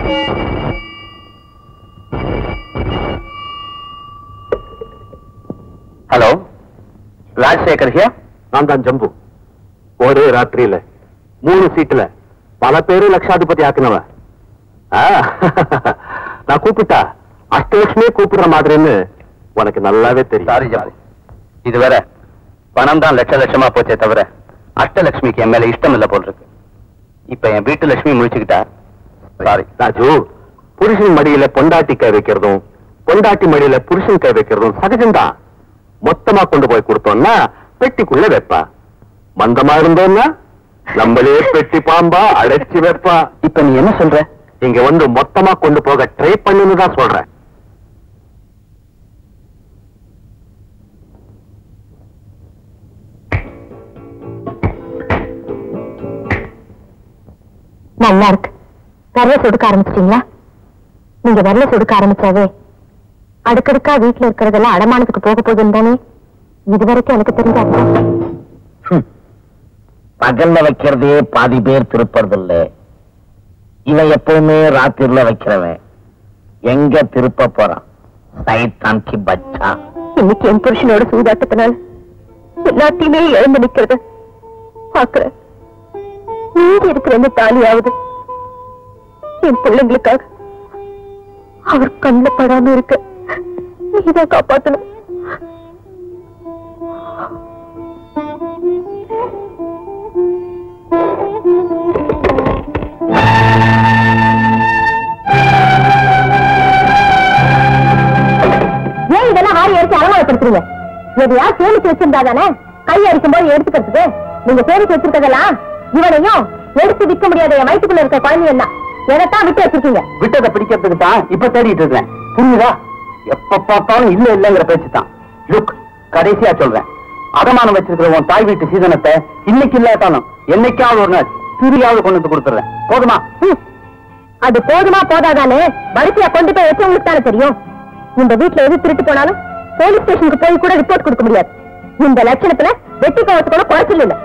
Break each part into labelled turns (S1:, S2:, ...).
S1: Hello Rajasekar ஹியா
S2: நான் தான் ஜம்பு ஒரே ராத்திரியில மூணு சீட்டுல பல பேரு லட்சாதிபதி ஆக்கினவன் ஆ, நான் கூப்பிட்டா அஷ்டலட்சுமியே கூப்பிடுற மாதிரின்னு உனக்கு நல்லாவே தெரியும்
S1: சாரி ஜம்பு இது வேற பணம் தான் லட்ச லட்சமா போச்சே தவிர அஷ்டலட்சுமிக்கு என் மேல இஷ்டம் இல்ல போல் இருக்கு இப்ப என் வீட்டு லட்சுமி முடிச்சுக்கிட்டா சாரி
S2: ராஜு புருஷன் மடியில பொண்டாட்டி கை வைக்கிறதும் பொண்டாட்டி மடியில புருஷன் கை வைக்கிறதும் சகஜம்தான் மொத்தமா கொண்டு போய் கொடுத்தோம்னா பெட்டிக்குள்ள வைப்பா மந்தமா இருந்தோம்னா நம்மளே பெட்டி பாம்பா அடைச்சு வைப்பா
S1: இப்ப நீ என்ன சொல்ற
S2: இங்க வந்து மொத்தமா கொண்டு போக ட்ரை பண்ணுன்னு தான் சொல்றேன்
S3: நல்லா இருக்கு விரல சொடுக்க ஆரம்பிச்சிட்டீங்களா நீங்க விரல சொடுக்க ஆரம்பிச்சாவே அடுக்கடுக்கா வீட்டுல இருக்கிறதெல்லாம் அடமானத்துக்கு போக போகுதுன்னு தானே இதுவரைக்கும் எனக்கு தெரிஞ்ச அர்த்தம்
S4: பகல்ல வைக்கிறதே பாதி பேர் திருப்பறதில்ல இவன் எப்பவுமே ராத்திரில வைக்கிறவன் எங்க திருப்ப போறான் சைத்தான் கி பச்சா
S3: இன்னைக்கு என் புருஷனோட சூதாட்டத்தினால எல்லாத்தையுமே இழந்து நிக்கிறத பாக்குறேன் மீதி இருக்கிற இந்த தாலியாவது என் பிள்ளைங்களுக்காக அவர் கண்ணில் படாம இருக்க நீதான் காப்பாத்தணும் ஏன் இதெல்லாம் வாரி எடுத்து அலமாயப்படுத்துறீங்க எதையா சேமிச்சு வச்சிருந்தா தானே கை அடிக்கும் போது எடுத்துக்கிறதுக்கு நீங்க சேமிச்சு வச்சிருக்கதெல்லாம் இவனையும் எடுத்து விற்க முடியாத என் வயிற்றுக்குள்ள இருக்க குழந்தைங்க தான் எதைத்தான் விட்டு வச்சிருக்கீங்க
S1: விட்டதை பிடிக்கிறதுக்கு தான் இப்ப தேடிட்டு இருக்கேன் புரியுதா எப்ப பார்த்தாலும் இல்ல இல்லங்கிற பேச்சு தான் லுக் கடைசியா சொல்றேன் அடமானம் வச்சிருக்கிற உன் தாய் வீட்டு சீதனத்தை இன்னைக்கு இல்லாட்டாலும் என்னைக்காவது ஒரு நாள் சிறியாவது கொண்டு வந்து கொடுத்துறேன் போதுமா
S3: ஹம். அது போதுமா போதாதானே வரிசையா கொண்டு போய் வச்சவங்களுக்கு தானே தெரியும் இந்த வீட்டுல எது திருட்டு போனாலும் போலீஸ் ஸ்டேஷனுக்கு போய் கூட ரிப்போர்ட் கொடுக்க முடியாது இந்த லட்சணத்துல வெட்டி கோவத்து கூட குறைச்சல் இல்ல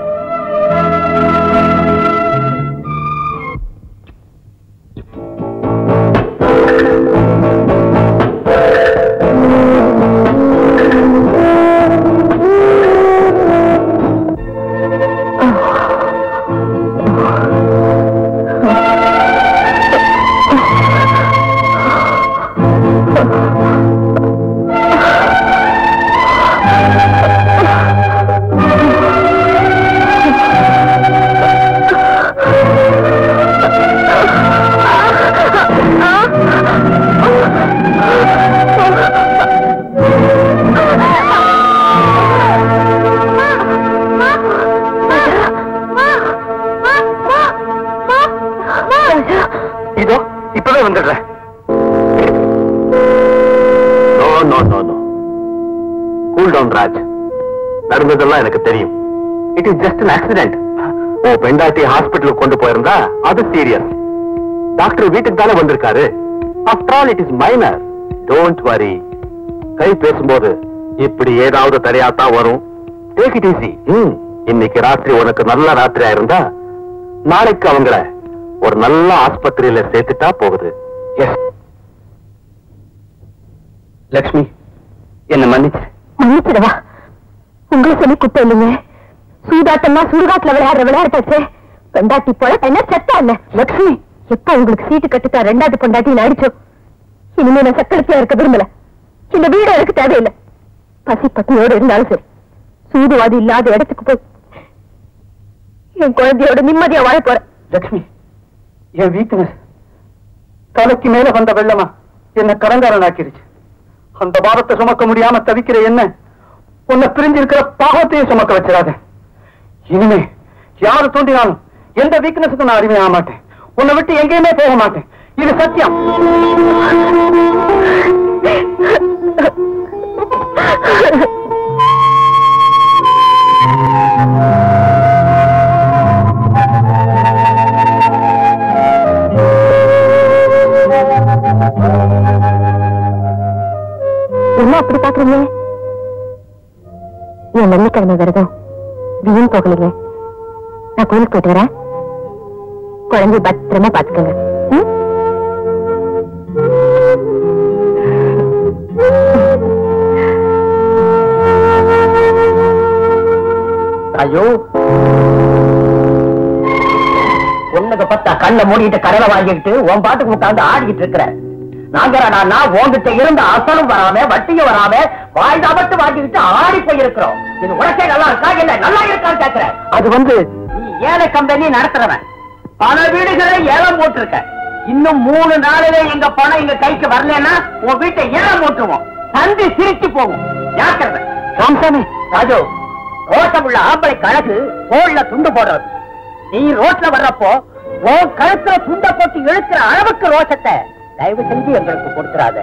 S2: இதோ இப்பவே வந்துடுறேன் no no no no cool down Raj நடந்ததெல்லாம் எனக்கு தெரியும் it is just an accident ஓ பெண்டாட்டி ஹாஸ்பிட்டலுக்கு கொண்டு போயிருந்தா அது சீரியஸ் டாக்டர் வீட்டுக்கு தானே வந்திருக்காரு after all it is minor don't worry கை பேசும்போது இப்படி ஏதாவது தரையாத்தான் வரும் டேக் இட் ஈஸி இன்னைக்கு ராத்திரி உனக்கு நல்ல ராத்திரியா இருந்தா நாளைக்கு அவங்கள ஒரு நல்ல ஆஸ்பத்திரியில சேர்த்துட்டா போகுது எஸ்
S1: லக்ஷ்மி என்ன மன்னிச்சு
S3: மன்னிச்சிடவா உங்களை சொல்லி குத்த இல்லைங்க சூதாட்டம்னா சுடுகாட்டுல விளையாடுற விளையாட்டாச்சே பெண்டாட்டி போல என்ன செத்தா என்ன லட்சுமி எப்ப உங்களுக்கு சீட்டு கட்டுத்தா ரெண்டாவது பொண்டாட்டி அடிச்சோ இனிமே நான் சக்கரத்தியா இருக்க விரும்பல இந்த வீடு எனக்கு தேவையில்லை பசி பட்டியோடு இருந்தாலும் சரி சூதுவாதி இல்லாத இடத்துக்கு போய் என் குழந்தையோட நிம்மதியா வாழ போறேன்
S1: லக்ஷ்மி என் வீக்னஸ் தலைக்கு மேல வந்த வெள்ளமா என்ன கடங்காரன் ஆக்கிருச்சு அந்த பாரத்தை சுமக்க முடியாம தவிக்கிற என்ன உன்னை பிரிஞ்சிருக்கிற பாவத்தையும் சுமக்க வச்சிடாத இனிமே யாரு தோண்டினாலும் எந்த வீக்னஸுக்கும் நான் அடிமையாக மாட்டேன் உன்னை விட்டு எங்கேயுமே போக மாட்டேன் இது சத்தியம்
S3: என்ன அப்படி பாக்குறீங்க என் வெள்ளிக்கிழமை விரதம் வீண் போகலைங்க நான் கோயிலுக்கு போயிட்டு வரேன் குழந்தை பத்திரமா பாத்துக்கோங்க ம்?
S4: ஐயோ பொண்ணுக்கு பத்தா கண்ணை மூடிட்டு கடலை வாங்கிக்கிட்டு உன் பாட்டுக்கு உட்கார்ந்து ஆடிக்கிட்டு இருக்கிற நாங்கடா உன்கிட்ட இருந்த அசலும் வராம வட்டியும் வராம வாய்தா மட்டும் வாங்கிக்கிட்டு ஆடி போயிருக்கிறோம் இது உனக்கே நல்லா இருக்கா இல்ல நல்லா இருக்கான்னு கேக்குறேன்
S1: அது வந்து
S4: நீ ஏழை கம்பெனி நடத்துறவன் பல வீடுகளை ஏலம் போட்டிருக்க இன்னும் மூணு நாளில எங்க பணம் எங்க கைக்கு வரலன்னா உன் வீட்டை ஏலம் போட்டுருவோம் தந்தி சிரிச்சு போகும் ஜாக்கிரதை
S1: ராமசாமி
S4: ராஜு ரோட்டம் உள்ள ஆம்பளை கழகு தோல்ல துண்டு போடுறது நீ ரோட்ல வர்றப்போ உன் கழுத்துல துண்ட போட்டு இழுக்கிற அளவுக்கு ரோஷத்தை தயவு செஞ்சு எங்களுக்கு கொடுத்துறாத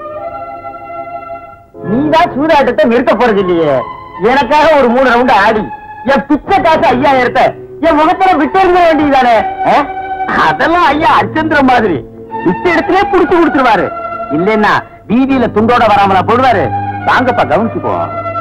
S4: நீதான் சூதாட்டத்தை நிறுத்த போறது இல்லையே எனக்காக ஒரு மூணு ரவுண்ட் ஆடி என் பிச்சை காசு ஐயாயிரத்தை என் முகத்துல விட்டு இருந்த வேண்டியதானே அதெல்லாம் ஐயா அர்ச்சந்திர மாதிரி விட்ட இடத்திலே புடிச்சு கொடுத்துருவாரு இல்லைன்னா வீதியில துண்டோட வராமலா போடுவாரு வாங்கப்பா கவனிச்சுக்கோ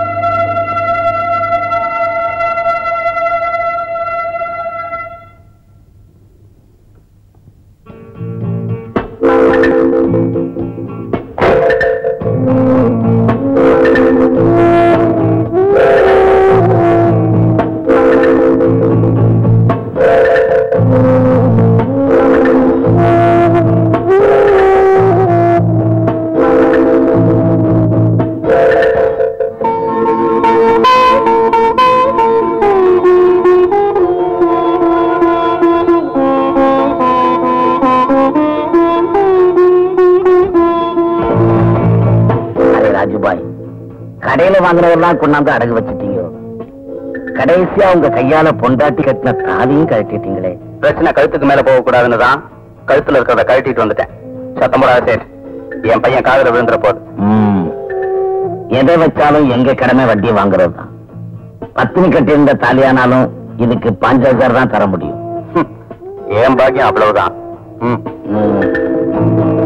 S4: அரே ராஜுபாய் கடையில வாங்குறதெல்லாம் கொண்டாந்து அடகு வச்சுட்டீங்க கடைசியா உங்க கையால பொண்டாட்டி கட்டின தாலியும் கழட்டிட்டீங்களே
S2: பிரச்சனை கழுத்துக்கு மேல போக கூடாதுன்னு தான் கழுத்துல இருக்கிறத கழட்டிட்டு வந்துட்டேன் சத்தம் போடாத சேட் என் பையன் காதுல விழுந்துற போது
S4: ம். எதை வச்சாலும் எங்க கடமை வட்டி வாங்குறது தான் பத்தினி கட்டியிருந்த தாலியானாலும் இதுக்கு பஞ்சாயிரம் தான் தர முடியும்
S2: ஹம். என் பாக்கியம் அவ்வளவுதான் ம்.
S4: ம்.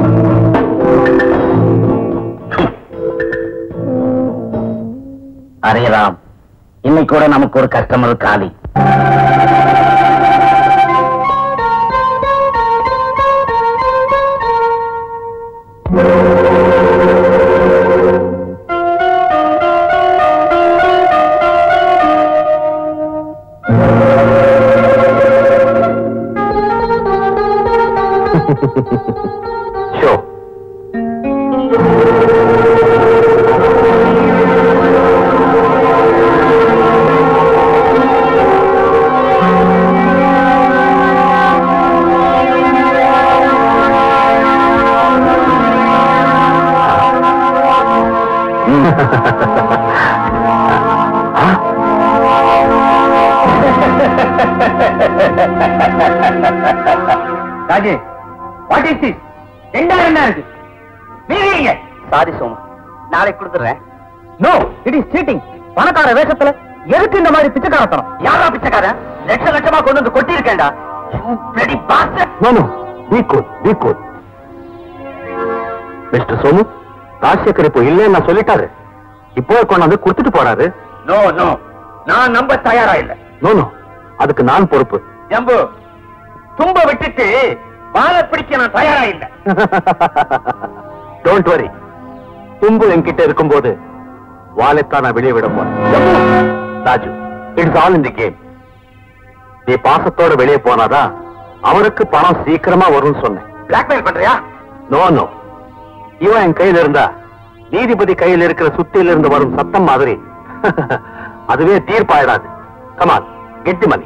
S4: அரே ராம் இன்னைக்கு கூட நமக்கு ஒரு கஸ்டமர் காலி
S2: ஷோ
S4: ராஜே வாட் இஸ் திஸ் ரெண்டாயிரம் என்ன இருக்கு மீறிங்க
S2: சாரி சோமு நாளைக்கு கொடுத்துறேன்
S4: நோ இட் இஸ் சீட்டிங் பணக்கார வேஷத்துல எதுக்கு இந்த மாதிரி பிச்சைக்காரத்தனம்
S2: யாரா பிச்சைக்காரன் லட்ச லட்சமா கொண்டு வந்து கொட்டி இருக்கேன்டா
S1: no no be cool be cool mister Somu Rajasekhar இப்போ இல்லைன்னு நான் சொல்லிட்டாரு இப்போ கொண்டாந்து கொடுத்துட்டு போறாரு
S2: நோ நோ நான் நம்ப தயாரா இல்ல
S1: நோ நோ அதுக்கு நான் பொறுப்பு
S2: ஜம்பு தும்ப விட்டுட்டு வாழ பிடிக்க நான் தயாரா இல்ல
S1: டோன்ட் வரி தும்பு என்கிட்ட இருக்கும்போது வாலைத்தான் நான் வெளியே விட போறேன் Raju it's all in the game நீ பாசத்தோட வெளியே போனாதான் அவருக்கு பணம் சீக்கிரமா வரும்னு சொன்னேன்
S2: பிளாக்மெயில் பண்றியா
S1: நோ நோ இவன் என் கையில இருந்தா நீதிபதி கையில் இருக்கிற சுத்தியில இருந்து வரும் சத்தம் மாதிரி அதுவே தீர்ப்பாயிடாது கமான் கெட்டி மணி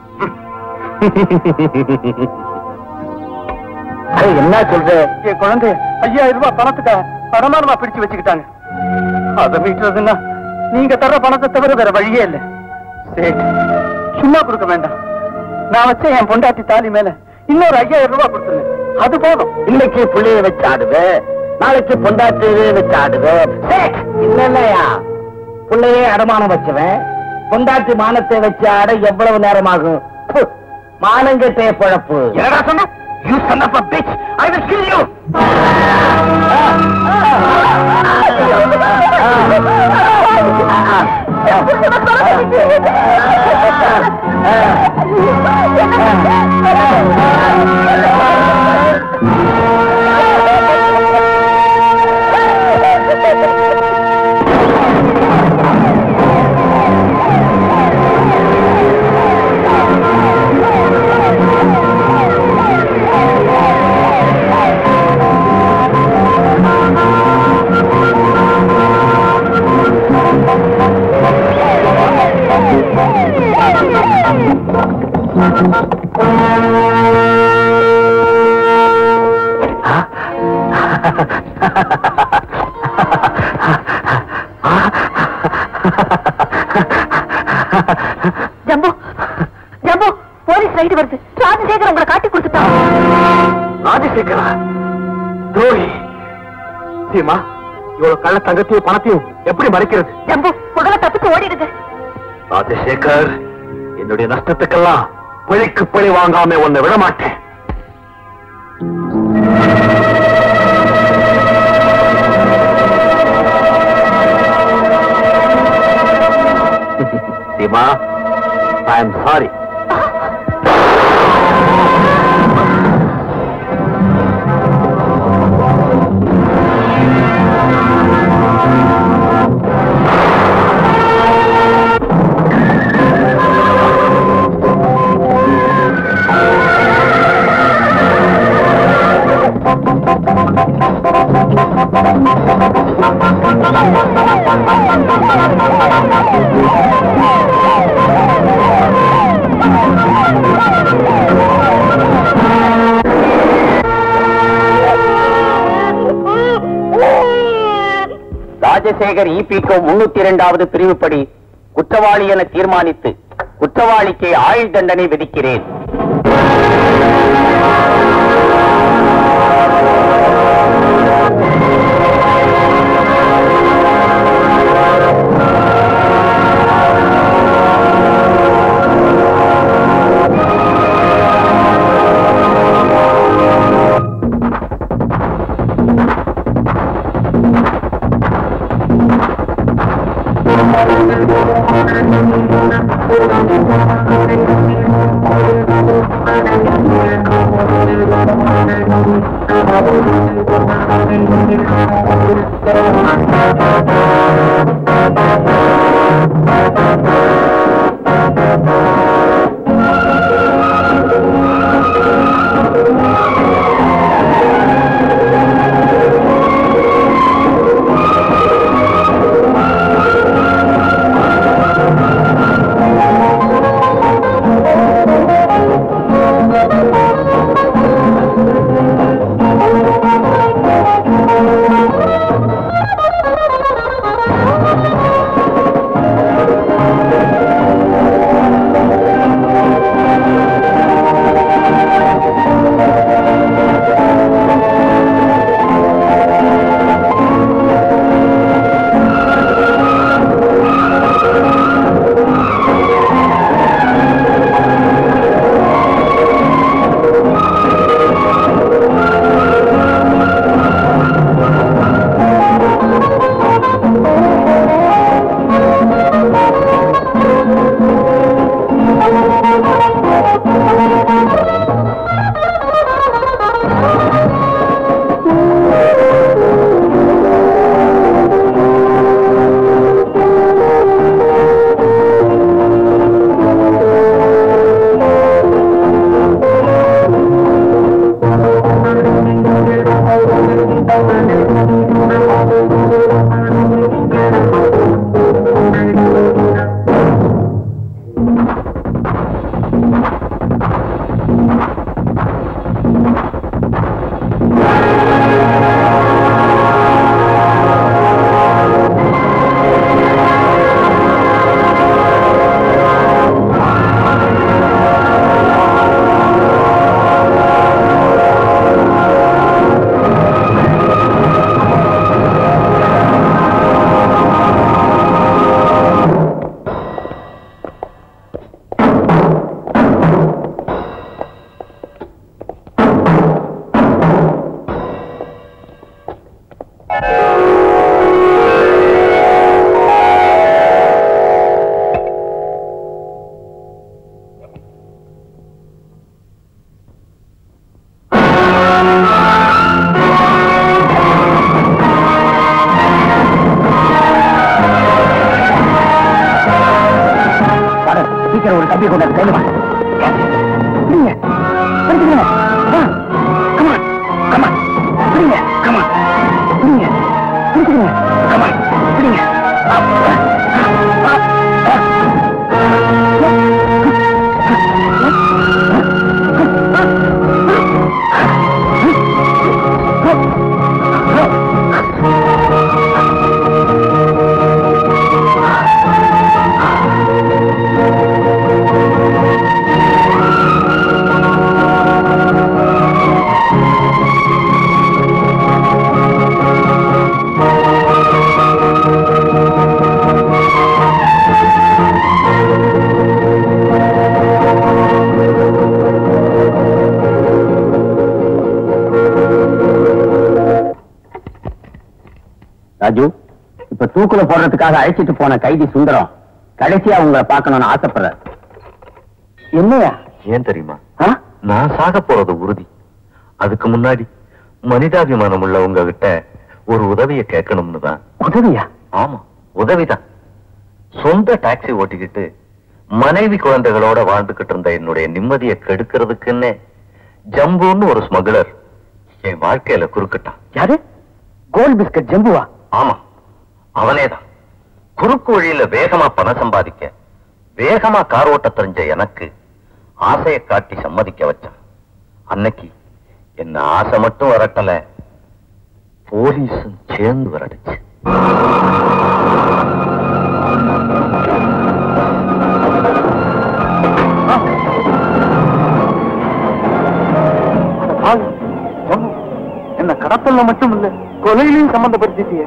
S4: என்ன சொல்ற
S1: என் குழந்தை ஐயாயிரம் ரூபாய் பணத்துக்கு பரமானமா பிடிச்சு வச்சுக்கிட்டாங்க அதை மீட்டுறதுன்னா நீங்க தர்ற பணத்தை தவிர வேற வழியே இல்ல சரி சும்மா கொடுக்க வேண்டாம் நான் வச்ச என் பொண்டாட்டி தாலி மேல இன்னொரு ஐயாயிரம் ரூபாய் கொடுத்துருங்க அது போதும்
S4: இன்னைக்கு புள்ளைய வச்சு ஆடுவேன் நாளைக்கு பொண்டாட்டியே வச்சு ஆடுவேன் இல்லையா புள்ளையே அடமானம் வச்சுவேன் பொண்டாட்டி மானத்தை வச்சு ஆட எவ்வளவு நேரம் ஆகும் ப்பு, மானங்கெட்டே பொழப்பு
S2: என்னடா சொன்ன you son of a bitch i will kill you
S3: ஆ ஜம்பு ஜம்பு போலீஸ் ரைடு வருது ராஜசேகர் உங்களை காட்டி கொடுத்துட்டான்
S2: ராஜசேகரா துரோகி சீமா இவ்வளவு கள்ள தங்கத்தையும் பணத்தையும் எப்படி மறைக்கிறது
S3: ஜம்பு முதல்ல தப்பிச்சு ஓடிடுங்க
S2: ராஜசேகர் என்னுடைய நஷ்டத்துக்கெல்லாம் பழிக்கு பழி வாங்காம உன்னை விட மாட்டேன் Seema I am sorry
S4: Rajasekhar இபிகோ முன்னூத்தி இரண்டாவது பிரிவுப்படி குற்றவாளி என தீர்மானித்து குற்றவாளிக்கு ஆயுள் தண்டனை விதிக்கிறேன் சீக்கிரம் ஒரு கம்பி கொண்டாந்து கையில் வா பிடிங்க பிடிச்சுக்கங்க வா கமான் கமான் பிடிங்க கமான் பிடிங்க பிடிச்சுக்கங்க கமான் பிடிங்க அப், அப், அப், அப். தூக்குல போடுறதுக்காக அழைச்சிட்டு போன கைதி சுந்தரம் கடைசியா உங்களை பார்க்கணும்னு ஆசைப்படுறார்
S1: என்னையா
S2: ஏன் தெரியுமா
S1: ஆ?
S2: நான் சாக போறது உறுதி அதுக்கு முன்னாடி மனிதாபிமானம் உள்ள உங்ககிட்ட ஒரு உதவியை கேட்கணும்னு தான்
S1: உதவியா
S2: ஆமா உதவிதான் சொந்த டாக்ஸி ஓட்டிக்கிட்டு மனைவி குழந்தைகளோட வாழ்ந்துகிட்டு இருந்த என்னுடைய நிம்மதியை கெடுக்கிறதுக்குன்னே ஜம்புன்னு ஒரு ஸ்மகுலர் என் வாழ்க்கையில குறுக்கிட்டான்
S1: யாரு கோல்ட் பிஸ்கட் ஜம்புவா
S2: ஆமா அவனேதான் குறுக்கு வழியில வேகமா பணம் சம்பாதிக்க வேகமா கார் ஓட்ட தெரிஞ்ச எனக்கு ஆசையை காட்டி சம்மதிக்க வச்சான் அன்னைக்கு என்ன ஆசை மட்டும் வரட்டல போலீஸும் சேர்ந்து வரடுச்சு
S1: ஆள், ஜம்பு, என்ன கடத்தல்ல மட்டும் இல்ல கொலையிலையும் சம்பந்தப்படுத்திட்டியே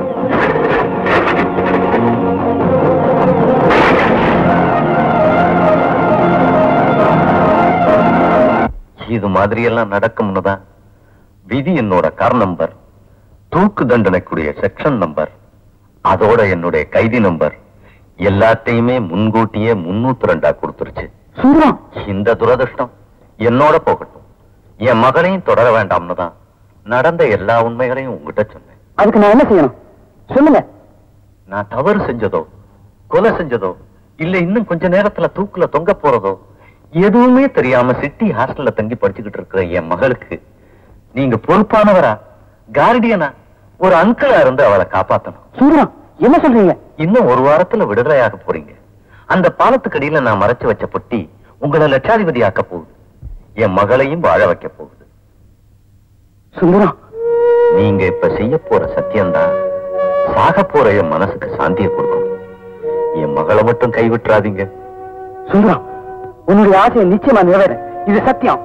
S2: இது மாதிரி எல்லாம் நடக்கும்னு தான் விதி என்னோட கார் நம்பர் தூக்கு தண்டனைக்குரிய செக்ஷன் நம்பர் அதோட என்னுடைய கைதி நம்பர் எல்லாத்தையுமே முன்கூட்டியே முன்னூத்தி ரெண்டா கொடுத்துருச்சு
S1: சுந்தரம்
S2: இந்த துரதிர்ஷ்டம் என்னோட போகட்டும் என் மகனையும் தொடர வேண்டாம்னு தான் நடந்த எல்லா உண்மைகளையும் உங்ககிட்ட சொன்னேன்
S1: அதுக்கு நான் என்ன செய்யணும் சொல்லுங்க
S2: நான் தவறு செஞ்சதோ கொலை செஞ்சதோ இல்ல இன்னும் கொஞ்ச நேரத்துல தூக்குல தொங்க போறதோ எதுவுமே தெரியாம சிட்டி ஹாஸ்டல்ல தங்கி படிச்சுக்கிட்டு இருக்கிற என் மகளுக்கு நீங்க பொறுப்பானவரா கார்டியனா ஒரு அங்கிளா இருந்து அவளை காப்பாத்தணும்
S1: சுந்தரம் என்ன சொல்றீங்க
S2: இன்னும் ஒரு வாரத்துல விடுதலையாக போறீங்க அந்த பாலத்துக்கடியில நான் மறைச்சு வச்ச பொட்டி உங்களை லட்சாதிபதி ஆக்க போகுது என் மகளையும் வாழ வைக்க போகுது
S1: சுந்தரம்
S2: நீங்க இப்ப செய்ய போற சத்தியம்தான் சாக போற என் மனசுக்கு சாந்தியை கொடுக்கும் என் மகளை மட்டும் கைவிட்டுறாதீங்க
S1: சுந்தரம் உன்னுடைய ஆசையை நிச்சயமா நிறைவேற இது சத்தியம்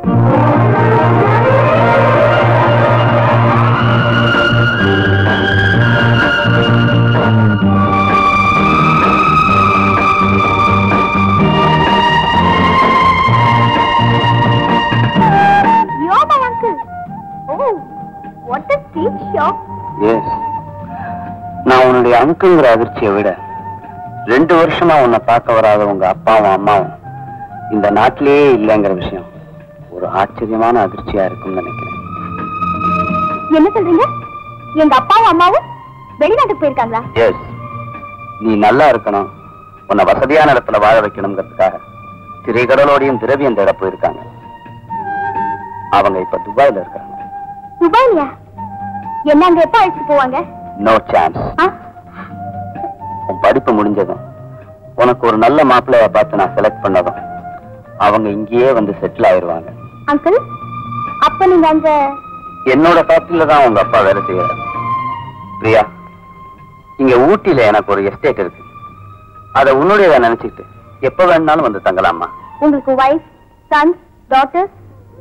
S3: You're my uncle. Oh, what a sweet shop.
S4: Yes நான் உன்னுடைய அங்குங்கிற அதிர்ச்சியை விட ரெண்டு வருஷமா உன்னை பார்க்க வராத உங்க அப்பாவும் அம்மாவும் இந்த நாட்டிலேயே இல்லைங்கிற விஷயம் ஒரு ஆச்சரியமான அதிர்ச்சியா இருக்கும்னு நினைக்கிறேன்
S3: என்ன சொல்றீங்க எங்க அப்பாவும் அம்மாவும் வெளிநாட்டுக்கு போயிருக்காங்களா
S4: எஸ் நீ நல்லா இருக்கணும் உன்னை வசதியான இடத்துல வாழ வைக்கணுங்கிறதுக்காக திரைக்கடலோடையும் திரவியம் தேட போயிருக்காங்க அவங்க இப்ப துபாயில இருக்காங்க
S3: துபாய்லயா என்ன அங்க எப்ப அழைச்சிட்டு போவாங்க
S4: நோ சான்ஸ்
S3: ஆ?
S4: உன் படிப்பு முடிஞ்சதும் உனக்கு ஒரு நல்ல மாப்பிள்ளைய பார்த்து நான் செலக்ட் பண்ணதும் அவங்க இங்கேயே வந்து செட்டில் ஆயிருவாங்க
S3: அங்கிள் அப்ப நீங்க அங்க
S4: என்னோட ஃபேக்டரியில தான் உங்க அப்பா வேலை செய்யறாரு பிரியா இங்க ஊட்டியில எனக்கு ஒரு எஸ்டேட் இருக்கு அதை உன்னுடையதா நினைச்சிட்டு எப்ப வேணாலும் வந்து தங்கலாமா
S3: உங்களுக்கு வைஃப் சன்ஸ் டாட்டர்ஸ்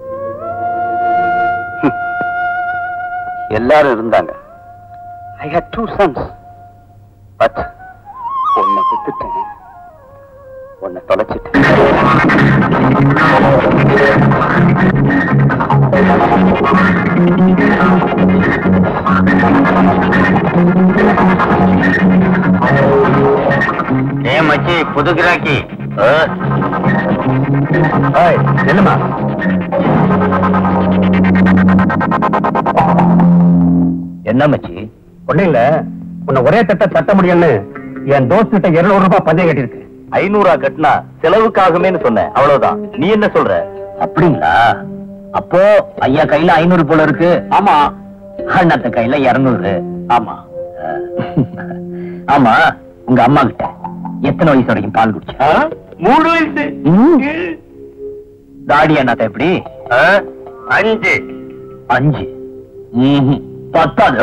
S4: எல்லாரும் இருந்தாங்க I hate two sons but உன்னை வித்துட்டேன் உன்னை தொலைச்சிட்டேன் ஏ மச்சி புது கிராக்கி என்னமா என்ன மச்சி
S1: ஒண்ணு இல்ல உன்னை ஒரே தட்ட தட்ட முடியும்னு என் தோஸ்து கிட்ட இருநூறு ரூபாய் பந்தயம் கட்டிருக்கு
S2: ஐநூறா கட்டினா செலவுக்காகமேன்னு சொன்னேன் அவ்வளவுதான் நீ என்ன சொல்ற
S4: அப்படிங்களா அப்போ ஐயா கையில ஐநூறு போல இருக்கு ஆமா அண்ணாத்த கையில இருநூறு ஆமா ஆமா உங்க அம்மா கிட்ட எத்தனை வயசு வரைக்கும் பால் குடிச்ச
S2: மூணு வயசு
S4: தாடி அண்ணாத்த எப்படி
S2: அஞ்சு
S4: அஞ்சு ம்ஹும். பத்தாது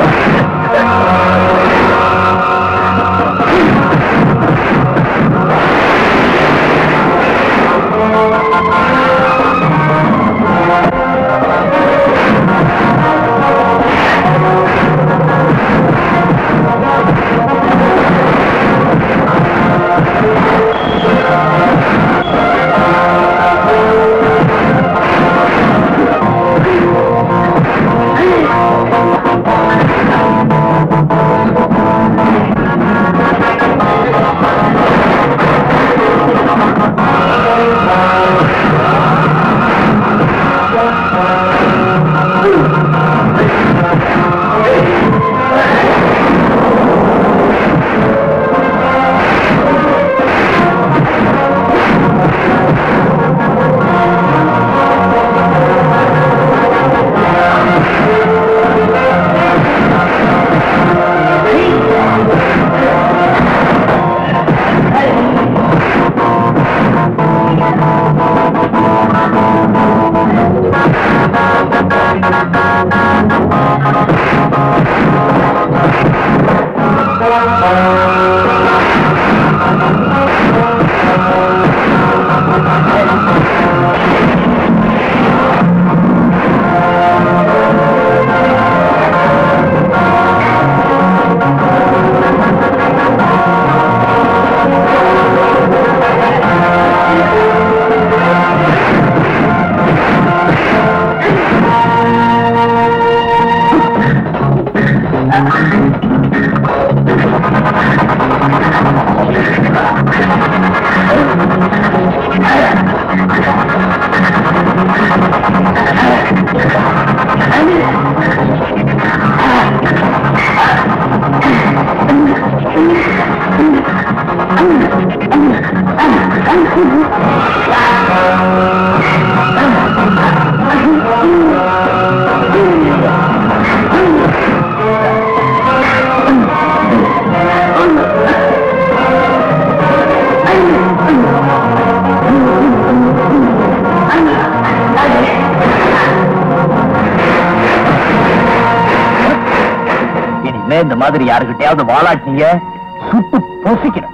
S4: இனிமே இந்த மாதிரி யாருக்கிட்டையாவது வாலாட்டீங்க சுட்டு பொசிக்கணும்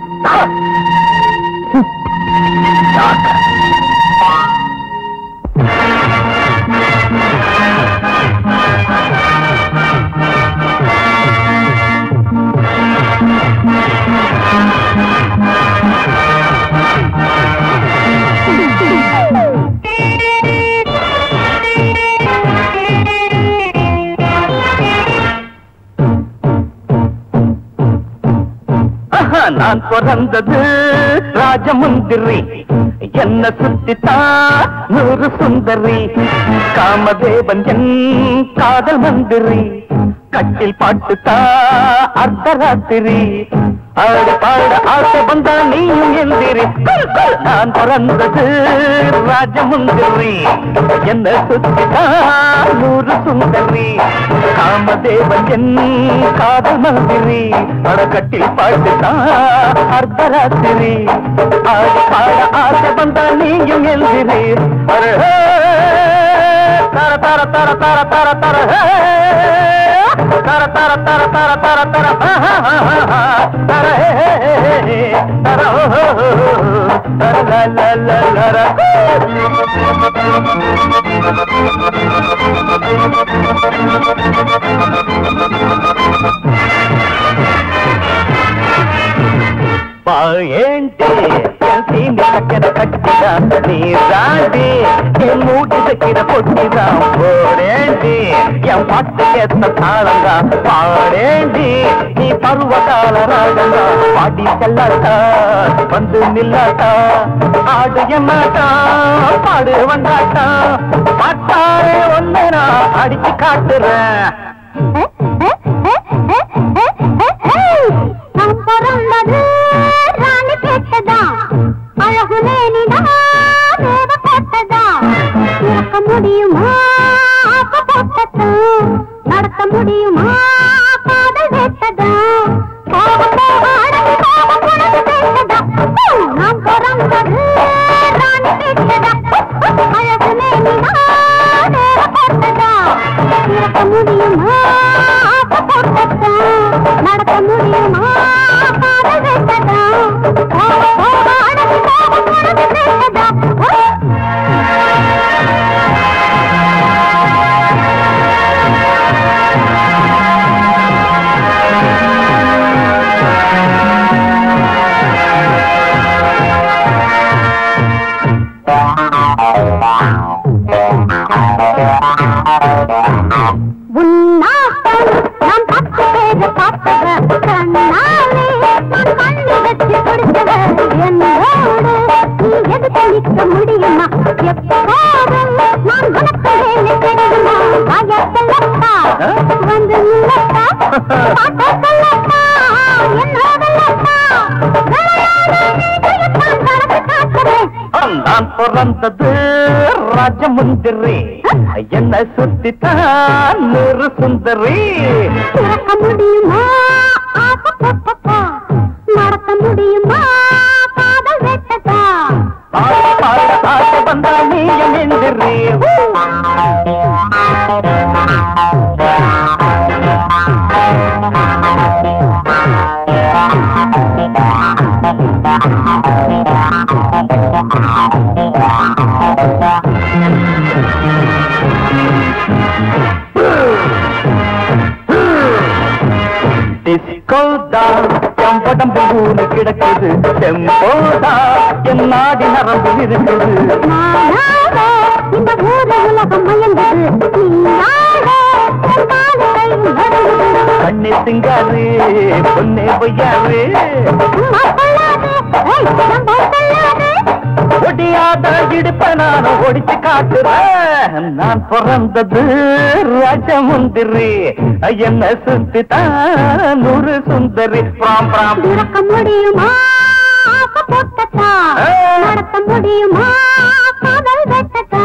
S4: ஜாக்கிரதை.
S1: ஆஹா, நான் பிறந்தது ராஜமுந்திரி என்ன சுத்தித்தான் நூறு சுந்தரி காமதேவன் என் காதல் மந்திரி கட்டில் பாட்டுத்தா அர்த்தராத்திரி ஆடு பாட ஆசை வந்தா நீயும் எந்திரி குல், குல். நான் பிறந்தது ராஜமுந்திரி என்ன சுத்தித்தான் நூறு சுந்தரி காமதேவன் என் காதல் மந்திரி அடக்கட்டில் பாட்டுத்தான் அர்த்தராத்திரி ஆடி பாட ஆசை வந்தா நீயும் எழுதிரி அரே, தர தர தர தர தர தர ஹே. தர தர தர தர தர தர ஆஹா, ஆஹா, ஆஹா. தர ஹே, ஹே, ஹே, ஹே. தர ஓ, ஹோ, ஹோ, ஹோ. தர ல, ல, ல, ல, ர. பாயேண்டி என் சீனி சக்கர கட்டிதான் நீ ராண்டி என் மூடி சக்கிற பொட்டிதான் போடேண்டி என் பாட்டு ஏத்த தாளங்கா பாடேண்டி நீ பருவகால ராகங்கா பாடி செல்லாட்டா வந்து நில்லாட்டா ஆடு என்னாட்டா பாடு வந்தாட்டா பாட்டாரே ஒன்னு நான் அடிச்சு காட்டுறேன்
S3: நான் பிறந்தது ராணி கேட்டதா அழகு மேனிதா தேவ போட்டதா இறக்க முடியுமா ஆசை போட்டதா நடத்த முடியுமா காதல் வேட்டதா போக போக அடங்கி போக உனக்கு கேட்டதா நான் பிறந்தது ராணி கேட்டதா அழகு மேனிதா தேவ போட்டதா இறக்க முடியுமா ஆசை போட்டதா நடத்த முடியுமா காதல் வேட்டதா போக போக அடங்கி போக உனக்கு கேட்டதா உன்னாட்டம் நான் பத்து பேரை பார்த்தவ கண்ணாலே நான் கண்ணி வச்சு பிடிச்சவ என்னோடு நீ எதுக்கு நிற்க முடியுமா எப்போதும் நான் உனக்கு வேலை தெரியுமா வாயத்தல்லப்பா வந்து நில்லப்பா பாட்ட சொல்லப்பா என்னோடல்லப்பா விளையாட நடந்து காட்டுறேன்
S1: நான் பிறந்தது ராஜமுந்திரி என்ன சுத்தித்தான் நூறு சுந்தரி
S3: திறக்க முடியுமா ஆசைப்பட்டதா நடத்த முடியுமா காதல் வெட்டதா
S1: பாட பாட ஆசை வந்தா நீயும் எந்திரி டிஸ்கோதா என் உடம்பு ஊனு கிடக்குது செம்போதா என் நாடி நரம்பு இருக்குது
S3: நானாக இந்த ஊர உலகம் மயங்குது நீனாக என் கால்கள் நடுங்குது
S1: கண்ணி திங்காது பொன்னே பொய்யாரு
S3: சும்மா சொல்லாதே ஏய், நம்ப சொல்லாதே
S1: ஒடியாத இடுப்ப நான் ஒடிச்சு காட்டுறேன் நான் பிறந்தது ராஜமுந்திரி என்ன சுத்தி தான் நூறு சுந்தரி பிராம் பிராம்
S3: திறக்க முடியுமா நடத்த முடியுமா காதல் வெட்டத்தா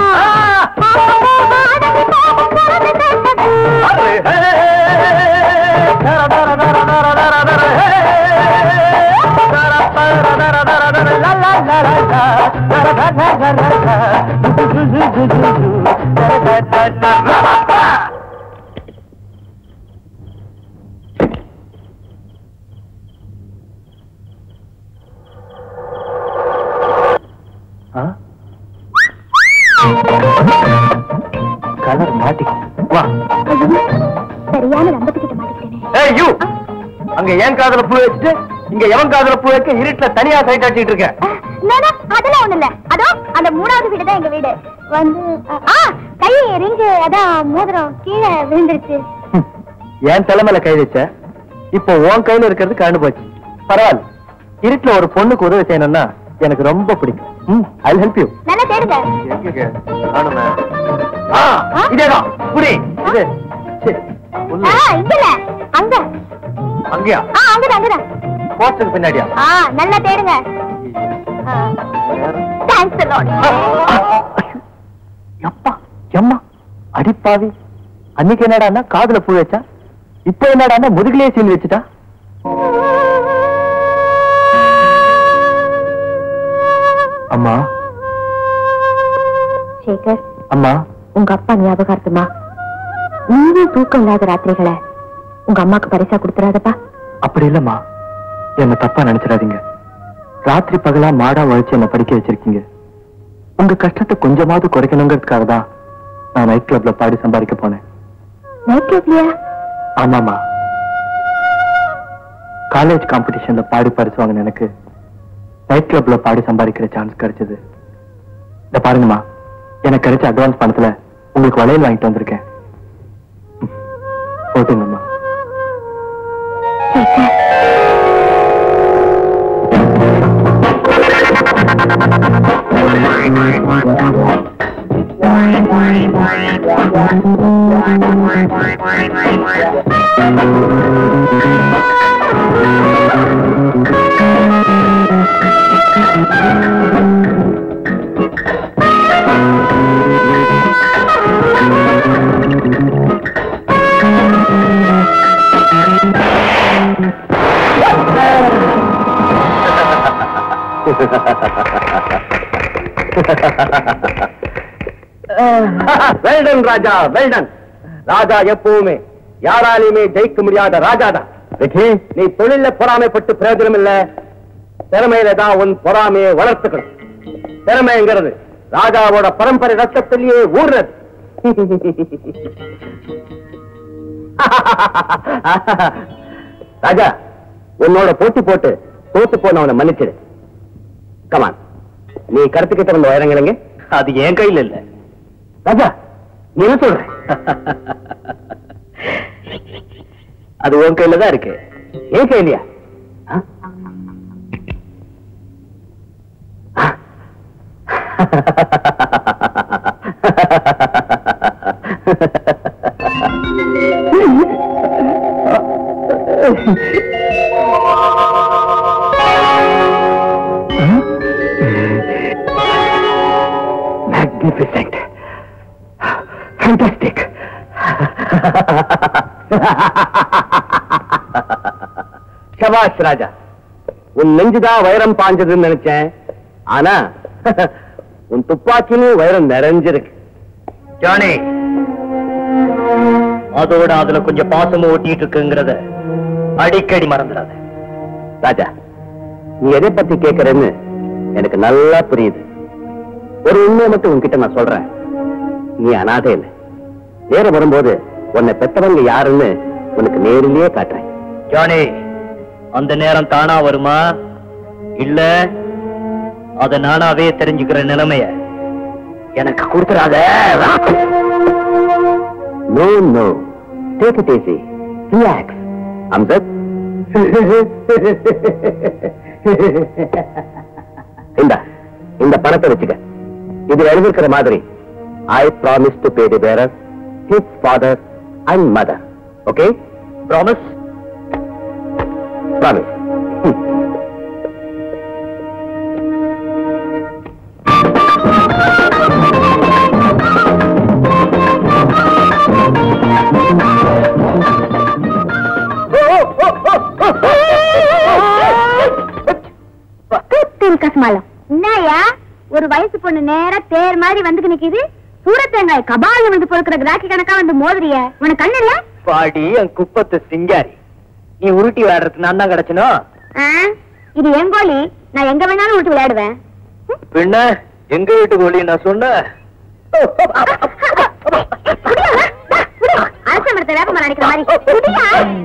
S2: கலர் மாட்டிக்கு வா
S3: சரியான நம்பத்துக்கிட்ட மாட்டேங்கிறேன்
S2: ஏய் யூ அங்க ஏன் காதுல பூ வச்சுட்டு இங்க எவன் காதுல பூ வைக்க இருட்டுல தனியா சைட் அடிச்சிட்டு இருக்க
S3: அதெல்லாம் ஒண்ணு இல்ல அதோ அந்த மூணாவது வீடு தான் எங்க வீடு வந்து ஆ கை ரிங்கு அதான் மோதிரம் கீழே விழுந்துருச்சு
S2: ஹம், என் தலைமையில கை வச்ச இப்போ உன் கையில இருக்கிறது கரண்டு போச்சு பரவாயில்ல இருட்டுல ஒரு பொண்ணுக்கு உதவி செய்யணும்னா எனக்கு ரொம்ப பிடிக்கும் ஐ ஹெல்ப் யூ
S3: நல்லா தேடுங்க
S2: இதேதான் புடி இது சரி, உள்ள.
S3: ஆ இங்க இல்ல அங்க
S2: அங்கயா
S3: ஆ அங்கதான் அங்கதான்
S2: போஸ்டருக்கு பின்னாடியா
S3: ஆ நல்லா தேடுங்க தேங்க்ஸ் லார்ட்
S2: எப்பா எம்மா அடிப்பாவி அன்னைக்கு என்னடான்னா காதுல பூ வச்சா இப்போ என்னடான்னா முதுகிலே சீல் வச்சுட்டா அம்மா
S3: சேகர்
S2: அம்மா
S3: உங்க அப்பா ஞாபகார்த்தமா நீயும் தூக்கம் இல்லாத ராத்திரிகளை உங்க அம்மாக்கு பரிசா கொடுத்துறாதப்பா
S2: அப்படி இல்லம்மா என்ன தப்பா நினைச்சிடாதீங்க ராத்திரி பகலா மாடா உழைச்சு என்ன படிக்க வச்சிருக்கீங்க உங்க கஷ்டத்தை கொஞ்சமாவது குறைக்கணுங்கிறதுக்காக தான் நான் நைட் கிளப்ல பாடி சம்பாதிக்க போனேன்
S3: நைட் கிளப்லயா
S2: ஆமாமா காலேஜ் காம்படிஷன்ல பாடி பரிசு வாங்கின எனக்கு நைட் கிளப்ல பாடி சம்பாதிக்கிற சான்ஸ் கிடைச்சது இந்த பாருங்கம்மா எனக்கு கிடைச்ச அட்வான்ஸ் பணத்துல உங்களுக்கு வளையல் வாங்கிட்டு வந்திருக்கேன் ம், போட்டுங்கம்மா வெல்டன் ராஜா வெல்டன் ராஜா எப்பவுமே யாராலையுமே ஜெயிக்க முடியாத ராஜா தான் நீ தொழில பொறாமைப்பட்டு பிரயோஜனம் இல்ல திறமையில தான் உன் பொறாமையை வளர்த்துக்கணும் திறமைங்கிறது ராஜாவோட பரம்பரை ரத்தத்திலேயே ஊர்றது ராஜா உன்னோட போட்டி போட்டு தோத்து போனவனை மன்னிச்சிடு கமான் நீ கருத்துக்கிட்ட வந்து உயரங்களங்க அது என் கையில இல்ல ராஜா நீ என்ன சொல்ற அது உன் கையில தான் இருக்கு என் கையிலயா ஆ? ஆ? Magnificent. Fantastic. சபாஷ் ராஜா உன் நெஞ்சுதான் வைரம் பாஞ்சதுன்னு நினைச்சேன் ஆனா உன் துப்பாக்கிலும் வைரம் நிறைஞ்சிருக்கு ஜானி அதோட அதுல கொஞ்சம் பாசமும் ஓட்டிட்டு இருக்குங்கிறத அடிக்கடி மறந்துடாத ராஜா நீ எதை பத்தி கேக்குறேன்னு எனக்கு நல்லா புரியுது ஒரு உண்மையை மட்டும் உன்கிட்ட நான் சொல்றேன் நீ அனாதை இல்லை நேரம் வரும்போது உன்னை பெத்தவங்க யாருன்னு உனக்கு நேரிலேயே காட்டுறேன் ஜானி அந்த நேரம் தானா வருமா இல்ல அத நானாவே தெரிஞ்சுக்கிற நிலைமைய எனக்கு கொடுத்துறாத no no take it easy relax Amsath இந்த இந்த பணத்தை வச்சுக்க இது எழுதிருக்கிற மாதிரி I promise to pay the bearer his father and mother okay promise promise
S3: கோயில் கஸ்மாலம் என்னயா ஒரு வயசு பொண்ணு நேரா தேர் மாதிரி வந்து நிக்குது சூரத்தேங்காய் கபால வந்து பொறுக்கிற கிராக்கி கணக்கா வந்து மோதிரிய உனக்கு கண்ணு இல்ல
S4: பாடி என் குப்பத்து சிங்காரி நீ உருட்டி விளையாடுறதுக்கு நான் தான் கிடைச்சனோ
S3: ஆ, இது என் கோழி நான் எங்க வேணாலும் விட்டு விளையாடுவேன்
S4: பின்ன எங்க வீட்டு கோழி நான் சொன்னேன்
S3: அரச மரத்தை வேப்பமரம் அடிக்கிற மாதிரி குடியா?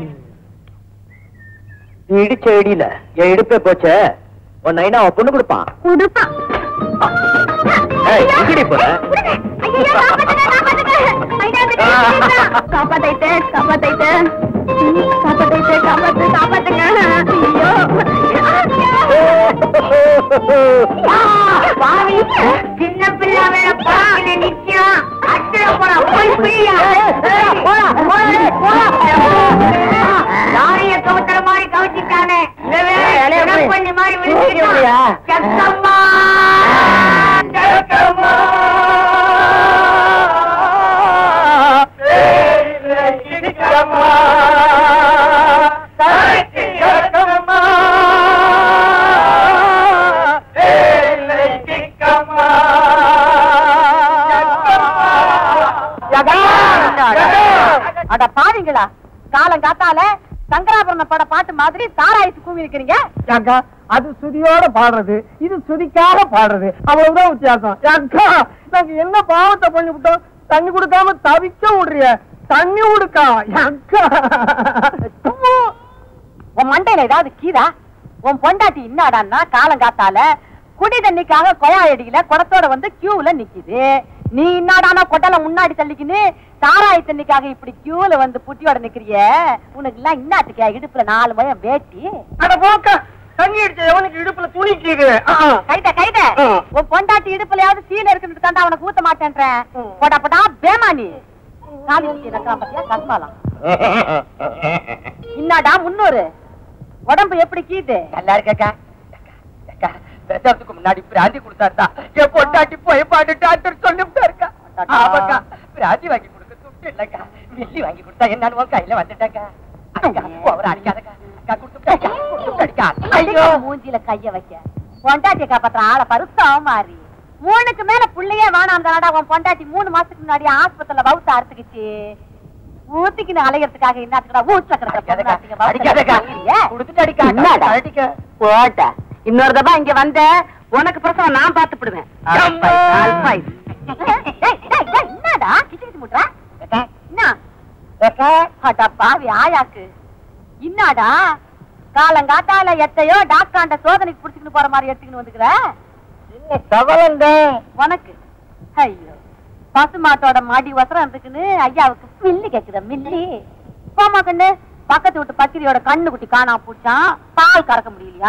S4: நீ இடிச்ச இடியில என் இடுப்பே போச்சே உன் நைனா அவன் பொண்ணு கொடுப்பான்
S3: குடுப்பான்
S4: ஏய், எங்கடி போற?
S3: ஐயையோ, காப்பாத்துங்க, காப்பாத்துங்க. ஐயா, அந்த கை பிடிச்சா. காப்பாத்தைட்டு, காப்பாத்தைட்டு. ம், காப்பாத்தைட்டு, காப்பாத்து, காப்பாத்துங்க. ஐயோ. ஆ, பாவி. சின்ன பிள்ளை வேற பாவில நிக்கும். அடிச்சிட போறான். போய் புரியா? போடா, போடா, போடா. லாரிய கவுத்துற மாதிரி கவுத்திட்டானே. இவன் வேற இளம்பண்ணி மாதிரி விழுந்துட்டான். செத்தம்மா. செத்தம்மா.
S5: அட பாவிங்களா காலம் காத்தால சங்கராபரண பட பாட்டு மாதிரி தாராயத்து கூவி இருக்கிறீங்க
S4: ஏக்கா அது சுதியோட பாடுறது இது சுதிக்காக பாடுறது அவ்வளவுதான் வித்தியாசம் ஏக்கா நாங்க என்ன பாவத்தை பண்ணி விட்டோம் தண்ணி கொடுக்காம தவிக்க விடுறிய தண்ணி கொடுக்கா ஏக்கா
S5: உன் மண்டையில ஏதாவது கீதா உன் பொண்டாட்டி இன்னாடான்னா காலம் காத்தால குடி தண்ணிக்காக கொழாயடியில குடத்தோட வந்து கியூல நிக்குது நீ இன்னாடானா கொட்டல முன்னாடி தள்ளிக்கின்னு தாராய தண்ணிக்காக இப்படி கியூல வந்து புட்டியோட நிக்கிறிய உனக்கு எல்லாம் இன்னாட்டுக்கு இடுப்புல நாலு மயம் வேட்டி
S4: அட போக்கா தண்ணி அடிச்ச எவனுக்கு இடுப்புல துணிக்குது
S5: கைத கைத
S4: ஆ.
S5: உன் பொண்டாட்டி இடுப்புலயாவது சீல இருக்குன்னு தாண்டா அவனுக்கு ஊத்த மாட்டேன்றேன்
S4: ம்.
S5: போடா போடா பேமானி காலி ஊத்தி நக்கலாம் பாத்தியா கஸ்மாலாம் இன்னாடா முன்னூறு உடம்பு எப்படி கீது
S4: நல்லா இருக்கக்கா அக்கா பெசறதுக்கு முன்னாடி பிராந்தி கொடுத்தாருதா என் பொண்டாட்டி போய் பாட்டு டாக்டர் சொல்லிவிட்டா இருக்கா ஆமாக்கா பிராந்தி வாங்கி கொடுக்க துட்டு இல்லக்கா வெள்ளி வாங்கி கொடுத்தா என்னன்னு உன் கையில வந்துட்டாக்கா அக்கா அவர் அடிக்காதக்கா அக்கா கொடுத்துட்டாக்கா கொடுத்துட்டு அடிக்கா ஐயோ
S5: ஐயோ மூஞ்சில கைய வைக்க பொண்டாட்டிய காப்பாத்துற ஆளை பருத்தம் மாறி மூணுக்கு மேல புள்ளையே வேணாம் தானடா உன் பொண்டாட்டி மூணு மாசத்துக்கு முன்னாடி ஆஸ்பத்திரியில வவுத்த அறுத்துக்கிச்சு ஊத்திக்கின்னு அலையறதுக்காக என்னத்துக்கடா
S4: அடிக்காதக்கா
S5: ஊச்சக்கறதுக்கு
S4: அடிக்காதக்கா கொடுத்துட்டு அடிக்கா
S5: என்னடா?
S4: அடிக்க
S5: போட்ட இன்னொரு தடவை இங்க வந்த உனக்கு பிரசவம் நான் பாத்துப்படுவேன்
S4: அம்மா.
S5: என்னடா கிச்சு கிச்சு முட்றா என்ன அடா பாவி ஆயாக்கு இன்னாடா காலங்காத்தால எத்தையோ டாக்டராண்ட சோதனைக்கு புடிச்சுக்கிட்டு போற மாதிரி எடுத்துக்கிட்டு வந்துக்கிற
S4: கவலங்க
S5: உனக்கு ஐயோ பசுமாட்டோட மடி வசரம் இருந்துக்குன்னு ஐயாவுக்கு மில்லி கேக்குத மில்லி போமா கண்ணு பக்கத்து வீட்டு பக்கிரியோட கண்ணு குட்டி காணாம போச்சான் பால் கறக்க முடியலையா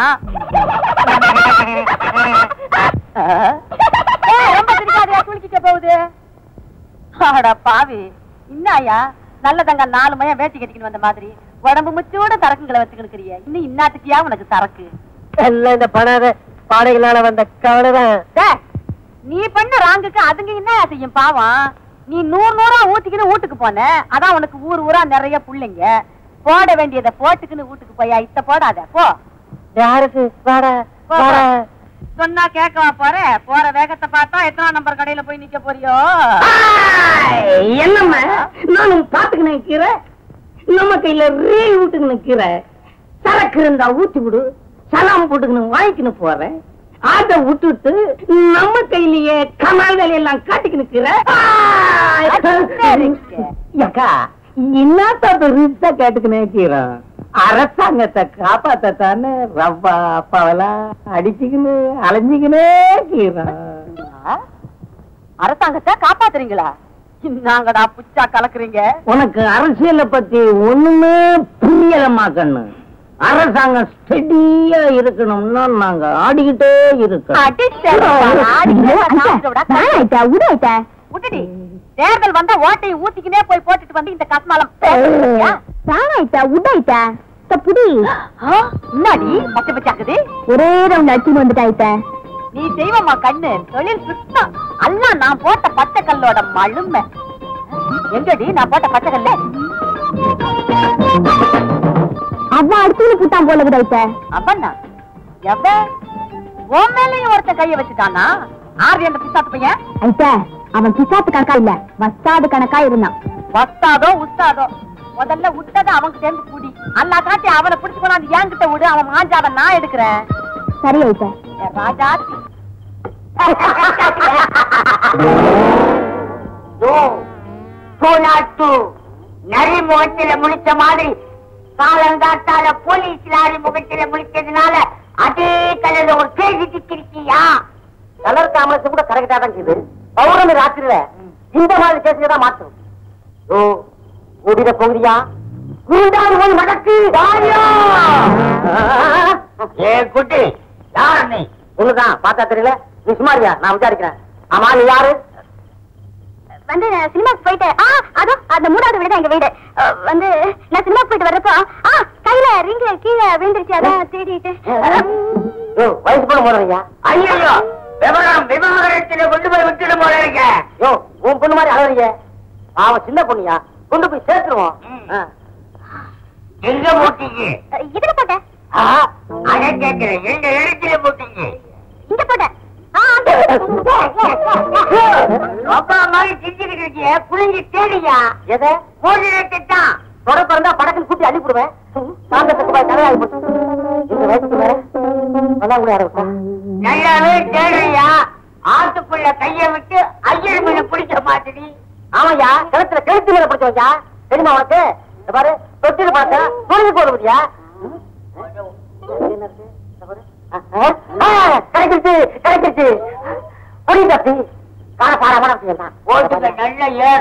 S5: ஏய், ரொம்ப சிரிக்காதயா குளிக்க போகுது அட பாவி இன்னாயா நல்லதங்க நாலு மயம் வேட்டி கட்டிக்கிட்டு வந்த மாதிரி உடம்பு முச்சோட சரக்குங்களை வச்சுக்கிட்டு இன்னும் இன்னாட்டுக்கியா உனக்கு சரக்கு
S4: எல்லாம் இந்த பணாத பாடைகளால வந்த கவலைதான்
S5: டேய், நீ பண்ண ராங்குக்கு அதுங்க என்ன செய்யும் பாவம் நீ நூறு நூறா ஊத்திக்கின்னு வீட்டுக்கு போன அதான் உனக்கு ஊர் ஊரா நிறைய புள்ளைங்க போட வேண்டியதை போட்டுக்கின்னு வீட்டுக்கு போயா இத்த போடாத போ
S4: யாருக்கு வாடா
S5: போ, போ. சொன்னா கேட்கவா போற போற வேகத்தை பார்த்தா எத்தனை நம்பர் கடையில போய் நிக்க போறியோ
S1: என்னம்மா நானும் பாத்துக்கு நிக்கிற நம்ம கையில ரீ விட்டுக்கு நிக்கிற சரக்கு இருந்தா ஊத்தி விடு சலாம் போட்டுக்கணும் வாங்கிக்கணும் போறேன் அதை விட்டுட்டு நம்ம கையிலேயே கமால் வேலையெல்லாம் காட்டிக்கு நிக்கிற அக்கா என்னத்த ரிச்சா கேட்டுக்கு நிக்கிறோம் அரசாங்கத்தை காப்பாத்தானே ரவ்வா அப்பாவெல்லாம் அடிச்சுக்கின்னு அலைஞ்சுக்கினே கீறோம்
S5: அரசாங்கத்தை காப்பாத்துறீங்களா நாங்கடா புச்சா கலக்குறீங்க
S1: உனக்கு அரசியலை பத்தி ஒண்ணுமே புரியலமா கண்ணு அரசாங்கம் ஸ்டெடியா இருக்கணும்னா நாங்க ஆடிக்கிட்டே இருக்கோம்
S5: விட்டுடி தேர்தல் வந்தா ஓட்டையை ஊத்திக்கினே போய் போட்டுட்டு வந்து இந்த கஸ்மாலம் பேசுறியா? ஆ, என்னடி பச்சை பச்சாக்குது
S3: ஒரே ரவுண்ட் அடிச்சு வந்துட்டாயிட்ட
S5: நீ தெய்வமா கண்ணு தொழில் சுத்தம் எல்லாம் நான் போட்ட பச்சை கல்லோட மழுமை எங்கடி நான் போட்ட பச்சை கல்ல
S3: அவன் அடுத்து புட்டான் போல விடாயிட்ட
S5: அவனா எவ உன் மேலயும் ஒருத்தன் கைய வச்சுட்டானா ஆறு அந்த பிசாத்து பையன்
S3: ஐயா அவன் பிசாத்து கணக்கா இல்ல வஸ்தாது கணக்கா இருந்தான்
S5: வஸ்தாதோ உஸ்தாதோ முதல்ல விட்டதை அவனுக்கு சேர்ந்து குடி அல்லா காட்டி அவனை பிடிச்சு கொண்டாந்து என்கிட்ட விடு அவன் மாஞ்சாவை நான் எடுக்கிறேன்
S3: சரி ஐயா
S5: ஏ ராஜாத்தி
S6: நரி முகத்தில முழிச்ச மாதிரி காலங்காத்தால போலீஸ் லாரி முகத்தில முழிச்சதுனால அதே கலர்ல ஒரு கேள்வி திக்கிருக்கியா
S4: கலர் காமரஸ் கூட கரெக்டா தான் இருக்குது பௌர்ணமி ராத்திரில இந்த மாதிரி கேசுல தான் மாற்றும் ஓ ஓடிட போகிறியா குண்டாடு போய் மடக்கு வாரியா
S6: ஏ குட்டி யார் நீ
S4: ஒண்ணுதான் பார்த்தா தெரியல நீ சுமாரியா நான் விசாரிக்கிறேன் ஆமா நீ யாரு
S3: வந்து சினிமாக்கு போயிட்டு ஆ அதோ அந்த மூணாவது வீடு தான் எங்க வீடு அஹ், வந்து நான் சினிமாக்கு போயிட்டு வர்றப்போ ஆ கையில ரிங்கு கீழே விழுந்துருச்சு அதான் தேடிட்டு
S4: ஓ வயசு பண்ண போறீங்க
S6: ஐயோ விவகாரம் விவகாரத்துல கொண்டு போய் விட்டுட போல இருக்க
S4: யோ உன் பொண்ணு மாதிரி அழறீங்க அவன் சின்ன பொண்ணியா கொண்டு போய் சேர்த்துருவோம் ஆ.
S6: எங்க போட்டீங்க
S3: அஹ், இதுல போட்டேன்
S6: ஆ, அத கேட்கிறேன் எந்த இடத்துல போட்டீங்க
S3: இங்க போட்டேன் ஆ, அங்க.
S6: அப்பா மாதிரி செஞ்சுக்கிட்டு இருக்கிய புரிஞ்சு தேடியா
S4: எதை
S6: மோதிரத்தை தான்
S4: தொட பிறந்தா படக்குன்னு கூட்டி அள்ளிவிடுவேன் சாந்தத்துக்கு போய் தலையாகி போச்சு இந்த வயசுக்கு மேல அதான் கூட யாரும்
S6: நல்லாவே தேடுறியா ஆத்துக்குள்ள கைய விட்டு ஐயர் மீனை பிடிக்க மாட்டேடி
S4: ஆமாய்யா கிணத்துல கழுத்து மேல பிடிச்சவங்க தெரியுமா உனக்கு இந்த பாரு தொட்டில பார்த்தா துணிஞ்சு போடுவியா கிடைச்சிருச்சு கிடைச்சிருச்சு புடி தப்பி காண பாரமான விஷயம் தான்
S6: ஓட்டுக்க நல்ல ஏர்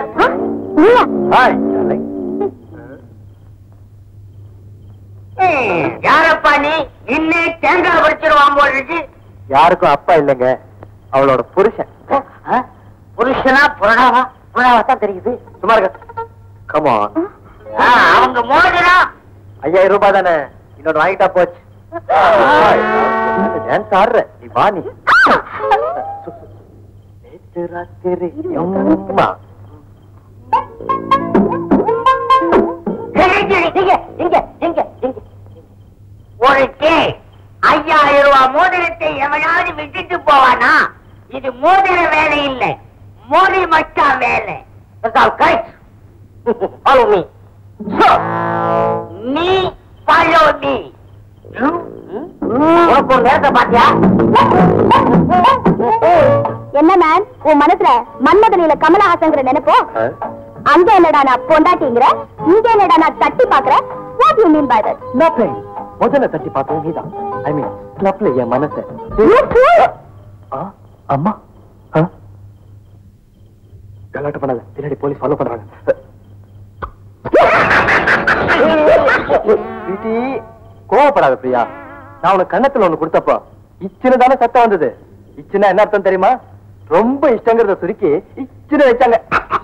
S6: யாரப்பா நீ இன்னும் தேங்காய் பறிச்சிருவான் போல் இருக்கு
S2: யாருக்கும் அப்பா இல்லைங்க அவளோட புருஷன்
S4: ஆ? புருஷனா புரணாவா புரணாவா தான் தெரியுது
S2: சும்மா இருக்க கமான்
S6: ஆ, அவங்க மோதிரம்
S2: ஐயாயிரம் ரூபாய் தானே இன்னொன்னு வாங்கிட்டா போச்சு டான்ஸ் ஆடுற நீ வா நீ நேத்து ராத்திரி எம்மா.
S4: இங்க இங்க இங்க இங்க
S6: உனக்கு ஐயாயிரம் ரூபாய் மோதிரத்தை எவனாவது விட்டுட்டு போவானா இது மோதிர வேலை இல்ல மோதி மச்சா வேலை
S4: That's all right. Follow me.
S6: So, நீ follow me.
S4: உனக்கு ஒரு நேரத்தை பாத்தியா
S3: என்ன மேன் உன் மனசுல மன்மதனில கமலஹாசங்கிற நினைப்போ
S2: ஆ?
S3: அங்க என்னடா நான் பொண்டாட்டிங்கிற இங்க என்னடா நான் தட்டி பாக்குறேன் what you mean by that
S2: No playing. முதல்ல தட்டி பார்த்தது நீதான் ஐ மீன் கிளப்ல என் மனசை ஆ, அம்மா ஆ? கலாட்டம் பண்ணாத பின்னாடி போலீஸ் ஃபாலோ பண்றாங்க பிடி கோவப்படாத பிரியா நான் உனக்கு கண்ணத்துல ஒண்ணு கொடுத்தப்போ இச்சின்னு தானே சத்தம் வந்தது இச்சுன்னா என்ன அர்த்தம் தெரியுமா ரொம்ப இஷ்டங்கிறத சுருக்கி இச்சுன்னு வச்சாங்க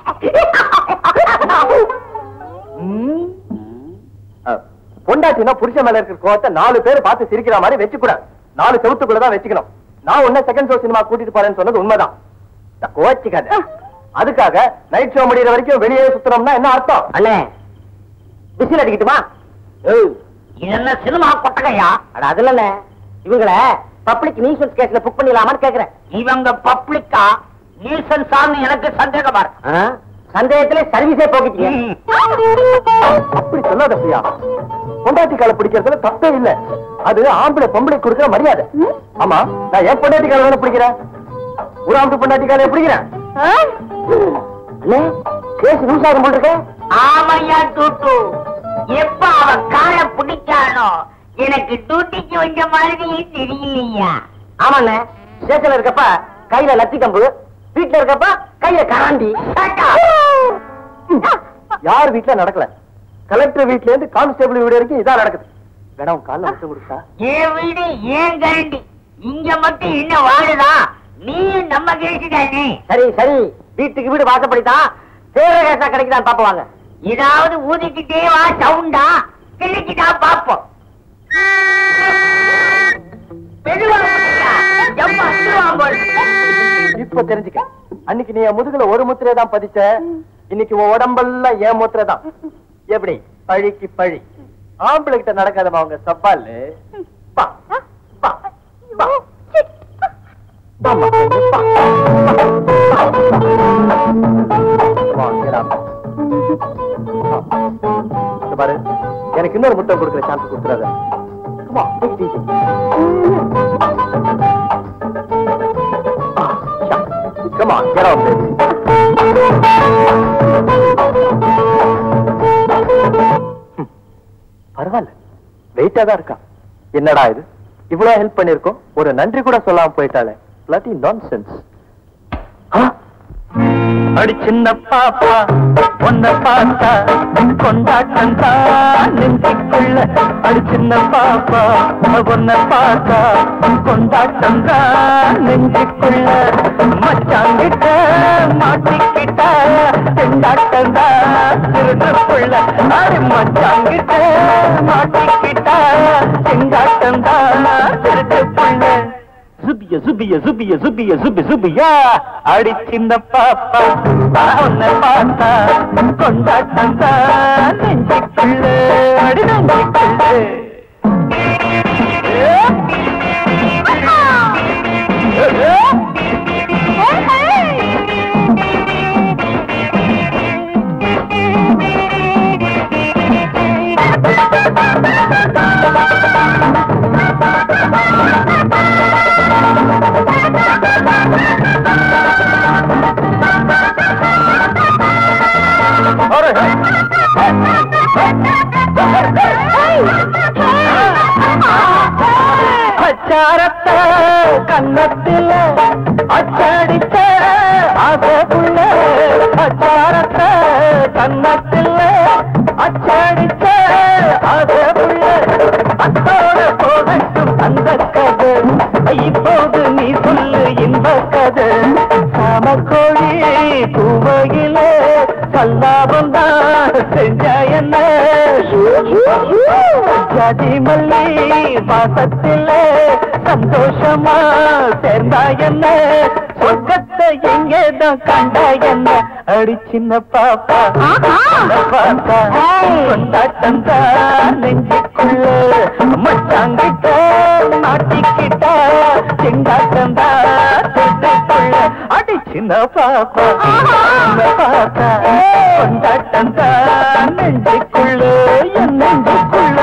S2: ம். அ, பொண்டாட்டினா புருஷன் மேல இருக்கிற கோவத்தை நாலு பேர் பார்த்து சிரிக்கிற மாதிரி வச்சுக்கூடாது நாலு செவத்துக்குள்ளதான் வச்சுக்கணும் நான் உன்ன செகண்ட் ஷோ சினிமா கூட்டிட்டு போறேன்னு சொன்னது உண்மைதான் நான் கோச்சிக்காத அதுக்காக நைட் ஷோ முடியிற வரைக்கும் வெளியே சுத்தணும்னா என்ன அர்த்தம்
S4: அண்ணே விசில் அடிக்கட்டுமா
S6: இது என்ன சினிமா கொட்டகையா
S4: அட அதுல இல்ல இவங்கள பப்ளிக் நியூசன்ஸ் கேஸ்ல புக் பண்ணிடலாமான்னு கேக்குறேன்
S6: இவங்க பப்ளிக்கா நீசன் சார்னு எனக்கு சந்தேகமா இருக்கு
S4: ஆ? சந்தேகத்திலே சர்வீஸே போக்கிட்டீங்க
S2: அப்படி சொல்லாத பிரியா பொண்டாட்டி காலை பிடிக்கிறதுல தப்பே இல்ல அது ஆம்பளை பொம்பளை கொடுக்கிற மரியாதை ஆமா நான் என் பொண்டாட்டி காலை தானே பிடிக்கிறேன் ஒரு ஆம்பளை பொண்டாட்டி காலை பிடிக்கிறேன்
S4: அண்ணே கேஸ் லூஸ் ஆகும் போல் இருக்கே
S6: ஆமையா டூட்டு எப்ப அவன் காலை பிடிச்சானோ எனக்கு டூட்டிக்கு வந்த மாதிரியே தெரியலையா
S4: ஆமாண்ணே ஸ்டேஷன்ல இருக்கப்ப கையில லத்தி கம்பு வீட்டுல இருக்கப்ப கையில கராண்டி
S2: யார் வீட்டுல நடக்கல கலெக்டர் வீட்ல இருந்து கான்ஸ்டபிள் வீடு வரைக்கும் இதான் நடக்குது வேணா உன் காலில் மட்டும் கொடுத்தா
S6: என் வீடு ஏன் கரண்டி இங்க மட்டும் என்ன வாழுதா நீ நம்ம கேட்டு தானே
S4: சரி சரி வீட்டுக்கு வீடு வாசப்படித்தான் தேர கேசா கிடைக்குதான் பாப்பவாங்க
S6: ஏதாவது ஊதிக்கிட்டே வா சவுண்டா கிள்ளிக்கிட்டா பாப்போம் மெதுவா ஊதிக்கா. எம்மா, திருவாம் போல்.
S2: இப்ப தெரிஞ்சுக்க அன்னைக்கு நீ என் முதுகுல ஒரு முத்திரை தான் பதிச்ச இன்னைக்கு உன் உடம்பெல்லாம் ஏன் முத்திரை தான் எப்படி பழிக்கு பழி ஆம்பளை கிட்ட நடக்காதமா அவங்க சப்பால் பா பா பா வாம்மா, வா. வா, get up. வா. இங்க பாரு எனக்கு இன்னொரு முத்தம் கொடுக்குற சான்ஸ் கொடுத்துறாத Come on, take it easy. Ah, shucks. Come on, get out, baby. ம், பரவாயில்ல வெயிட்டா தான் இருக்கா என்னடா இது இவ்வளவு ஹெல்ப் பண்ணிருக்கோம் ஒரு நன்றி கூட சொல்லாம போயிட்டாளே பிளட்டி நான்சென்ஸ்
S1: அடி சின்ன பாப்பா உன்னை பார்த்தா கொண்டாட்டம் தான் நெஞ்சுக்குள்ள அடி சின்ன பாப்பா உன்னை பார்த்தா கொண்டாட்டம் தான் நெஞ்சுக்குள்ள மச்சாங்கிட்ட மாட்டிக்கிட்ட கொண்டாட்டம் தான் திருநப்புள்ள அடி மச்சாங்கிட்ட மாட்டிக்கிட்ட கொண்டாட்டம் தான் திருநப்புள்ள சுபிய சுபிய சுபிய சுபிய சுபி சுபியா அடி சின்ன பாப்பா உன்னை பார்த்தா கொண்டாட்டம் தான் நெஞ்சுக்குள்ள அடி நெஞ்சுக்குள்ள அச்சாரத்தை கன்னத்தில அச்சடித்த ஆசைக்குள்ள அச்சாரத்தை கன்னத்தில அச்சடித்த ஆசைக்குள்ள அத்தோட போகட்டும் அந்த கதை இப்போது நீ சொல்லு இன்ப கதை சாமக்கோழி கூவையில கல்லாபம் தான் செஞ்ச என்ன ஜாதி மல்லி வாசத்தில சந்தோஷமா சேர்ந்தா என்ன சொர்க்கத்தை எங்கேதான் கண்டா என்ன அடி சின்ன பாப்பா உன்னை பார்த்தா கொண்டாட்டம் தான் நெஞ்சுக்குள்ள மச்சாங்கிட்ட மாட்டிக்கிட்ட செங்காட்டம் தான் செஞ்சுக்குள்ள அடி சின்ன பாப்பா உன்னை பார்த்தா கொண்டாட்டம் தான் நெஞ்சுக்குள்ள என் நெஞ்சுக்குள்ள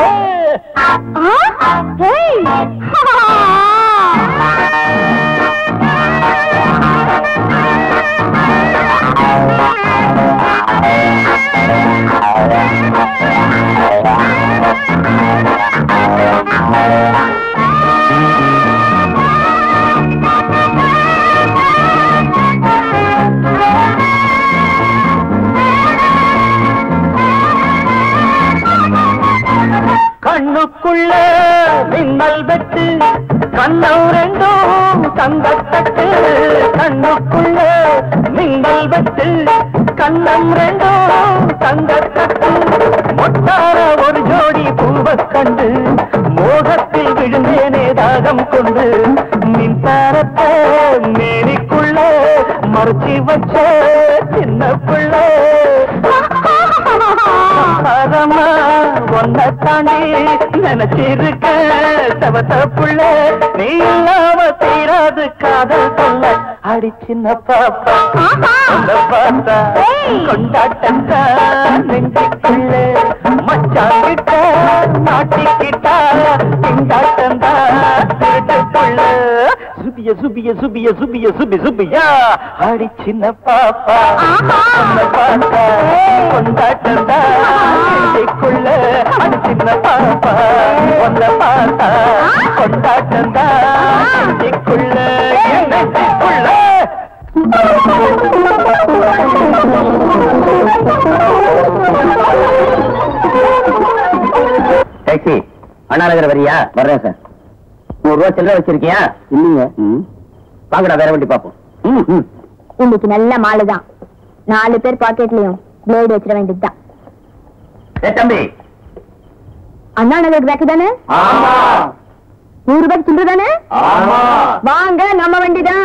S1: கண்ணுக்குள்ள மின்னல் வெட்டு கண்ணம் ரெண்டும் தங்கத்தட்டு கண்ணுக்குள்ள மின்னல் வெட்டு கண்ணம் ரெண்டும் தங்கத்தட்டு மொட்டார ஒரு ஜோடி பூவக் கண்டு மோகத்தில் விழுந்தேனே தாகம் கொண்டு மின்சாரத்தை மேனிக்குள்ள மறைச்சி வச்ச சின்ன பிள்ளை பரமா ஒன்ன தாண்டி நினைச்சிருக்க தவத்த புள்ள நீ இல்லாம தீராது காதல் சொல்ல அடி சின்ன பாப்பா உன்னை பார்த்தா கொண்டாட்டம் தான் நெஞ்சுக்குள்ள மச்சாங்கிட்ட மாட்டிக்கிட்டா கொண்டாட்டம் தான் திருட்டுக்குள்ள சுபிய சுபிய சுபிய சுபிய சுபி சுபியா அடி சின்ன பாப்பா உன்னை பார்த்தா கொண்டாட்டம் தான் நெஞ்சுக்குள்ள அடி சின்ன பாப்பா உன்னை பார்த்தா கொண்டாட்டம் தான் நெஞ்சுக்குள்ள என் நெஞ்சுக்குள்ள
S4: டாக்ஸி அண்ணா நகர் வரியா வர்றேன் சார் நூறு ரூபா சில்லறை வச்சிருக்கியா இல்லைங்க வாங்கடா வேற வண்டி பாப்போம் ம், ம்.
S3: இன்னைக்கு நல்ல மாலு தான் நாலு பேர் பாக்கெட்லயும் பிளேடு வச்சிட வேண்டியதுதான்
S4: ஏ தம்பி
S3: அண்ணா நகருக்கு பேக்கு தானே
S4: ஆமா
S3: நூறு ரூபாய்க்கு சில்லற தானே
S4: ஆமா
S3: வாங்க நம்ம வண்டி தான்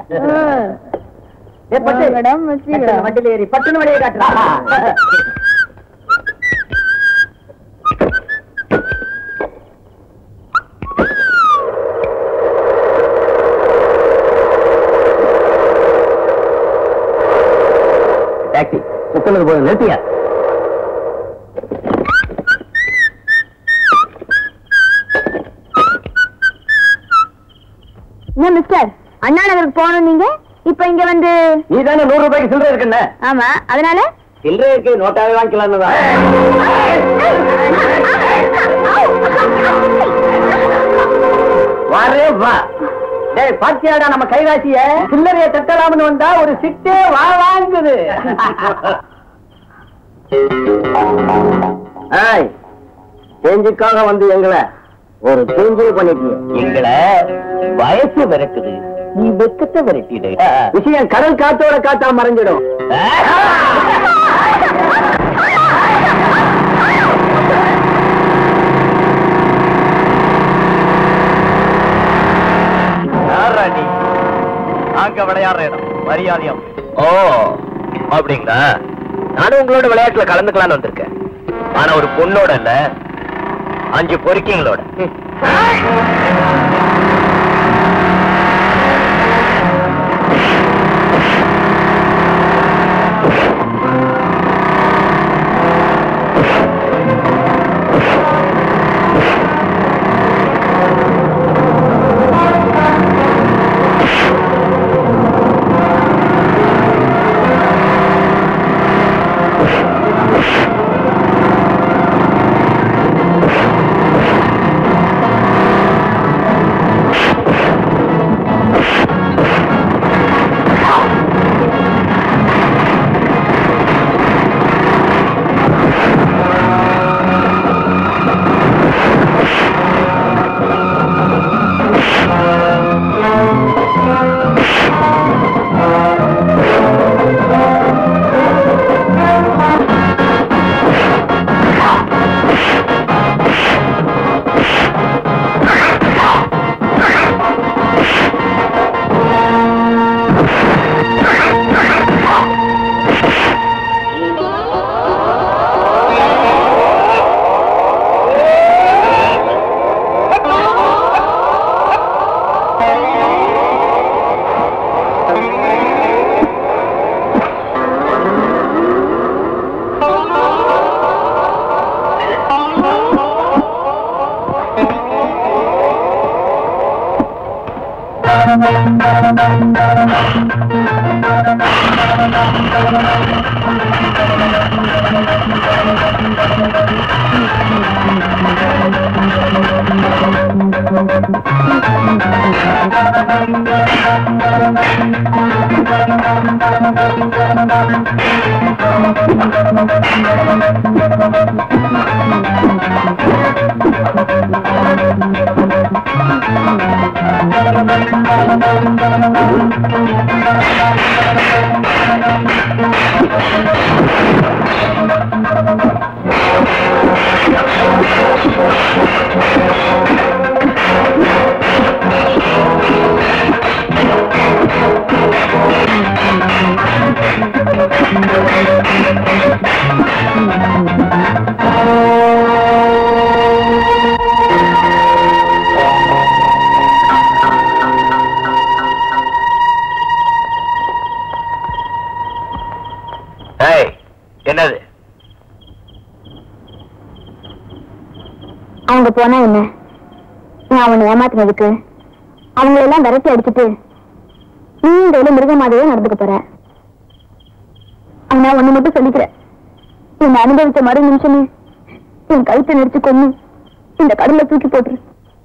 S4: ஏ பட்டு பட்டு, வண்டியில ஏறி பட்டுன்னு வழியை காட்டுறா சொன்னது போதும் நிறுத்தியா
S3: என்ன மிஸ்டர் அண்ணா நகருக்கு போகணும் நீங்க இப்ப இங்க வந்து
S4: நீ தானே நூறு ரூபாய்க்கு சில்லறை இருக்குன்னு
S3: ஆமா அதனால
S4: சில்லறை இருக்கு நோட்டாவே வாங்கிக்கலாம்னு வரே வா டேய் பாத்தியாடா நம்ம கைராசிய சில்லறைய தட்டலாம்னு வந்தா ஒரு சிட்டே வா வாங்குது ஏய் சேஞ்சுக்காக வந்து எங்களை ஒரு சேஞ்சு பண்ணிட்டீங்க எங்களை வயசு விரட்டுது நீ வெக்கத்தை விரட்டிடு விஷயம் கடல் காத்தோட காத்தா மறைஞ்சிடும்
S2: யாராடி அங்க விளையாடுற இடம் மரியாதையா ஓ அப்படிங்களா நானும் உங்களோட விளையாட்டுல கலந்துக்கலாம்னு வந்திருக்கேன் ஆனா ஒரு பொண்ணோட இல்ல அஞ்சு பொறுக்கிங்களோட ஏய் என்னது
S3: அவங்க போனா என்ன நான் அவனை ஏமாத்தினதுக்கு அவங்கள எல்லாம் விரட்டி அடிச்சுட்டு நீ இந்த வேலை மிருக மாதிரியே நடந்துக்க போற ஆனா ஒண்ணு மட்டும் சொல்லிக்கிறேன் என்ன அனுபவிச்ச மறு நிமிஷமே என் கழுத்தை நெரிச்சு கொன்னு இந்த கடல்ல தூக்கி போட்டுரு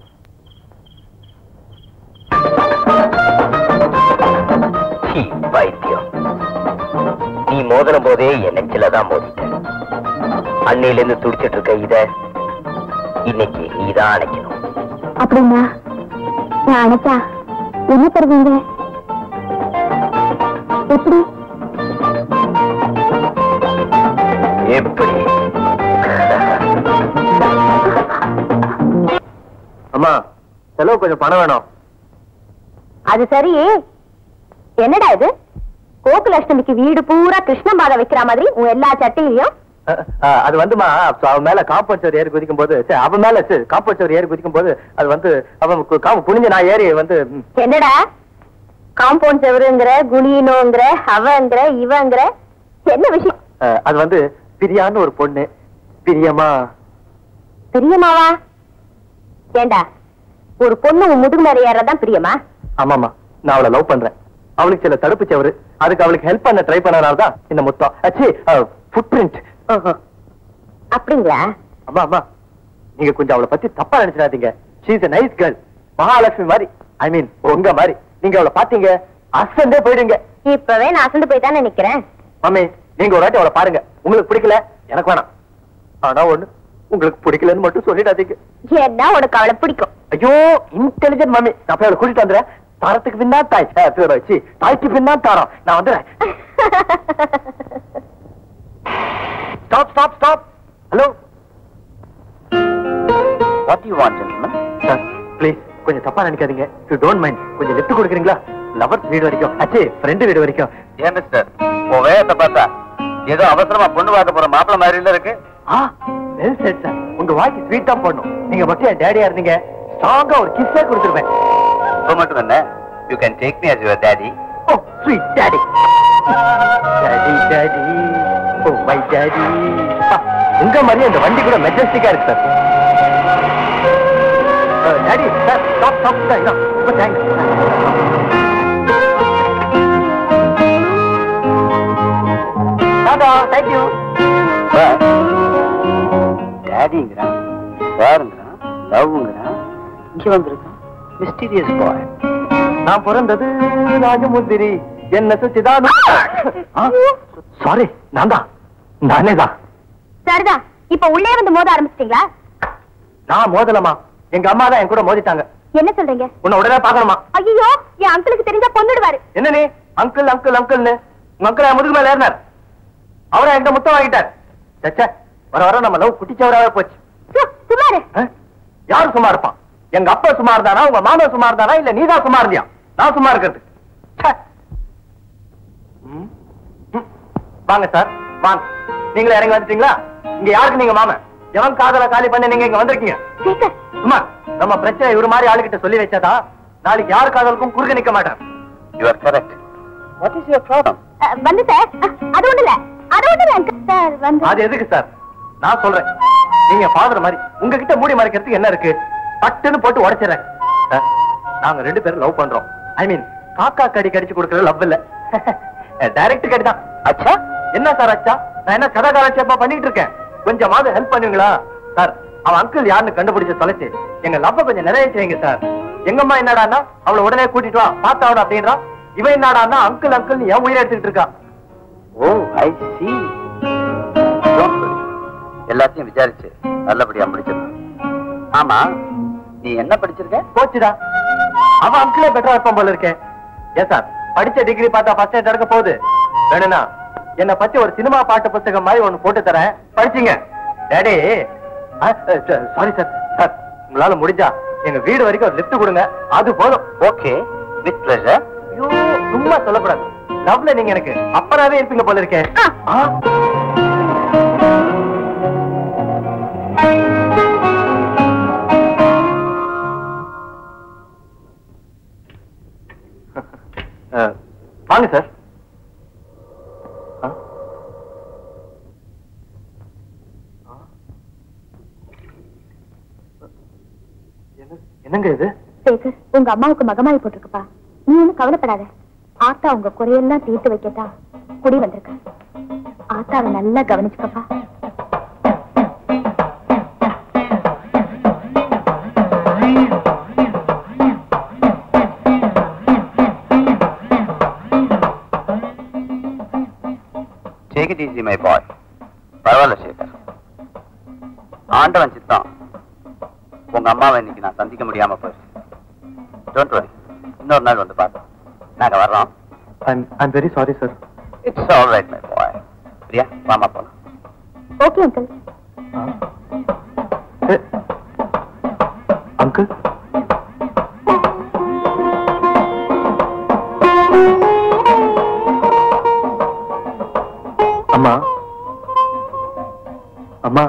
S2: சீ, பைத்தியம் நீ மோதின போதே என் நெஞ்சில தான் மோதிட்ட அன்னையில இருந்து துடிச்சிட்டு இருக்க இத இன்னைக்கு நீதான் அணைக்கணும்
S3: அப்படின்னா நான் அணைச்சா என்ன தருவீங்க எப்படி
S2: எப்படி அம்மா செலவு கொஞ்சம் பணம் வேணும்
S3: அது சரி என்னடா இது கோகுலாஷ்டமிக்கு வீடு பூரா கிருஷ்ண மாலை வைக்கிற மாதிரி உன் எல்லா சட்டையிலையும்
S2: அஹ், அஹ், அது வந்துமா so அவன் மேல காப்பச்சவர் ஏறி குதிக்கும் போது சே, அவன் மேல காப்பச்சவர் ஏறி குதிக்கும் போது அது வந்து அவன் கு- காப்பு புனிஞ்சு நான் ஏறி வந்து ம்,
S3: என்னடா காம்பவுண்ட் செவருங்கிற குணினோங்கிற அவங்கிற இவங்கிற என்ன விஷயம்
S2: அஹ், அது வந்து பிரியான்னு ஒரு பொண்ணு பிரியமா
S3: பிரியமாவா ஏண்டா ஒரு பொண்ணு உன் முதுகு மேல ஏறதான் பிரியமா
S2: ஆமாமா நான் அவளை லவ் பண்றேன் அவளுக்கு சில தடுப்பு சவறு அதுக்கு அவளுக்கு ஹெல்ப் பண்ண ட்ரை பண்ணனால தான் இந்த முத்தம் அச்சி ஃபுட் பிரிண்ட்
S3: அப்படிங்களா
S2: அம்மா அம்மா நீங்க கொஞ்சம் அவளை பத்தி தப்பா நினைச்சிடாதீங்க she is nice girl Mahalakshmi மாதிரி ஐ மீன் உங்க மாதிரி நீங்க அவளை பாத்தீங்க அசந்தே போயிடுங்க
S3: இப்பவே நான் அசந்து போய் தானே நிக்கிறேன்
S2: மம்மி நீங்க ஒரு வாட்டி அவளை பாருங்க உங்களுக்கு பிடிக்கல எனக்கு வேணாம் ஆனா ஒண்ணு உங்களுக்கு பிடிக்கலன்னு மட்டும் சொல்லிடாதீங்க
S3: ஏன்னா உனக்கு அவளை பிடிக்கும்
S2: ஐயோ இன்டெலிஜென்ட் மம்மி நான் போய் அவளை கூட்டிட்டு வந்துடுறேன் தாரத்துக்கு பின்னா தாய் அஹ், பிற வச்சு தாய்க்கு பின்னா தாரம் நான் வந்துடுறேன் stop stop stop hello
S4: what you want gentleman
S2: sir please கொஞ்சம் தப்பா நினைக்காதீங்க யூ டோன்ட் மைண்ட் கொஞ்சம் லிஃப்ட் கொடுக்குறீங்களா லவர்ஸ் வீடு வரைக்கும் அச்சே ஃப்ரெண்டு வீடு வரைக்கும்
S4: ஏன் மிஸ்டர் உன் வேகத்தை பார்த்தா ஏதோ அவசரமா பொண்ணு பார்க்க போற மாப்பிள்ள மாதிரி இல்ல இருக்கு
S2: ஆ வெல் செட் சார் உங்க வாய்க்கு ஸ்வீட்டா பண்ணும் நீங்க மட்டும் என் டேடியா இருந்தீங்க ஸ்ட்ராங்கா ஒரு கிஸ்ஸே கொடுத்துருவேன்
S4: இப்போ மட்டும் என்ன you can take me as your daddy
S2: oh sweet daddy daddy daddy oh my daddy உங்க மாதிரியே இந்த வண்டி கூட மெஜஸ்டிக்கா இருக்கு sir daddy sir stop stop sir ரொம்ப தேங்க்ஸ் டாடா தேங்க்யூ
S4: டேடிங்கிறான் சாருங்கிறான் லவ்ங்கிறான் இங்க வந்திருக்கான் மிஸ்டீரியஸ் பாய்
S2: நான் பிறந்தது ராஜமுந்திரி என்ன சுச்சிதான் சாரி நான் தான் நானே தான்
S3: சரிதான் இப்ப உள்ளே வந்து மோத ஆரம்பிச்சிட்டீங்களா
S2: நான் மோதலமா எங்க அம்மா தான் என் கூட மோதிட்டாங்க
S3: என்ன சொல்றீங்க
S2: உன்னை உடனே பாக்கணுமா
S3: ஐயோ என் அங்கிளுக்கு தெரிஞ்சா கொன்னுடுவாரு
S2: என்ன நீ அங்கிள் அங்கிள் அங்கிள்னு உங்க அங்கிள் என் முதுகு மேல ஏறினார் அவரை என்கிட்ட முத்தம் வாங்கிட்டார் சச்சே வர வர நம்ம லவ் குட்டிச்சவராகவே போச்சு
S3: சு, சுமாரு
S2: ஆ? யாரு சும்மா இருப்பான் எங்க அப்பா சும்மா இருந்தானா உங்க மாமா சும்மா இருந்தானா இல்ல நீதான் சும்மா இருந்தியா நான் சும்மா இருக்கிறது ச்சே. ம். ம். வாங்க சார் வாங்க நீங்களே இறங்கி வந்துட்டீங்களா இங்க யாருக்கு நீங்க மாமன் எவன் காதல காலி பண்ண நீங்க இங்க வந்திருக்கீங்க
S3: சேகர்
S2: சும்மா நம்ம பிரச்சனை இவரு மாதிரி ஆளுகிட்ட சொல்லி வச்சாதா நாளைக்கு யார் காதலுக்கும் குறுக்க நிக்க மாட்டார்
S4: you are correct what is your problem
S3: ah, வந்து சார் அஹ், அது ஒண்ணு இல்ல அது ஒண்ணு இல்ல uncle. சார் வந்து
S2: அது எதுக்கு சார் நான் சொல்றேன் நீங்க ஃபாதர் மாதிரி உங்ககிட்ட மூடி மறைக்கிறதுக்கு என்ன இருக்கு பட்டுன்னு போட்டு உடைச்சிடுறேன் சார் நாங்க ரெண்டு பேரும் லவ் பண்றோம் ஐ மீன் காக்கா கடி கடிச்சு கொடுக்கறது லவ் இல்ல டைரக்ட் கடி தான் அச்சா என்ன சார் அச்சா நான் என்ன கதை காலட்சேப்பா பண்ணிட்டு இருக்கேன் கொஞ்சமாவது ஹெல்ப் பண்ணுவீங்களா சார் அவன் அங்கிள் யாருன்னு கண்டுபிடிச்சு தொலைச்சு எங்க லவ்வ கொஞ்சம் நிறைய செய்யுங்க சார் எங்கம்மா என்னடான்னா அவளை உடனே கூட்டிட்டு வா பார்த்தாவணும் அப்படின்றான் இவன் என்னடான்னா அங்கிள் அங்கிள் என் உயிரை எடுத்துக்கிட்டு இருக்கா
S4: ஓ ஐ சி எல்லாத்தையும் விசாரிச்சு நல்லபடியா முடிச்சிடலாம் ஆமா நீ என்ன படிச்சிருக்க
S2: போச்சுடா அவன் அங்கிளே பெட்டரா இருப்பான் போல இருக்கேன் ஏன் சார் படிச்ச டிகிரி பார்த்தா ஃபர்ஸ்ட் ரேட் எடுக்க போகுது வேணும்னா என்ன பத்தி ஒரு சினிமா பாட்டு புத்தகம் மாதிரி ஒண்ணு போட்டு தரேன் படிச்சீங்க டேடி சாரி சார் சார் உங்களால முடிஞ்சா எங்க வீடு வரைக்கும் ஒரு லிஃப்ட் கொடுங்க அது போதும்
S4: ஓகே வித் ப்ளஷர்
S2: ஐயோ சும்மா சொல்லக்கூடாது லவ்ல நீங்க எனக்கு அப்பறாவே இருப்பீங்க போல இருக்கேன் ஆ? அஹ், வாங்க சார் ஆ? ஆ? என்ன- என்னங்க இது
S3: சேகர் உங்க அம்மாவுக்கு மகமாயி போட்டிருக்குப்பா நீ ஒண்ணும் கவலைப்படாத ஆத்தா உங்க குறையெல்லாம் தீர்த்து வைக்கட்டா குடி வந்திருக்க ஆத்தாவை நல்லா கவனிச்சுக்கப்பா
S4: take it easy my boy பரவாயில்ல சேகர் ஆண்டவன் சித்தம் உங்க அம்மாவை இன்னைக்கு நான் சந்திக்க முடியாம போயிடுச்சு டோன்ட் வரி இன்னொரு நாள் வந்து பார்த்தோம் நாங்க வர்றோம்
S2: I'm I'm very sorry sir
S4: it's all right my boy Priya வாமா போலாம்
S3: ஓகே அங்கிள்
S2: அங்கிள் அம்மா அம்மா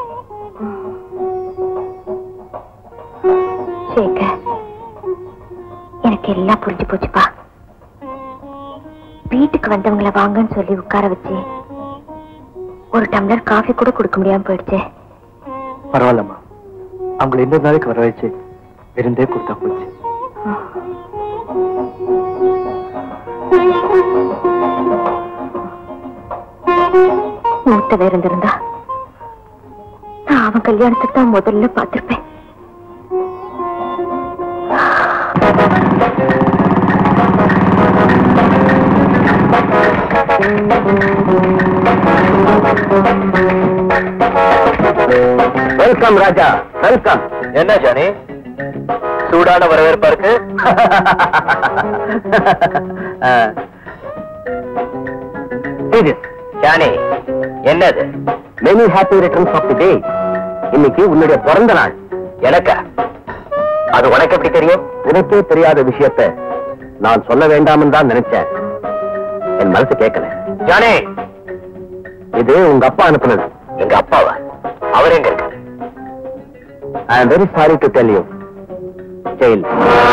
S3: சேகர் எனக்கு எல்லாம் புரிஞ்சு போச்சுப்பா வீட்டுக்கு வந்தவங்கள வாங்கன்னு சொல்லி உட்கார வச்சு ஒரு டம்ளர் காஃபி கூட கொடுக்க முடியாம போயிடுச்சே
S1: பரவாயில்லம்மா அவங்களை இன்னொரு நாளைக்கு வர வச்சு விருந்தே கொடுத்தா போச்சு
S3: மூத்த வேற இருந்திருந்தா நான் அவன் கல்யாணத்துக்கு தான் முதல்ல பார்த்திருப்பேன்
S2: வெல்கம் ராஜா வெல்கம் என்ன ஜானி சூடான வரவேற்பா இருக்கு ஜானி என்னது many happy returns of the day இன்னைக்கு உன்னுடைய பிறந்த நாள் எனக்கா அது உனக்கு எப்படி தெரியும் உனக்கே தெரியாத விஷயத்தை நான் சொல்ல வேண்டாம்னு தான் நினைச்சேன் என் மனசு கேட்கல ஜானே இது உங்க அப்பா அனுப்புனது எங்க அப்பாவா அவர் எங்க இருக்காரு I am very sorry to tell you jail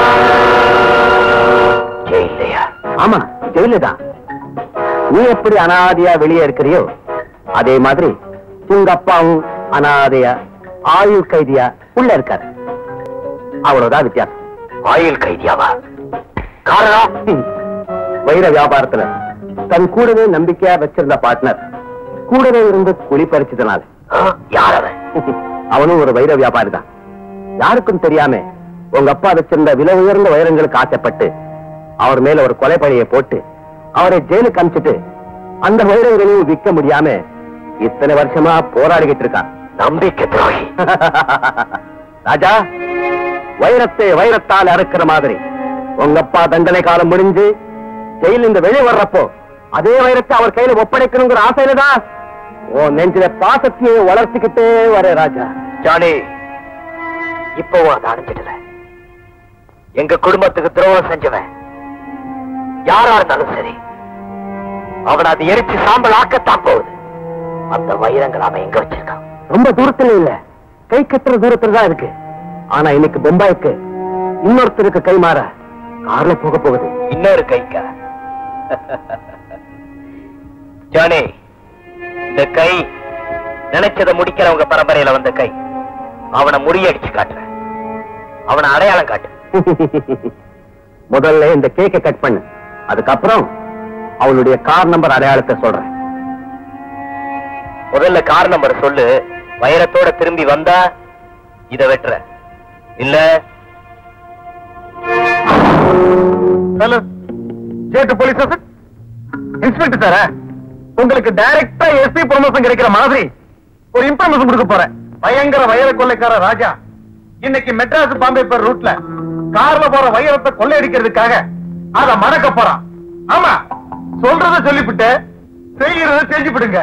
S2: ஜெயிலையா ஆமா ஜெயிலு தான் நீ எப்படி அனாதையா வெளியே இருக்கிறியோ அதே மாதிரி உங்க அப்பாவும் அனாதையா ஆயுள் கைதியா உள்ள இருக்காரு அவ்வளவுதான் வித்தியாசம் ஆயுள் கைதியாவா காரணம் வைர வியாபாரத்துல தன் கூடவே நம்பிக்கையா வச்சிருந்த பார்ட்னர் கூடவே இருந்து குழி பறிச்சதுனால யார் அவன் அவனும் ஒரு வைர வியாபாரி தான் யாருக்கும் தெரியாம உங்க அப்பா வச்சிருந்த விலை உயர்ந்த வைரங்களுக்கு ஆசைப்பட்டு அவர் மேல ஒரு கொலை பழியை போட்டு அவரை ஜெயிலுக்கு அனுப்பிச்சிட்டு அந்த வைரங்களையும் விற்க முடியாம இத்தனை வருஷமா போராடிக்கிட்டு இருக்கான் நம்பிக்கை துரோகி ராஜா வைரத்தை வைரத்தால் அறுக்கிற மாதிரி உங்க அப்பா தண்டனை காலம் முடிஞ்சு ஜெயில இருந்து வெளியே வர்றப்போ அதே வைரத்தை அவர் கையில ஒப்படைக்கணுங்கிற ஆசையில தான் உன் நெஞ்சில பாசத்தையே வளர்த்துக்கிட்டே வர ராஜா ஜானி இப்பவும் அதை அடைஞ்சிடல எங்க குடும்பத்துக்கு துரோகம் செஞ்சவன் யாரா இருந்தாலும் சரி அவன் அதை எரிச்சு சாம்பல் ஆக்கத்தான் போகுது அந்த வைரங்கள் அவன் எங்க வச்சிருக்கான் ரொம்ப தூரத்துல இல்ல கை கட்டுற தூரத்துல தான் இருக்கு ஆனா இன்னைக்கு பொம்பாய்க்கு இன்னொருத்தருக்கு கை மாற கார்ல போக போகுது இன்னொரு கைக்கா ஜானி இந்த கை நினைச்சதை முடிக்கிறவங்க பரம்பரையில வந்த கை அவனை முறியடிச்சு காட்டுற அவனை அடையாளம் காட்டு முதல்ல இந்த கேக்கை கட் பண்ணு அதுக்கப்புறம் அவளுடைய கார் நம்பர் அடையாளத்தை சொல்றேன் முதல்ல கார் நம்பர் சொல்லு வைரத்தோட திரும்பி வந்தா இத வெட்டுற இல்ல
S1: ஹலோ ஜேட்டு போலீஸ் ஸ்டேஷன் இன்ஸ்பெக்டர் சார உங்களுக்கு டைரக்டா எஸ்பி ப்ரொமோஷன் கிடைக்கிற மாதிரி ஒரு இன்ஃபர்மேஷன் கொடுக்க போறேன் பயங்கர வைர கொள்ளைக்கார ராஜா இன்னைக்கு மெட்ராஸ் பாம்பே பேர் ரூட்ல கார்ல போற வைரத்தை கொள்ளையடிக்கிறதுக்காக அத மறக்க போறான் ஆமா சொல்றத சொல்லிவிட்டு செய்யறத செஞ்சு விடுங்க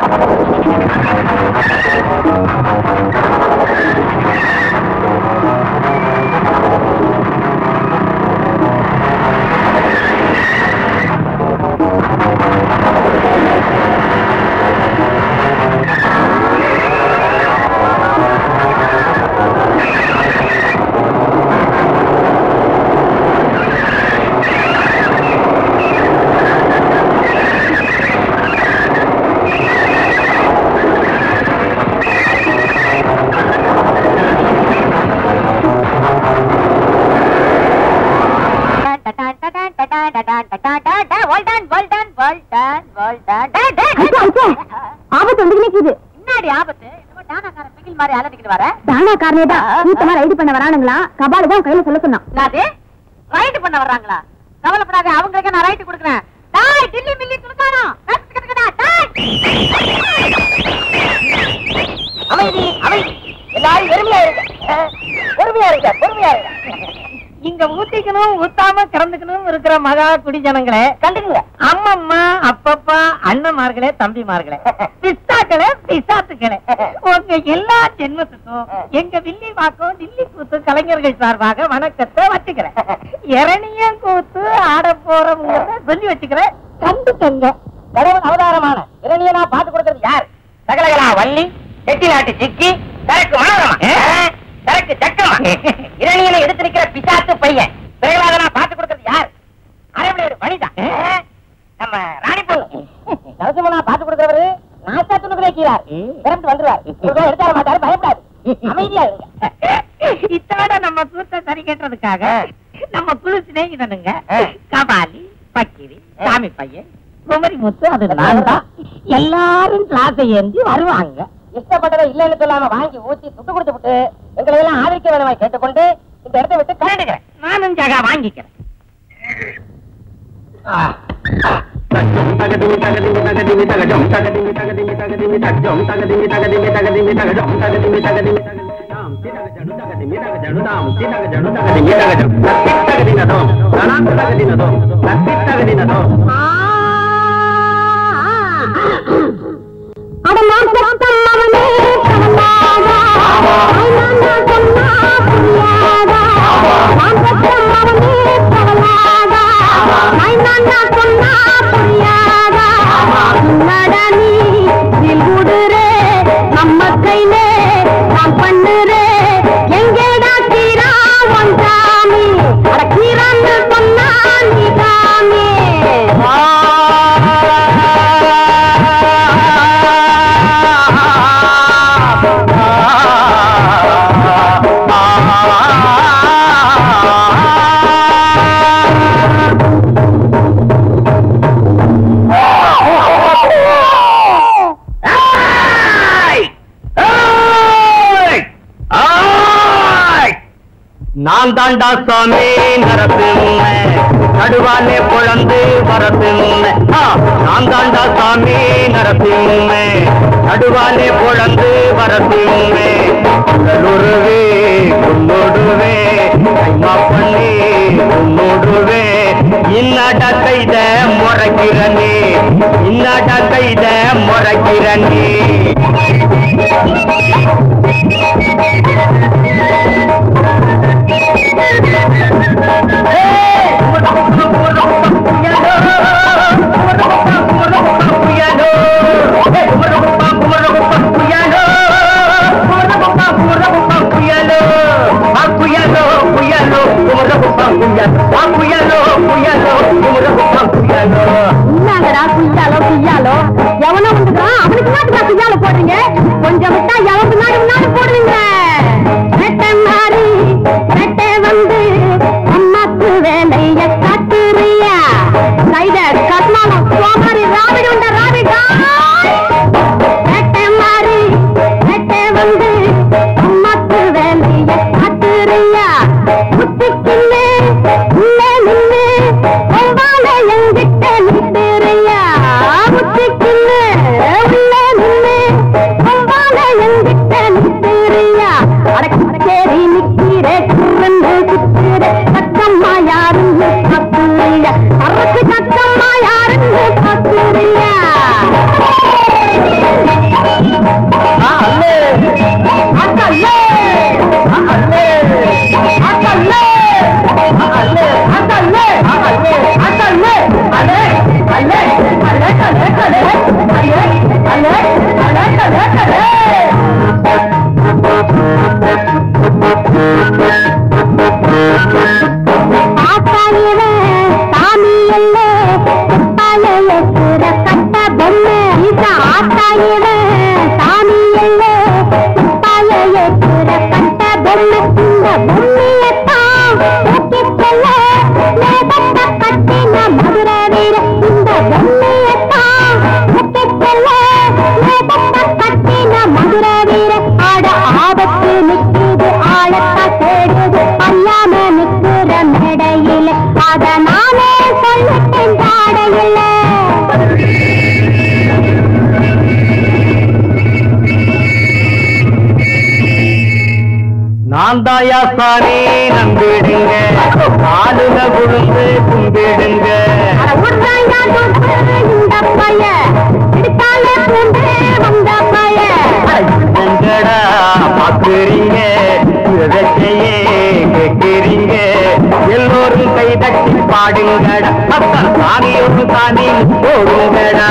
S3: ஆபத்து வந்து நிக்குது
S5: முன்னாடி ஆபத்து என்னமோ டானாக்கார பிகில் மாதிரி அலட்டிக்கிட்டு வர
S3: தானா காரனே தான் கூட்டமா ரைடு பண்ண வரானுங்களா கபாலு தான் கையில சொல்ல சொன்னான்
S5: என்னது ரைட்டு பண்ண வர்றாங்களா கவலைப்படாத அவங்களுக்கு நான் ரைட்டு கொடுக்குறேன் டாய் டில்லி மில்லி துடுக்கானோ அமைதி அமைதி எல்லாரும் வெறுமையா இருங்க பொறுமையா இருங்க பொறுமையா இருங்க இங்க ஊத்திக்கணும் ஊத்தாம கிடந்துக்கணும் இருக்கிற மகா குடிஜனங்களே கண்டுங்க அம்மம்மா அப்பப்பா அண்ணன்மார்களே தம்பிமார்களே பிஸ்தாக்களே பிசாத்துக்களே உங்க எல்லா ஜென்மத்துக்கும் எங்க வில்லி வாக்கம் தில்லி கூத்து கலைஞர்கள் சார்பாக வணக்கத்தை வச்சுக்கிறேன் இரணிய கூத்து ஆட போறவங்க சொல்லி வச்சுக்கிறேன் கண்டுக்கங்க கடவுள் அவதாரமான இரணிய நான் பார்த்து கொடுக்கறது யார் சகலகலா வள்ளி செட்டி நாட்டு சிக்கி சரக்கு மனோரமா சரக்கு சக்கமா இரணியனை எடுத்து நிக்கிற பிசாத்து பையன் பிறகு நான் பார்த்து கொடுக்கறது யார் அரவணையோட வனிதா நம்ம ராணி பொண்ணு நரசிம்மனா பார்த்து கொடுக்கறவரு நாஸ்தா துணுக்குறேக்கு இருக்கிறார் பிறந்து வந்துருவார் இவரு எடுத்தார மாட்டாரு பயப்படாது அமைதியா இருங்க இத்தோட நம்ம கூத்த சரி கட்டுறதுக்காக நம்ம குழு சிநேகிதனுங்க கபாலி பக்கிரி சாமி பையன் குமரி முத்து அது நான் தான் எல்லாரும் கிளாஸை ஏந்தி வருவாங்க இஷ்டப்பட்டதை இல்லைன்னு சொல்லாம வாங்கி ஊத்தி துட்டு கொடுத்து விட்டு எங்களை எல்லாம் ஆதரிக்க வேணுமா கேட்டுக்கொண்டு இந்த இடத்தை விட்டு கலண்டுக்கிறேன் நானும் ஜகா வாங்கிக்கிறேன்
S3: அட நான் பெற்ற மகனே கவலாதா நான் நான் சொன்னா புரியாதா நான் பெற்ற மகனே கவலாதா நான் நான் சொன்னா புரியாதா உன்னட நீ தில் குடுறே நம்ம கையிலே நான் பண்ணுறே எங்கேடா கீரா வந்தாமி அட கீரான்னு சொன்னா நீ தாமே
S2: நான் தாண்டா சாமி நரத்து முன்ன நடுவாலே பொழந்து வரத்து முன்ன ஆ, நான் தாண்டா சாமி நரத்து முன்ன நடுவாலே பொழந்து வரத்து முன்ன கருருவே குன்னோடுவே கைமா பண்ணி குன்னோடுவே இன்னட கைத முறைக்கிறனே இன்னட கைத முறைக்கிறனே
S3: இன்னாங்கடா குய்யாலோ குய்யாலோ எவனோ வந்துக்கிறான் அவனுக்கு நாட்டுக்கா குய்யாலோ போடுறீங்க கொஞ்சம் விட்டா எவன் பின்னாடி முன்னாடி போடுவீங்க ரெட்டை மாறி ரெட்டை வந்து அம்மாக்கு வேலைய காட்டுறியா கைத கட்னாலும் சோமாரி ராவிடு உண்ட ராவிடா ரெட்டை மாறி ரெட்டை வந்து அம்மாக்கு வேலைய காட்டுறியா முத்திக்கின்னு உள்ளே நின்னு பொம்பால எங்கிட்ட நிட்டுறியா முத்திக்கின்னு உள்ளே நின்னு பொம்பால எங்கிட்ட நிட்டுறியா அடக்கேரி நிக்கிற குரண்டு குத்துற சக்கம்மா யாருன்னு காத்துறியா அரக்கு சக்கம்மா யாருன்னு காத்துறியா அக்கல்லே அக்கல்லே அக்கல்லே அக்கல்லே அக்கல்லே அக்கல்லே அக்கல்லே அலே அலே அலே கலே கலே அலே அலே அலே கலே கலே ஆத்தாயில சாமி இல்ல கட்டால ஏசுற கட்ட பொம்மை இது ஆத்தாயில சாமி இல்ல கட்டால ஏசுற கட்ட பொம்மை இந்த பொம்மையத்தான் தூக்கி செல்ல மேகத்த கட்டின மதுரை வீர இந்த பொம்மையத்தான் தூக்கி செல்ல மேகத்த கட்டின மதுரை வீர ஆட ஆபத்து நிக்குது ஆழத்தா தேடுது அல்லாம நிக்கிற மேடையில அத நானே சொல்லிட்டேன் தாடையில
S2: நான் தாயா சாமி நம்பிடுங்க ஆளுக குழுந்து கும்பிடுங்க
S3: அட உர்றாங்க தூக்கு இந்த பைய எடுத்தாலே பூண்டு வந்த பைய
S2: எங்கடா பாக்குறீங்க இதையே கேட்கிறீங்க எல்லோரும் கை தட்டி பாடுங்கடா அத்தன் சாமி ஒரு சாமி போடுங்கடா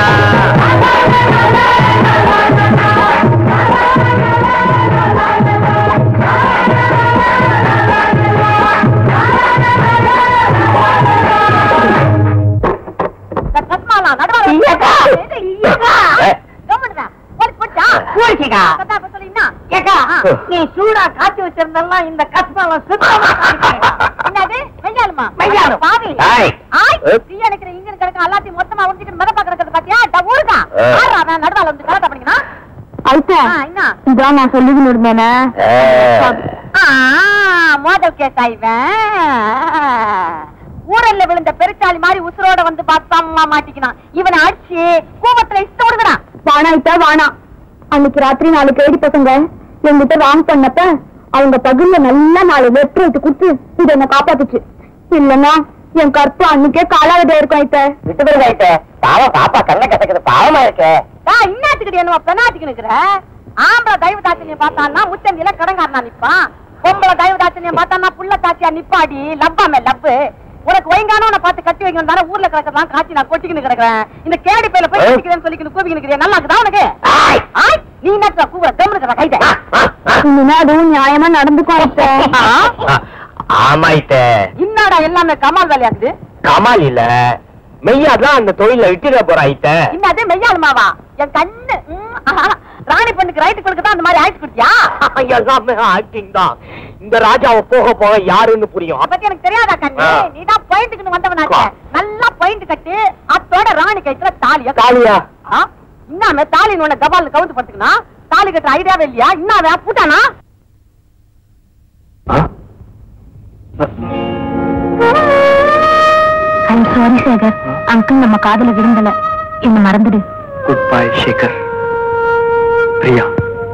S5: கஸ்மாலா நடுவார
S3: ஐயக்கா!
S5: ஐயக்கா கம்முனுடா போய் போட்டா
S6: ஆச்சுக்கா
S5: கதா அப்ப சொல்லினா
S6: ஏக்கா நீ சூடா காய்ச்சி வச்சிருந்தெல்லாம் இந்த கஷ்டம் சுத்தமா
S5: என்னது மெய்யாலுமா
S6: மெய்யாலும்.
S5: பாவி
S2: ஆய்.
S5: ஆய்
S2: ஏ.
S5: தீ அணைக்கிற இன்ஜின் கிடக்க எல்லாத்தையும் மொத்தமா உறிஞ்சிட்டு மிதப்பா கிடக்கிறது பாத்தியா டா ஊருக்கா
S2: ஏ.
S5: யாரா அவன் நடுவால வந்து கலாட்டா பண்ணிக்கனா
S3: ஐத்த
S5: ஆ, என்ன
S3: இதான் நான் சொல்லிக்கணும் இருந்தேனே
S5: ஆ, மோதல் கேட்டா இவன் ஊரல்ல விழுந்த பெருச்சாளி மாதிரி உசுரோட வந்து பத்தம்மா மாட்டிக்கினான் இவனை அடிச்சு கூவத்துல இஷ்ட விடுகிறான்
S3: வாணா ஐத்தா வாணா அன்னைக்கு ராத்திரி நாலு கேடி பசங்க என்கிட்ட ராங் பண்ணப்ப அவங்க பகுல நல்லா நாலு லெட்டர் எடுத்து கொடுத்து இது என்ன காப்பாத்துச்சு இல்லன்னா என் கற்பு அன்னைக்கே காலாவதியா இருக்கும் ஐத்த
S6: விட்டுக்கிறதா ஆயிட்டு பாவம் பாப்பா கண்ணை கசக்குது பாவமா இருக்கே
S5: டா இன்னாத்துக்கிட்ட என்ன பெண்ணாத்துக்கு நிக்கிற ஆம்பளை தெய்வ தாட்சியம் பார்த்தான்னா முச்சந்தில கடங்காரனா நிப்பான் பொம்பளை தெய்வ தாட்சியம் பார்த்தான்னா புள்ள தாச்சியா நிப்பாடி லப்பாமே லப்பு உனக்கு ஒயங்கானவனை பார்த்து கட்டி வைக்கணும் தானே ஊர்ல கிடக்கிறதான் காட்சி நான் கொட்டிக்கின்னு கிடக்குறேன் இந்த கேடி பையில போய்
S2: ஏய்.
S5: கட்டிக்கிறேன்னு சொல்லிக்கின்னு கூவிக்கின்னு இருக்கிறேன் நல்லா இருக்குதா உனக்கு
S6: ஆய்.
S5: ஆய் நீ என்ன கூவ தெம்மு இருக்கிற கைத
S3: இனிமே அதுவும் நியாயமா நடந்துக்கும் ஐத்த
S2: ஆமா இத்த
S5: என்னடா எல்லாமே கமால் வேலையாக்குது
S2: கமால் இல்ல மெய்யாதான் அந்த தொழில விட்டுட போற ஐத்த
S5: என்னது மெய்யாலுமாவா என் கண்ணு ம், ஆஹா. ராணி பொண்ணுக்கு ரைட்டு கொடுக்க தான் அந்த மாதிரி ஆயிட்டு கொடுத்தியா
S2: எல்லாமே ஆக்டிங் தான் இந்த ராஜாவை போக போக யாருன்னு புரியும்
S5: அத பத்தி எனக்கு தெரியாதா கண்ணு
S2: ஆ.
S5: நீ தான் பாயிண்ட்டுக்கு வந்தவனாச்சே
S2: கா.
S5: நல்லா பாயிண்ட் கட்டி அத்தோட ராணி கைத்துல தாலிய
S2: காளியா
S5: ஆ? இன்னாமே தாலி உன்னை கபால் கவுந்து படுத்துக்கனா தாலி கட்டுற ஐடியாவே இல்லையா இன்னாவே பூட்டானா
S3: ஐம் சாரி சேகர் அங்கிள் நம்ம காதல விரும்பல என்ன மறந்துடு
S1: good bye Sekhar Priya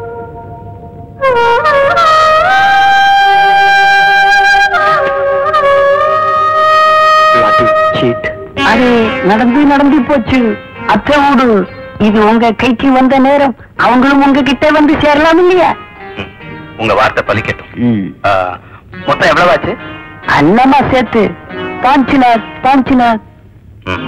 S1: cheat
S6: அது நடந்து நடந்து போச்சு அத்தை விடு இது உங்க கைக்கு வந்த நேரம் அவங்களும் உங்க கிட்ட வந்து சேரலாம் இல்லையா
S2: உங்க வார்த்தை பலிக்கட்டும் ஆ, மொத்தம் எவ்வளவு ஆச்சு
S6: அண்ணமா சேர்த்து பாஞ்சு லாக் பாஞ்சு லாக்
S2: ம்.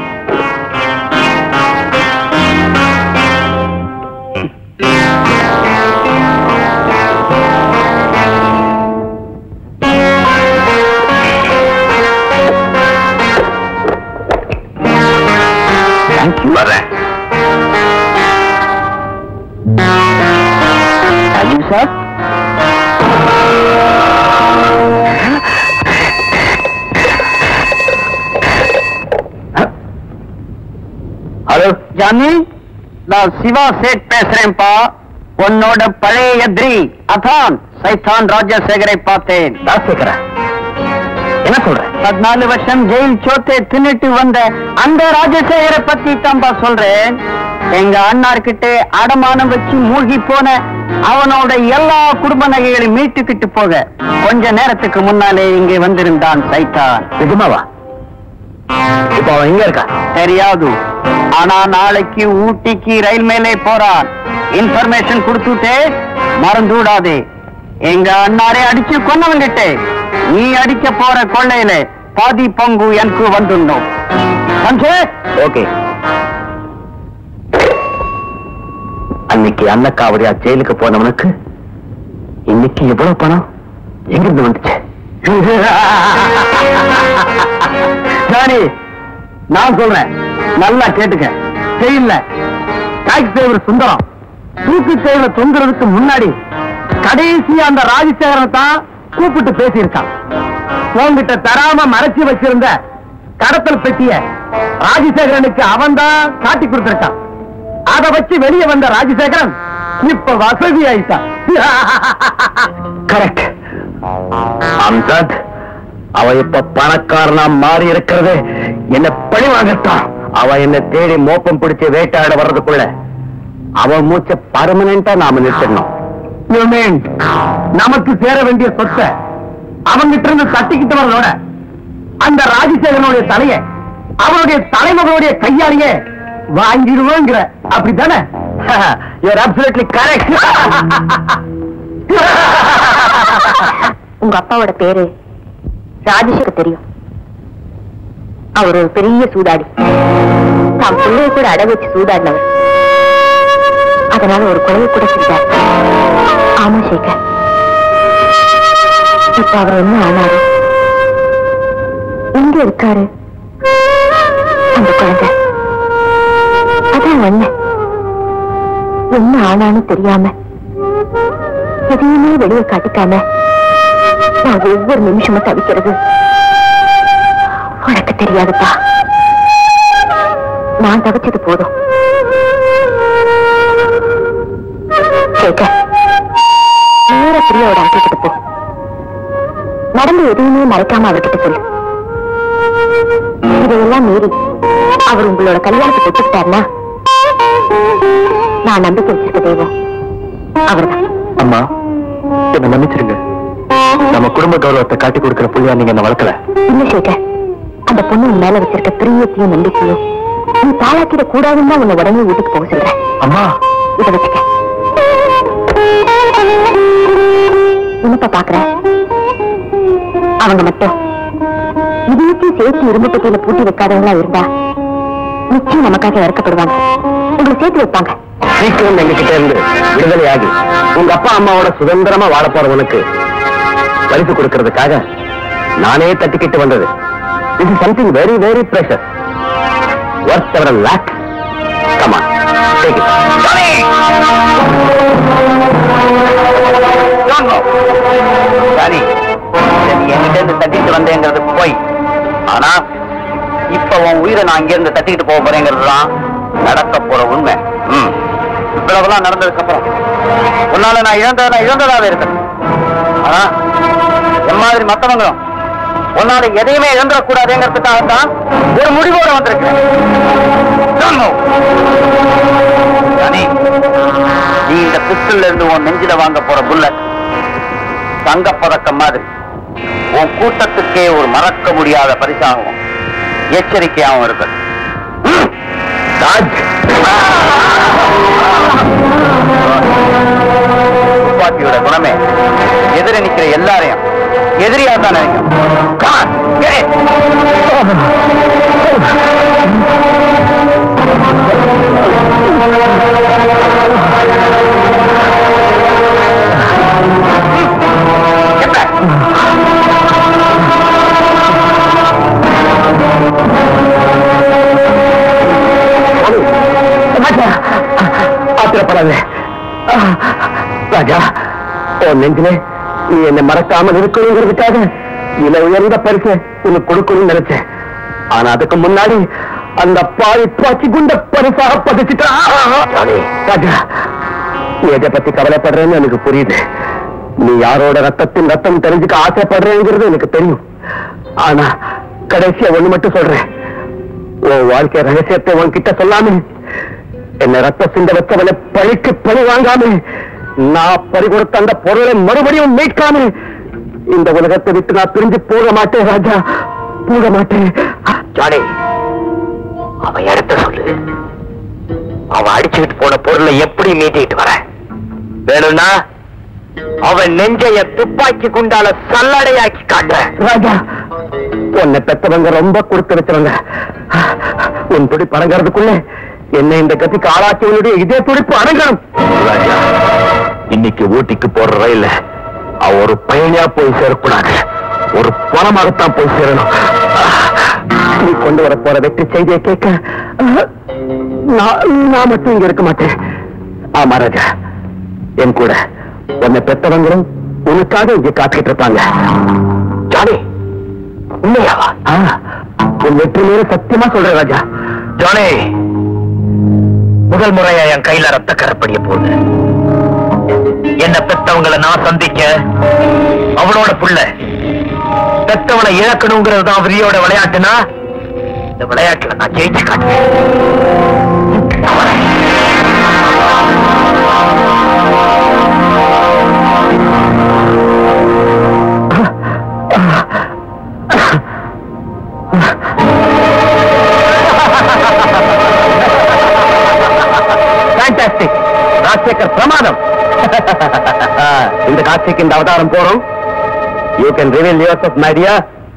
S6: தேங்க்யூ
S2: வர்றேன்
S6: தேங்க்யூ சார்
S2: ஹலோ
S6: ஜானி நான் சிவா சேட் பேசுறேன்ப்பா உன்னோட பழைய எதிரி அதான் சைத்தான் ராஜசேகரை பார்த்தேன்
S2: ராஜசேகரா என்ன சொல்ற
S6: பதினாலு வருஷம் ஜெயில் சோத்தை தின்னுட்டு வந்த அந்த ராஜசேகரை பத்தி தான்பா சொல்றேன் எங்க அண்ணார்கிட்ட அடமானம் வச்சு மூழ்கி போன அவனோட எல்லா குடும்ப நகைகளையும் மீட்டுக்கிட்டு போக கொஞ்ச நேரத்துக்கு முன்னாலே இங்கே வந்திருந்தான் சைத்தான்
S2: நிஜமாவா இப்ப அவன் எங்க இருக்கா
S6: தெரியாது ஆனா நாளைக்கு ஊட்டிக்கு ரயில் மேலே போறான் இன்ஃபர்மேஷன் கொடுத்துட்டே மறந்து விடாதே எங்க அண்ணாரே அடிச்சு கொன்னவங்கிட்டே நீ அடிக்க போற கொள்ளையில பாதி பங்கு எனக்கு வந்துடணும் சஞ்சே
S2: ஓகே அன்னைக்கு அன்னக்காவடியா ஜெயிலுக்கு போனவனுக்கு இன்னைக்கு எவ்வளவு பணம் எங்கிருந்து வந்துச்சு
S6: ஜானி நான் சொல்றேன் நல்லா கேட்டுக்க செயல்ல டாக்ஸ் டிரைவர் சுந்தரம் தூக்கு செயல தொங்குறதுக்கு முன்னாடி கடைசியா அந்த ராஜசேகரனை தான் கூப்பிட்டு பேசியிருக்கான் உன்கிட்ட தராம மறைச்சு வச்சிருந்த கடத்தல் பெட்டிய ராஜசேகரனுக்கு அவன் தான் காட்டி கொடுத்திருக்கான் அத வச்சு வெளியே வந்த ராஜசேகரன் இப்ப வசதி ஆயிட்டான்
S2: கரெக்ட் அம்சாத் அவ இப்ப பணக்காரனா மாறி இருக்கிறது என்ன பழி வாங்கத்தான் அவ என்ன தேடி மோப்பம் பிடிச்சு வேட்டையாட வர்றதுக்குள்ள அவ மூச்ச பர்மனண்டா நாம நிறுத்தணும்
S6: You mean, நமக்கு சேர வேண்டிய சொத்தை அவங்கிட்ட இருந்து தட்டிக்கிட்டு வரதோட அந்த ராஜசேகரனுடைய தலைய அவனுடைய தலைமகனுடைய கையாலேயே வாங்கிடுவோங்கிற அப்படித்தானே
S2: யூஆர் அப்சல்யூட்லி கரெக்ட்
S3: உங்க அப்பாவோட பேரு ராஜேஷுக்கு தெரியும் அவர் ஒரு பெரிய சூதாடி தான் பிள்ளைய கூட அடகு வச்சு சூதாடினவர் அதனால ஒரு கொலையை கூட செஞ்சார் ஆமா சேகர் இப்ப அவர் என்ன ஆனாரு எங்க இருக்காரு அந்த குழந்தை அதான் அண்ணன் என்ன ஆனான்னு தெரியாம எதையுமே வெளியே காட்டிக்காம நான் ஒவ்வொரு நிமிஷமும் தவிக்கிறது உனக்கு தெரியாதுப்பா நான் தவிச்சது போதும் கேட்க நேர பிரியோட ஆக்கிக்கிட்டு போ நடந்து எதையுமே மறைக்காம அவர்கிட்ட சொல்லு இதையெல்லாம் மீறி அவர் உங்களோட கல்யாணத்துக்கு ஒத்துக்கிட்டாருன்னா நான் நம்பிக்கை வச்சிருக்க தெய்வம் அவர்தான்
S2: அம்மா என்ன மன்னிச்சிருங்க நம்ம குடும்ப கௌரவத்தை காட்டி கொடுக்கிற புள்ளியா நீங்க என்ன வளர்க்கல
S3: இல்ல சேகர் அந்த பொண்ணு உன் மேல வச்சிருக்க பிரியத்தையும் நம்பிக்கையும் நீ தாளாக்கிட கூடாதுன்னு தான் உன்னை உடனே வீட்டுக்கு போக சொல்றேன்
S2: அம்மா
S3: இத வச்சுக்க என்னப்பா பாக்குற அவங்க மட்டும் இதயத்தையும் சேர்த்து இரும்பு பெட்டியில பூட்டி வைக்காதவங்களா இருந்தா நிச்சயம் நமக்காக இறக்கப்படுவாங்க உங்களை சேர்த்து வைப்பாங்க
S2: சீக்கிரம் எங்க கிட்ட இருந்து விடுதலை ஆகி உங்க அப்பா அம்மாவோட சுதந்திரமா வாழ போறவனுக்கு பரிசு கொடுக்கறதுக்காக நானே தட்டிக்கிட்டு வந்தது this is something very very precious worth several lakhs come on take it Johnny! Don't go. Johnny, இதை நீ என்கிட்ட இருந்து தட்டிட்டு வந்தேங்கிறது போய் ஆனா இப்ப உன் உயிரை நான் இங்க இருந்து தட்டிக்கிட்டு போக போறேங்கிறது தான் நடக்க போற உண்மை ம். இவ்வளவுலாம் நடந்ததுக்கு அப்புறம் உன்னால நான் இழந்ததை நான் இழந்ததாவே இருக்கேன் ஆனா என் மாதிரி மத்தவங்களும் உன்னால எதையுமே இழந்துடக்கூடாதுங்கிறதுக்காக தான் ஒரு முடிவோட வந்திருக்கேன் Don't move. ஜானி, நீ இந்த பிஸ்டல்ல இருந்து உன் நெஞ்சில வாங்க போற புல்லட் தங்கப் பதக்கம் மாதிரி உன் கூட்டத்துக்கே ஒரு மறக்க முடியாத பரிசாகவும் எச்சரிக்கையாகவும் இருக்கு ம். ராஜ் துப்பாக்கியோட குணமே எதிர நிக்கிற எல்லாரையும் எதிரியா தான் நினைக்கும் Come on, get it. Get back. ஆத்திரப்படாத ராஜா உன் நெஞ்சிலே நீ என்னை மறக்காமல் இருக்கணுங்கிறதுக்காக இல உயர்ந்த பரிசு உனக்கு கொடுக்கணும்னு நினைச்சேன் ஆனா அதுக்கு முன்னாடி அந்த பாவி பாச்சி குண்ட பரிசாக பதிச்சுட்டான் ராஜா நீ எதை பத்தி கவலைப்படுறேன்னு எனக்கு புரியுது நீ யாரோட ரத்தத்தின் ரத்தம் தெரிஞ்சுக்க ஆசைப்படுறேங்கிறது எனக்கு தெரியும் ஆனா கடைசியா ஒண்ணு மட்டும் சொல்றேன் உன் வாழ்க்கை ரகசியத்தை உன்கிட்ட சொல்லாம என்ன ரத்த சிந்த வச்சவனை பழிக்கு பழி வாங்காம நான் பறி கொடுத்த அந்த பொருளை மறுபடியும் மீட்காம இந்த உலகத்தை விட்டு நான் பிரிஞ்சு போக மாட்டேன் ராஜா போக மாட்டேன் ஜானி அவன் இடத்த சொல்லு அவன் அடிச்சுக்கிட்டு போன பொருளை எப்படி மீட்டிட்டு வர வேணும்னா அவன் நெஞ்சைய துப்பாக்கி குண்டால சல்லடையாக்கி காட்டுற ராஜா உன்னை பெத்தவங்க ரொம்ப கொடுத்து வச்சவங்க உன் துடி பறங்கறதுக்குள்ள என்னை இந்த கத்திக்கு ஆளாக்கியவனுடைய இதே துடிப்பு அடங்கணும் ராஜா இன்னைக்கு ஊட்டிக்கு போற ரயில்ல அவ ஒரு பயணியா போய் சேரக்கூடாது ஒரு பணமாகத்தான் போய் சேரணும் நீ கொண்டு வர போற வெற்றி செய்தியை கேட்க நான் நான் மட்டும் இங்க இருக்க மாட்டேன் ஆமா ராஜா என் கூட உன்னை பெத்தவங்களும் உனக்காக இங்க காத்துக்கிட்டு இருப்பாங்க ஜானி உண்மையாவா ஆ, உன் வெற்றி மேல சத்தியமா சொல்றேன் ராஜா ஜானி முதல் முறையா என் கையில ரத்த கரப்படிய போகுது என்ன பெத்தவங்களை நான் சந்திக்க அவளோட புள்ள பெத்தவனை இழக்கணுங்கிறது தான் விரியோட விளையாட்டுனா இந்த விளையாட்டுல நான் ஜெயிச்சு காட்டுவேன் அவனை ஃபேண்டாஸ்டிக் ராஜசேகர் பிரமாதம் இந்த காட்சிக்கு இந்த அவதாரம் போறோம் you can reveal your of மைடியா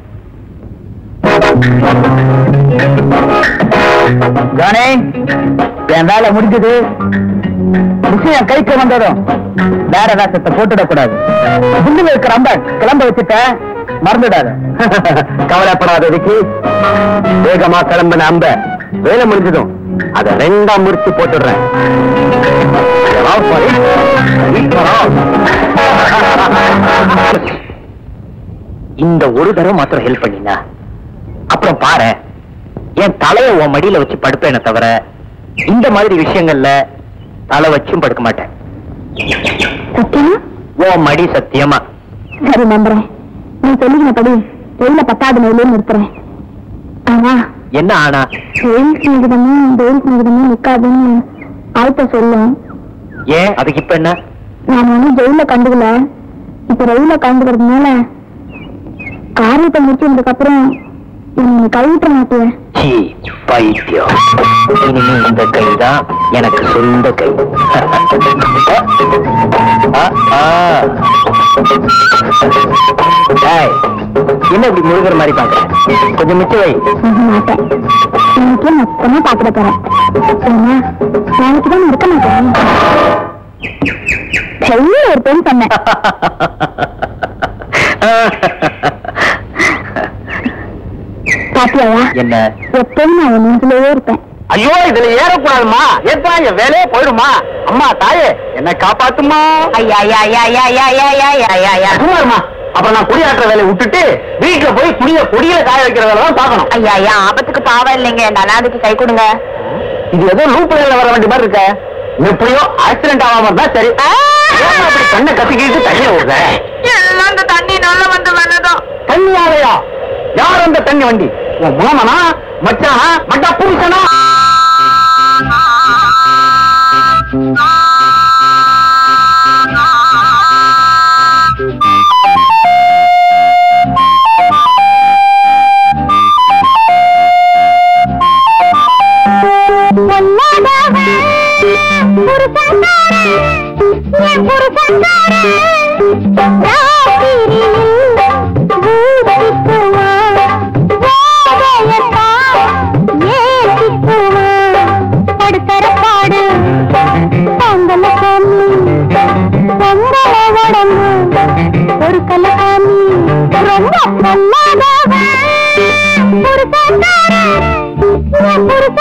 S6: ஜானே என் வேலை முடிஞ்சது விஷயம் கைக்கு வந்ததும் வேற வேஷத்தை போட்டுடக்கூடாது புல்லுல இருக்கிற அம்ப கிளம்ப வச்சுட்டேன் மறந்துடாத
S2: கவலைப்படாத விக்கி வேகமா கிளம்பின அம்ப வேலை முடிஞ்சதும் அத ரெண்டா முடிச்சு போட்டுடுறேன்
S6: இந்த ஒரு தடவை மாத்திரம் ஹெல்ப் பண்ணினா அப்புறம் பாரு என் தலைய உன் மடியில வச்சு படுப்பேனே தவிர இந்த மாதிரி விஷயங்கள்ல தலை வச்சும் படுக்க மாட்டேன்
S3: சத்தியமா
S6: உன் மடி சத்தியமா
S3: சரி நம்புறேன் நீ சொல்லிக்கினபடி வெயில பத்தாவது நைலே நிறுத்துறேன் ஆனா
S6: என்ன ஆனா
S3: வெயில் சிநேகிதமும் வெயில் சிநேகிதமும் நிக்காதுன்னு ஆழ்த்த சொல்லும்
S6: ஏன் அதுக்கு இப்ப என்ன
S3: நான் ஒன்னும் ஜெயில கண்டுக்கல இப்ப ரயில கண்டுக்கிறதுனால காரியத்தை முடிச்சதுக்கு அப்புறம் என்னை கைவிட்ட மாட்டேன்
S6: சீ பைத்தியம் இனிமே இந்த கைதான் எனக்கு சொந்த கை ஆ, ஆ. டேய், என்ன இப்படி முழுகிற மாதிரி பாக்குற கொஞ்சம் மிச்ச வை
S3: மாட்டேன் இன்னைக்கு மொத்தமா பாத்துட போறேன் ஏன்னா நாளைக்கு தான் இருக்க மாட்டேன் கையில ஒரு பெண் சொன்னேன் பாத்தியாவா
S6: என்ன
S3: எப்பவும் நான் உன் நெஞ்சிலேயே இருப்பேன்
S4: ஐயோ இதுல ஏறக்கூடாதுமா ஏத்தா என் வேலையே போயிடுமா அம்மா தாயே என்ன காப்பாத்துமா
S5: ஐயா ஐயா ஐயா ஐயா ஐயா ஐயா ஐயா ஐயா ஐயா ஐயா
S4: சும்மாருமா அப்புறம் நான் குடியாட்டுற வேலையை விட்டுட்டு வீட்டுல போய் துணிய கொடியில காய வைக்கிற வேலை தான் பார்க்கணும்
S5: ஐயா ஐயா ஆபத்துக்கு பாவம் இல்லைங்க நான் அதுக்கு கை கொடுங்க
S4: இது ஏதோ லூப் லைன்ல வர வேண்டிய மாதிரி இருக்க எப்படியோ ஆக்சிடென்ட் ஆகாம இருந்தா சரி ஏம்மா அப்படி கண்ணை கத்திக்கிட்டு தண்ணிய விடுற
S5: எல்லாம் அந்த தண்ணி நல்லா வந்து வந்ததும்
S4: தண்ணி ஆலையா யார் அந்த தண்ணி வண்டி உன் மாமனா மச்சானா மட்டா புருஷனா
S3: ஒரு கலகாமி ரொம்ப நல்லாதவன் ஒரு சந்தாரம் ஒரு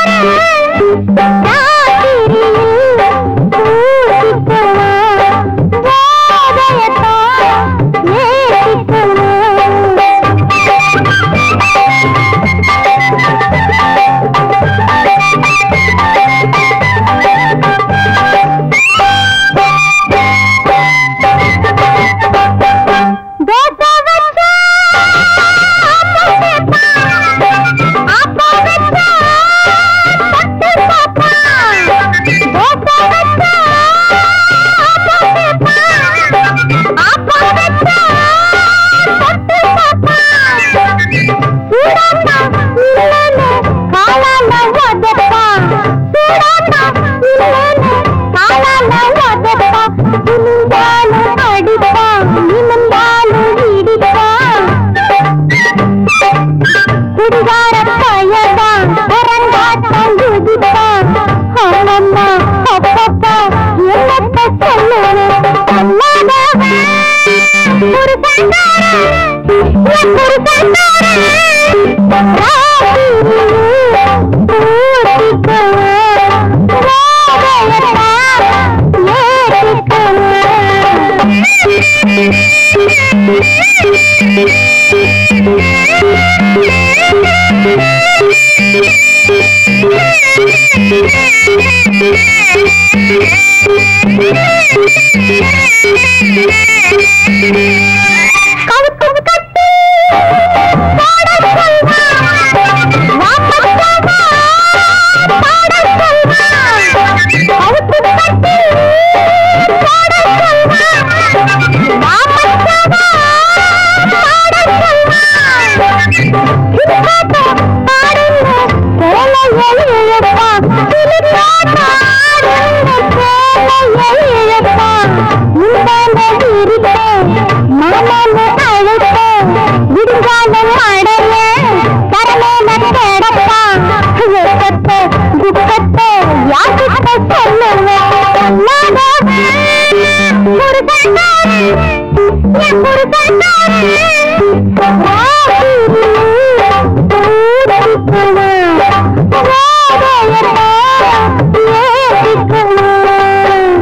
S3: குடிகார பயதான் பரங்காட்டம் குதிப்பான் ஆனம்மா அப்பப்பா என்னத்த சொல்லுவேன் சொல்லாதவன் ஒரு சந்தாரம் ஒரு கவுக்கும் கட்டி பாடச் சொல்வான். வாப்பச் சொல்வான், பாடச் சொல்வான். கவுக்கும் கட்டி பாடச் சொல்வான். வாப்பச் சொல்வான், பாடச் சொல்வான். சிரிப்பாட்ட பாடுங்க, சேலையை இழுப்பான். சிரிப்பாட்ட ஆடுங்க, சேலையை இழுப்பான். முந்தான விரிப்பேன், மணல அழைப்பேன். விடுங்காலம் அடைய, தரமேல கிடப்பான். வெட்கத்தை, துக்கத்தை யார்கிட்ட சொல்லுவேன்? சொல்லாதவன் ஒரு சண்டாளன், என் ஒரு சண்டாளன்.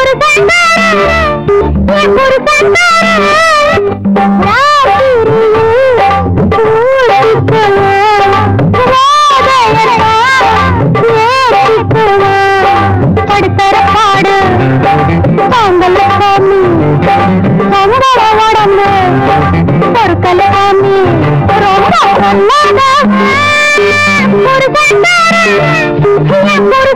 S3: படுத்தர பாடு பாம்பல சாமி சம்பள உடம்பு பொருட்கள சாமி ரொம்ப சொல்லாத ஒரு சண்டார ஒரு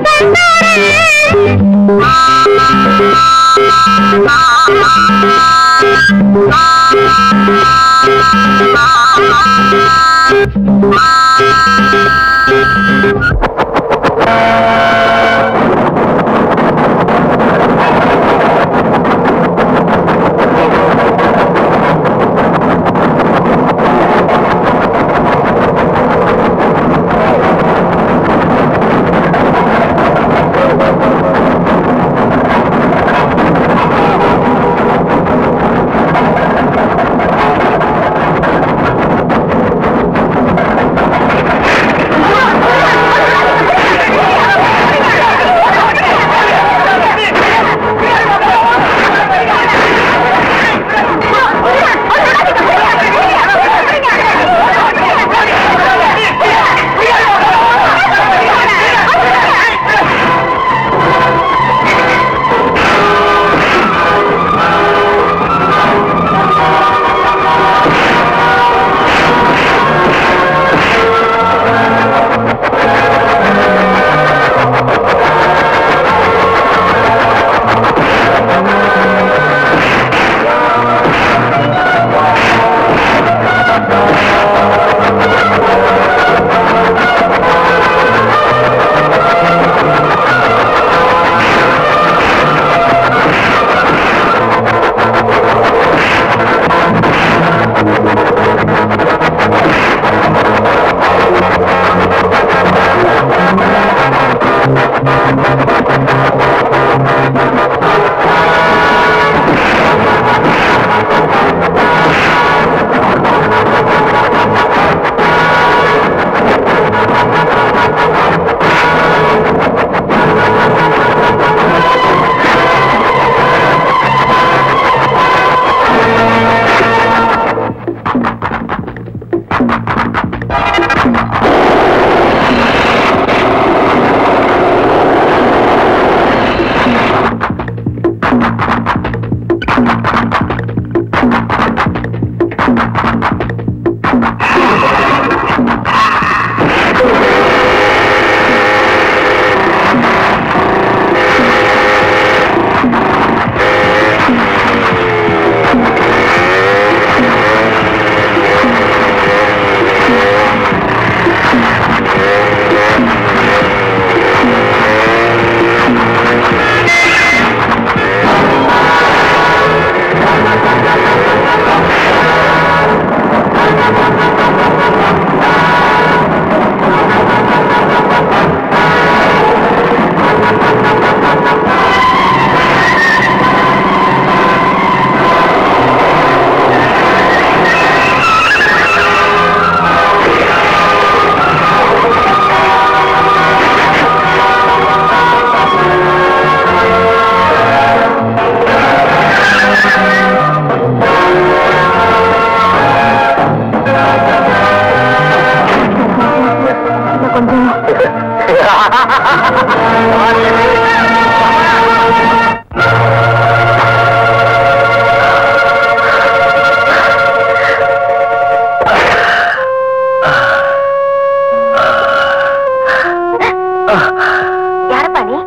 S3: யாரப்பா நீ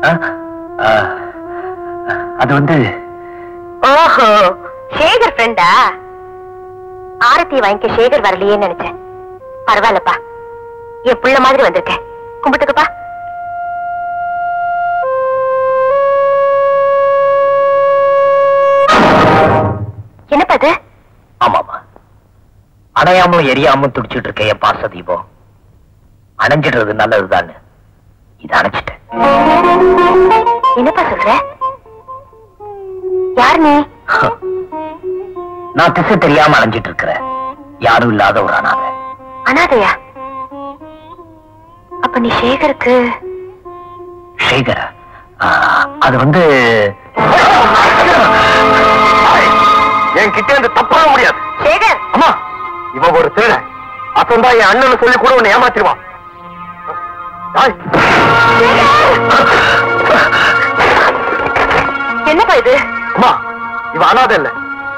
S2: அது வந்து
S3: ஓஹோ சேகர் ஃப்ரெண்டா ஆரத்தி வாங்கிக்க சேகர் வரலையேன்னு நினைச்சேன் பரவாயில்லப்பா என் புள்ள மாதிரி வந்திருக்கேன் கும்பிட்டுக்கப்பா என்னப்பா இது
S2: ஆமாமா அணையாமலும் எரியாமலும் துடிச்சிட்டு இருக்க என் பாச தீபம் அணைஞ்சிடுறது நல்லதுதான்னு இதை அணைச்சிட்டேன்
S3: என்னப்பா சொல்ற யார் நீ
S2: நான் திசை தெரியாம அலைஞ்சிட்டு இருக்கிறேன் யாரும் இல்லாத ஒரு அனாதை
S3: அனாதையா அப்ப நீ சேகருக்கு
S2: சேகரா ஆ, அது வந்து என் கிட்ட இருந்து தப்பாக முடியாது
S3: சேகர்
S2: அம்மா இவன் ஒரு திருடன் அசந்தா என் அண்ணன் சொல்லி கூட உன்னை ஏமாத்திடுவான் டேய்,
S3: என்னப்பா இது
S2: அம்மா இவன் அனாதை இல்ல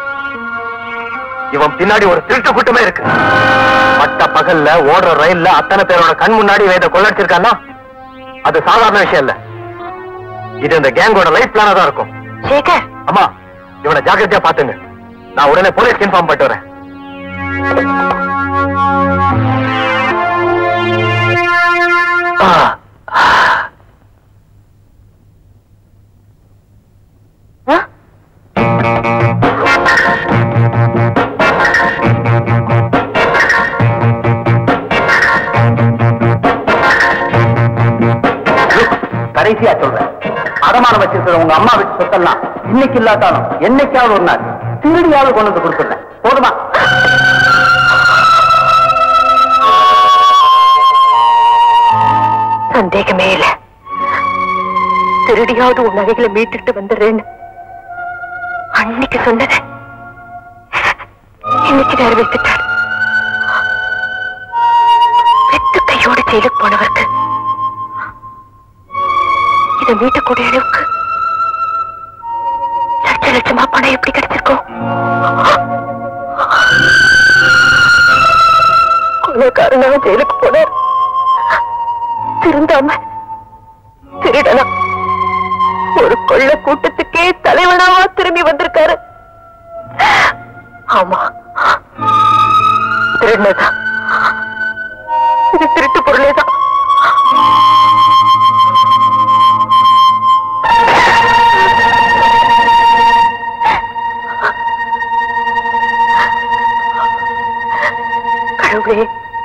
S2: இவன் பின்னாடி ஒரு திருட்டு கூட்டமே இருக்கு பட்ட பகல்ல ஓடுற ரயில்ல அத்தனை பேரோட கண் முன்னாடி இவன் இதை கொள்ளடிச்சிருக்கான்னா அது சாதாரண விஷயம் இல்ல இது இந்த கேங்கோட லைஃப் பிளானா தான் இருக்கும்
S3: சேகர்
S2: அம்மா இவனை ஜாக்கிரதையா பாத்துங்க நான் உடனே போலீஸ்க்கு இன்ஃபார்ம் பண்ணிட்டு வரேன் ஆ.
S6: கடைசியா சொல்றேன் அடமானம் வச்சிருக்கிற உங்க அம்மா வீட்டு சொத்தெல்லாம் இன்னைக்கு இல்லாட்டாலும் என்னைக்காவது ஒரு நாள் திருடியாவது கொண்டு வந்து கொடுத்துடுறேன் போதுமா
S3: சந்தேகமே இல்ல திருடியாவது உன் நகைகளை மீட்டுட்டு வந்துடுறேன்னு அன்னைக்கு சொன்னது இன்னைக்கு நிறைவேற்றிட்டார் வெத்து கையோடு ஜெயிலுக்கு போனவருக்கு இதை மீட்டக்கூடிய அளவுக்கு லட்ச லட்சமா பணம் எப்படி கிடைச்சிருக்கும் கொலைக்காரனாக ஜெயிலுக்கு போனார் திருந்தாம திருடனா ஒரு கொள்ள கூட்டத்துக்கே தலைவனாவா திரும்பி வந்திருக்காரு ஆமா திருடினதான் இது திருட்டு பொருளே தான் கடவுளே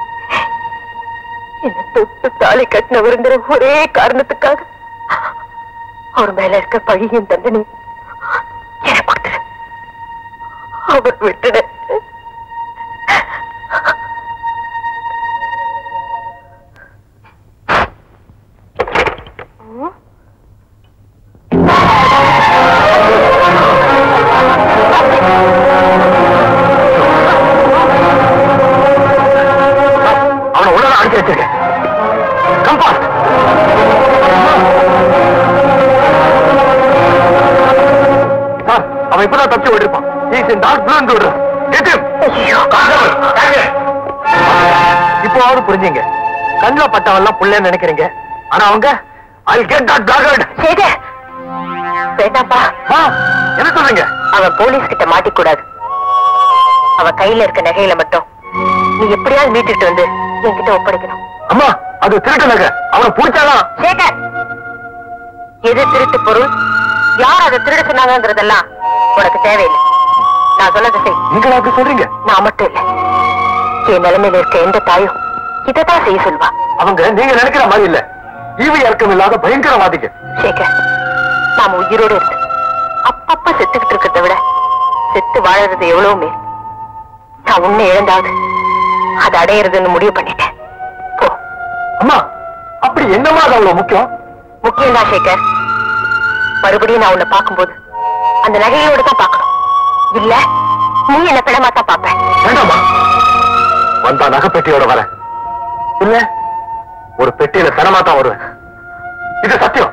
S3: என்ன தொட்டு தாலி கட்டினவருங்கிற ஒரே காரணத்துக்காக அவர் மேல இருக்க பழியும் தண்டனை எனக்கு கொடுத்துரு அவர் விட்டுட
S2: அவனை உடனே அடிச்சு வச்சிருக்கேன் கம்பாஸ் சார் அவன் இப்பதான் தப்பிச்சு ஓடிருப்பான் is in dark blue and get him இப்போவாவது புரிஞ்சீங்க கண்ணில் பட்டவெல்லாம் புள்ளேன்னு நினைக்கிறீங்க ஆனா அவங்க ஐ கெட் தட் டாகர்ட்
S3: சேகர் வேண்டாப்பா
S2: என்ன சொல்றீங்க
S3: அவன் போலீஸ் கிட்ட மாட்டிக்கூடாது அவ கையில இருக்க நகையில மட்டும் நீ எப்படியாவது மீட்டுட்டு வந்து என்கிட்ட ஒப்படைக்கணும்
S2: அம்மா அது திருட்டு நகை அவனை பிடிச்சாலாம்
S3: சேகர் எது திருட்டு பொருள் யார் அதை திருட சொன்னாங்கங்கிறதெல்லாம் உனக்கு தேவையில்லை நான் சொன்னதை செய்
S2: நீங்களா அப்படி சொல்றீங்க
S3: நான் மட்டும் இல்ல என் நிலைமையில இருக்க எந்த தாயும் இதைத்தான் செய்ய சொல்வா
S2: அவங்க நீங்க நினைக்கிற மாதிரி இல்ல ஈவு இறக்கம் இல்லாத பயங்கரவாதிங்க
S3: சேகர் நாம உயிரோடு இருந்து அப்பப்ப செத்துக்கிட்டு இருக்கிறத விட செத்து வாழறது எவ்வளவு மேல் நான் உன்னை இழந்தாவது அதை அடையிறதுன்னு முடிவு பண்ணிட்டேன் போ
S2: அம்மா அப்படி என்னமா அது அவ்வளவு முக்கியம்
S3: முக்கியம் தான் சேகர் மறுபடியும் நான் உன்னை பார்க்கும்போது அந்த நகையோட தான் பார்க்கணும் இல்ல நீ என்ன பிணமா தான் பார்ப்பேன்
S2: வேண்டாமா வந்தா நகைப்பெட்டியோட வரேன் இல்ல ஒரு பெட்டியில தனமா தான் வருவேன் இது சத்தியம்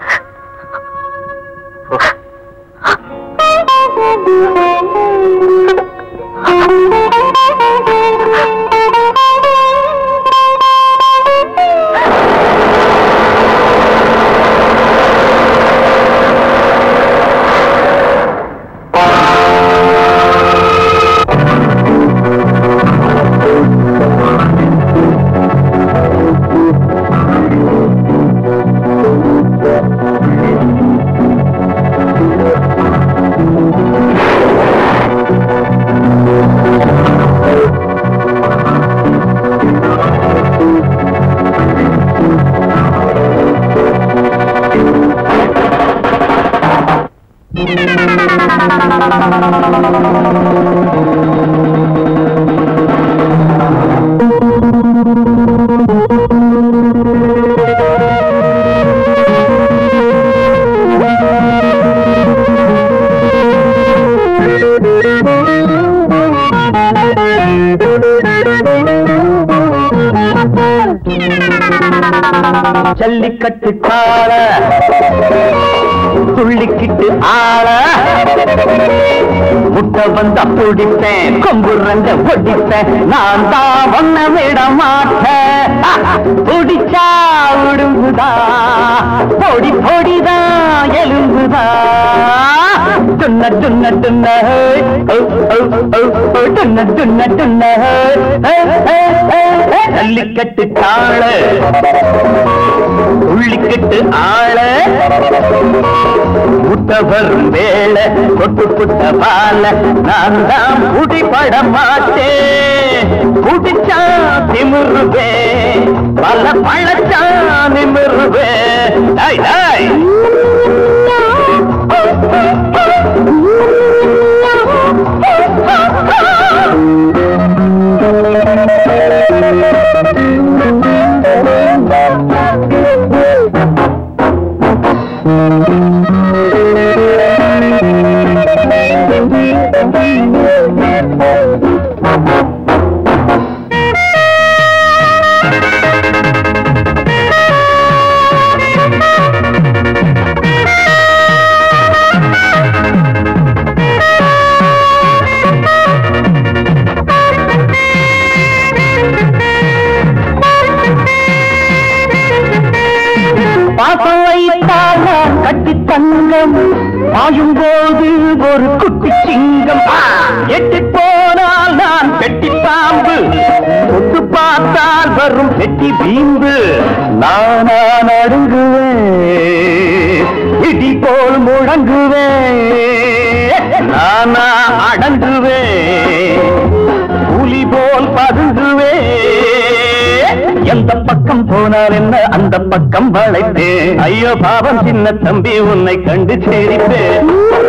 S6: ஜல்லிக்கட்டு கால துள்ளிக்கிட்டு ஆள முட்டை வந்த பிடிப்பேன் கொம்பு ரங்க ஒடிப்பேன் நான் தான் ஒன்ன விட மாட்டேன் பிடிச்சா உடும்புதா பொடி பொடிதான் எலும்புதா துண்ண துண்ண துண்ண ஓ, ஓ, ஓ, ஓ, துண்ண துண்ண துண்ண ஏ, ஏ, ஏ, ஏ, ஜல்லிக்கட்டு காள உள்ளிக்கட்டு ஆள முட்ட வரும் வேளை கொட்டு புட்ட பால நான் தான் குடிபட மாட்டேன் குடிச்சா திமிருவே பல பழச்சா நிமிருவே டேய், டேய். பாசம் வைத்தால் நான் கட்டி தங்கம் பாயும் போது ஒரு குட்டி சிங்கம் எட்டி போனால் நான் பெட்டி பாம்பு தொட்டு பார்த்தால் வரும் பெட்டி பீம்பு நானா நடுங்குவேன் இடி போல் முழங்குவேன் நானா அடங்குவேன் புலி போல் பதுங்குவேன் எந்த பக்கம் போனால் என்ன அந்த பக்கம் வளைப்பேன் ஐயோ பாவம் சின்ன தம்பி உன்னை கண்டு சேரிப்பேன்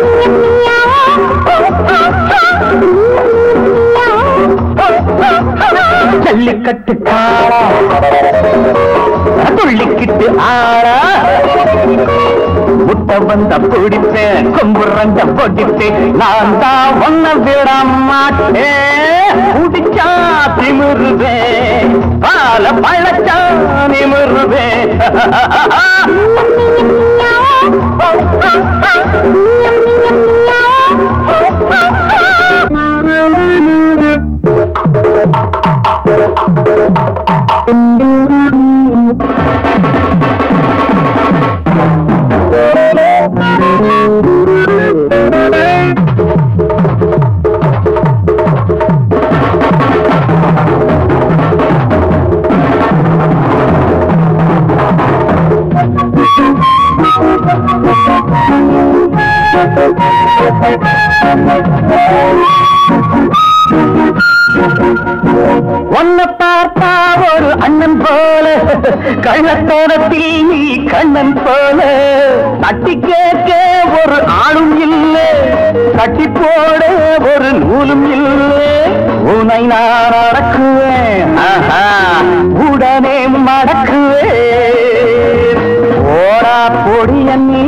S6: ஜல்லிக்கட்டு காளா துள்ளிக்கிட்டு ஆளா முட்டை வந்த பிடிப்பேன் கொம்பு ரங்க பொடிப்பேன் நான் தான் ஒன்ன விட மாட்டேன் குடிச்சா திமிருவேன் பால பழச்சா நிமிருவேன் உன்னை பார்த்தா ஒரு அண்ணன் போல கள்ளத்தோரத்தில் நீ கண்ணன் போல தட்டி கேட்க ஒரு ஆளும் இல்லை கட்டி போட ஒரு நூலும் இல்லை உன்னை நான் அடக்குவேன் ஆஹா, உடனே மடக்குவேன் ஓடா பொடிய நீ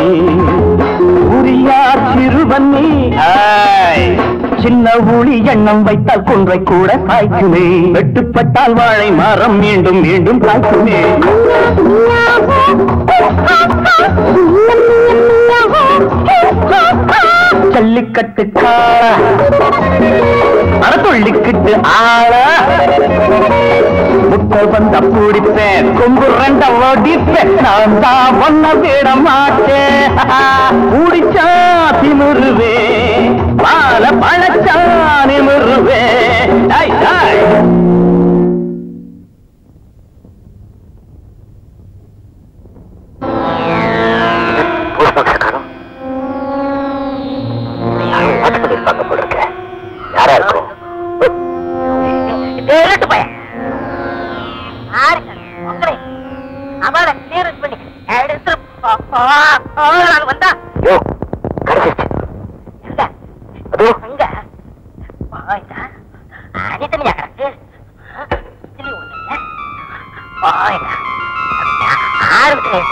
S6: உரியா சிறுவன்னி ஆய். சின்ன ஊழி எண்ணம் வைத்தால் குன்றை கூட சாய்க்குமே வெட்டுப்பட்டால் வாழை மரம் மீண்டும் மீண்டும் காய்க்குமே ஜல்லிக்கட்டு காளா அறத்துள்ளிக்கிட்டு ஆள முட்டை வந்த பிடிப்பேன் கொம்பு ரெண்ட ஓடிப்பேன் நான் தான் ஒன்ன விட மாட்டேன் குடிச்சா திமிருவே பால பழச்சா நிமிருவே டாய் டாய்
S2: போஸ்ட் பாக்ஸ் காணும் வாட்ச் பண்ணிருப்பாங்க போல இருக்க யாரா இருக்கும்
S5: திருட்டு பையன் யாருங்க உங்களே அவளை கிளியரன்ஸ் பண்ணி எடுத்து நான் வந்தா
S2: யோ கிடைச்சிருச்சு
S5: எங்க
S2: அதோ
S5: எங்க போயிட்டா அனிதனியா கிடக்கு இதுலயும் ஒண்ணு இல்ல போயிட்டா ஆரம்பிச்சு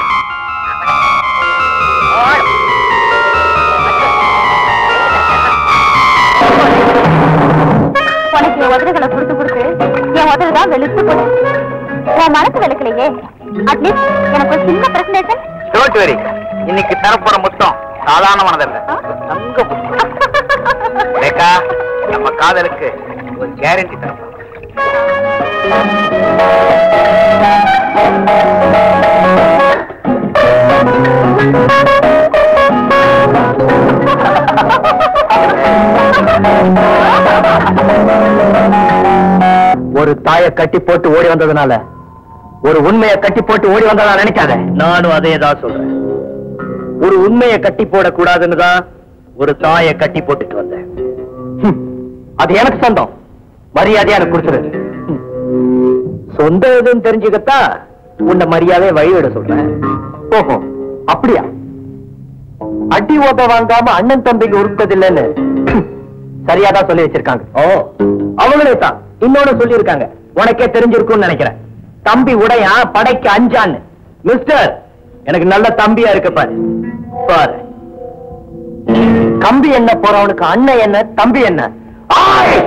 S3: உனக்கு என் உதடுகளை கொடுத்து கொடுத்து என் உதடு தான் வெளுத்து போச்சு உன் மனசு வெளுக்கலையே அட்லீஸ்ட் எனக்கு ஒரு சின்ன பிரசன்டேஷன்
S2: டோன்ட் வெரி இன்னைக்கு தரப்போற மொத்தம் சாதாரணமானதல்ல தங்க முத்தம் ரேகா நம்ம காதலுக்கு ஒரு கேரண்டி தரப்போம்
S6: ஒரு தாயை கட்டி போட்டு ஓடி வந்ததுனால ஒரு உண்மையை கட்டி போட்டு ஓடி வந்ததா நினைக்காத நானும் அதே தான் சொல்றேன் ஒரு உண்மையை கட்டி போடக்கூடாதுன்னு தான் ஒரு தாயை கட்டி போட்டுட்டு வந்தேன் ஹம், அது எனக்கு சொந்தம் மரியாதையா எனக்கு கொடுத்துரு ஹம். சொந்த இதுன்னு தெரிஞ்சுக்கத்தா உன்னை மரியாதையை வழிவிட சொல்றேன் ஓஹோ அப்படியா அடி ஓட்ட வாங்காம அண்ணன் தம்பிக்கு உருப்பதில்லைன்னு ஹம், சரியாதான் சொல்லி வச்சிருக்காங்க ஓ அவங்களே தான் இன்னொன்னு சொல்லி இருக்காங்க உனக்கே தெரிஞ்சிருக்கும்னு நினைக்கிறேன் தம்பி உடையா படைக்கு அஞ்சான்னு மிஸ்டர் எனக்கு நல்ல தம்பியா இருக்கு பாரு பாரு கம்பி என்ன போறவனுக்கு அண்ணன் என்ன தம்பி என்ன ஆய்!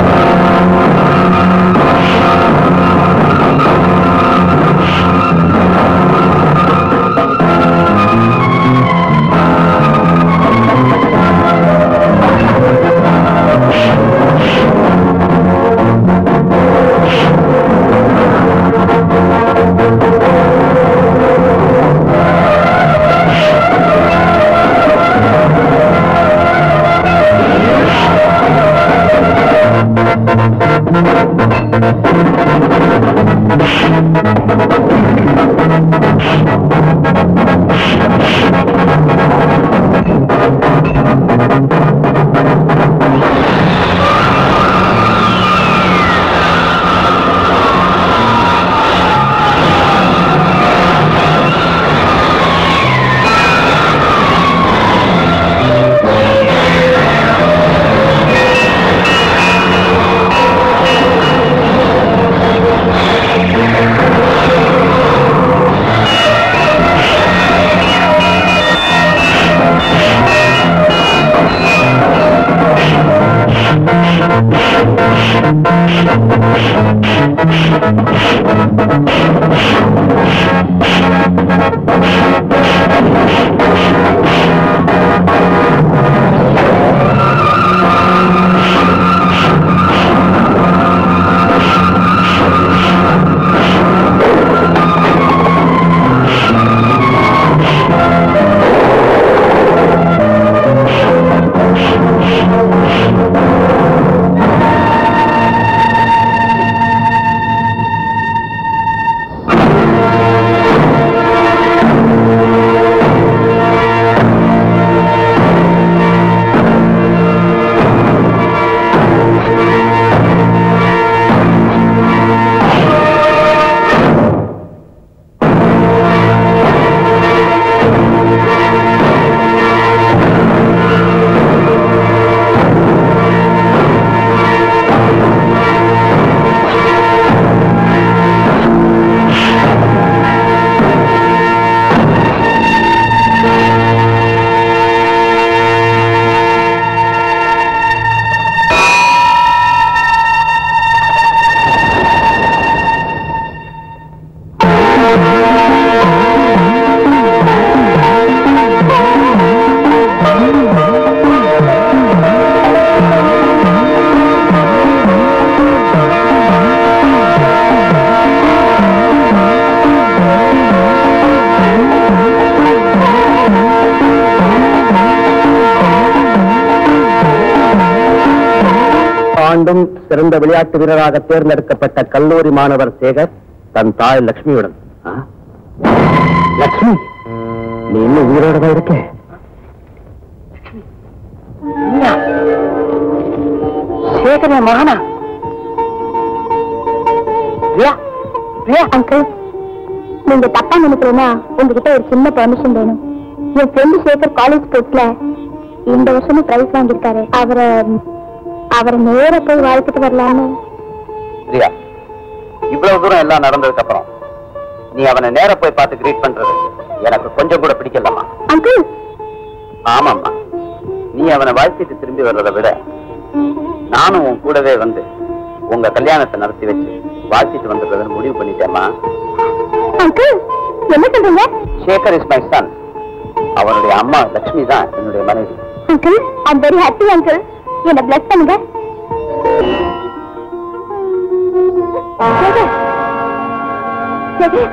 S6: ஆண்டும் சிறந்த விளையாட்டு வீரராக தேர்ந்தெடுக்கப்பட்ட கல்லூரி மாணவர் சேகர் தன் தாய் லட்சுமியுடன் ஆ? லட்சுமி நீ இன்னும் உயிரோட தான் இருக்க
S3: சேகர் என் மகனா பிரியா பிரியா அங்கிள் நீங்க தப்பா நினைக்கிறேன்னா உங்ககிட்ட ஒரு சின்ன பெர்மிஷன் வேணும் என் ஃப்ரெண்டு சேகர் காலேஜ் ஸ்போர்ட்ஸ்ல இந்த வருஷமும் பிரைஸ் வாங்கியிருக்காரு அவரை அவரை நேர போய் வாழ்த்துட்டு வரலான்னு
S2: பிரியா இவ்வளவு தூரம் எல்லாம் நடந்ததுக்கு அப்புறம் நீ அவனை நேர போய் பார்த்து கிரீட் பண்றது எனக்கு கொஞ்சம் கூட பிடிக்கலம்மா
S3: அங்கிள்
S2: ஆமாம்மா நீ அவனை வாழ்த்திட்டு திரும்பி வர்றதை விட நானும் உன் கூடவே வந்து உங்க கல்யாணத்தை நடத்தி வச்சு வாழ்த்திட்டு வந்துடுறதுன்னு முடிவு பண்ணிட்டேம்மா
S3: அங்கிள் என்ன சொல்றீங்க
S2: சேகர் இஸ் மை சன் அவருடைய அம்மா லட்சுமி தான் என்னுடைய மனைவி
S3: uncle I'm very happy uncle என்ன பிளஸ் பண்ணுங்க ஜெகன். ஜெகன்.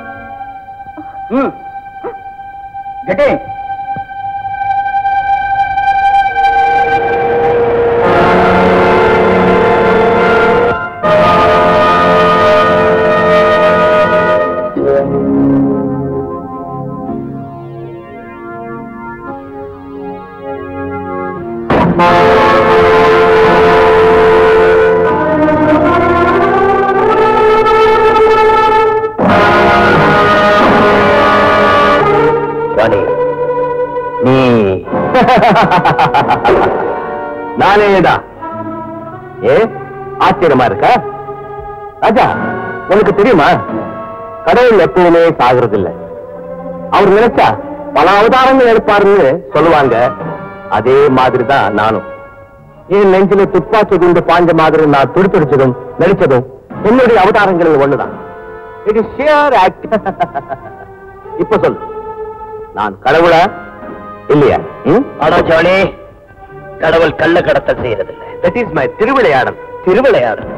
S1: ம் கெட்டி
S2: ஜானி நீ நானேதான் ஏ ஆச்சரியமா இருக்கா ராஜா உனக்கு தெரியுமா கடவுள் எப்பவுமே சாகிறது இல்ல அவர் நினைச்சா பல அவதாரங்கள் எடுப்பாருன்னு சொல்லுவாங்க அதே மாதிரி தான் நானும் என் நெஞ்சில துப்பாக்கி குண்டு பாஞ்ச மாதிரி நான் துடித்துடிச்சதும் நடிச்சதும் என்னுடைய அவதாரங்களில் ஒண்ணுதான் இட் இஸ் ஷியர் ஆக்ட் இப்ப சொல்லு நான் கடவுளா இல்லையா ஆனா ஜானி கடவுள் கள்ள கடத்தல் செய்யறதில்லை தட் இஸ் மை திருவிளையாடல் திருவிளையாடல்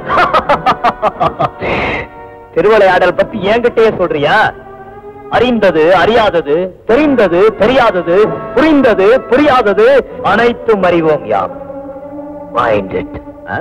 S2: திருவிளையாடல் பத்தி என்கிட்டயே சொல்றியா அறிந்தது அறியாதது தெரிந்தது தெரியாதது புரிந்தது புரியாதது அனைத்தும் அறிவோம் யாம் மைண்ட் இட்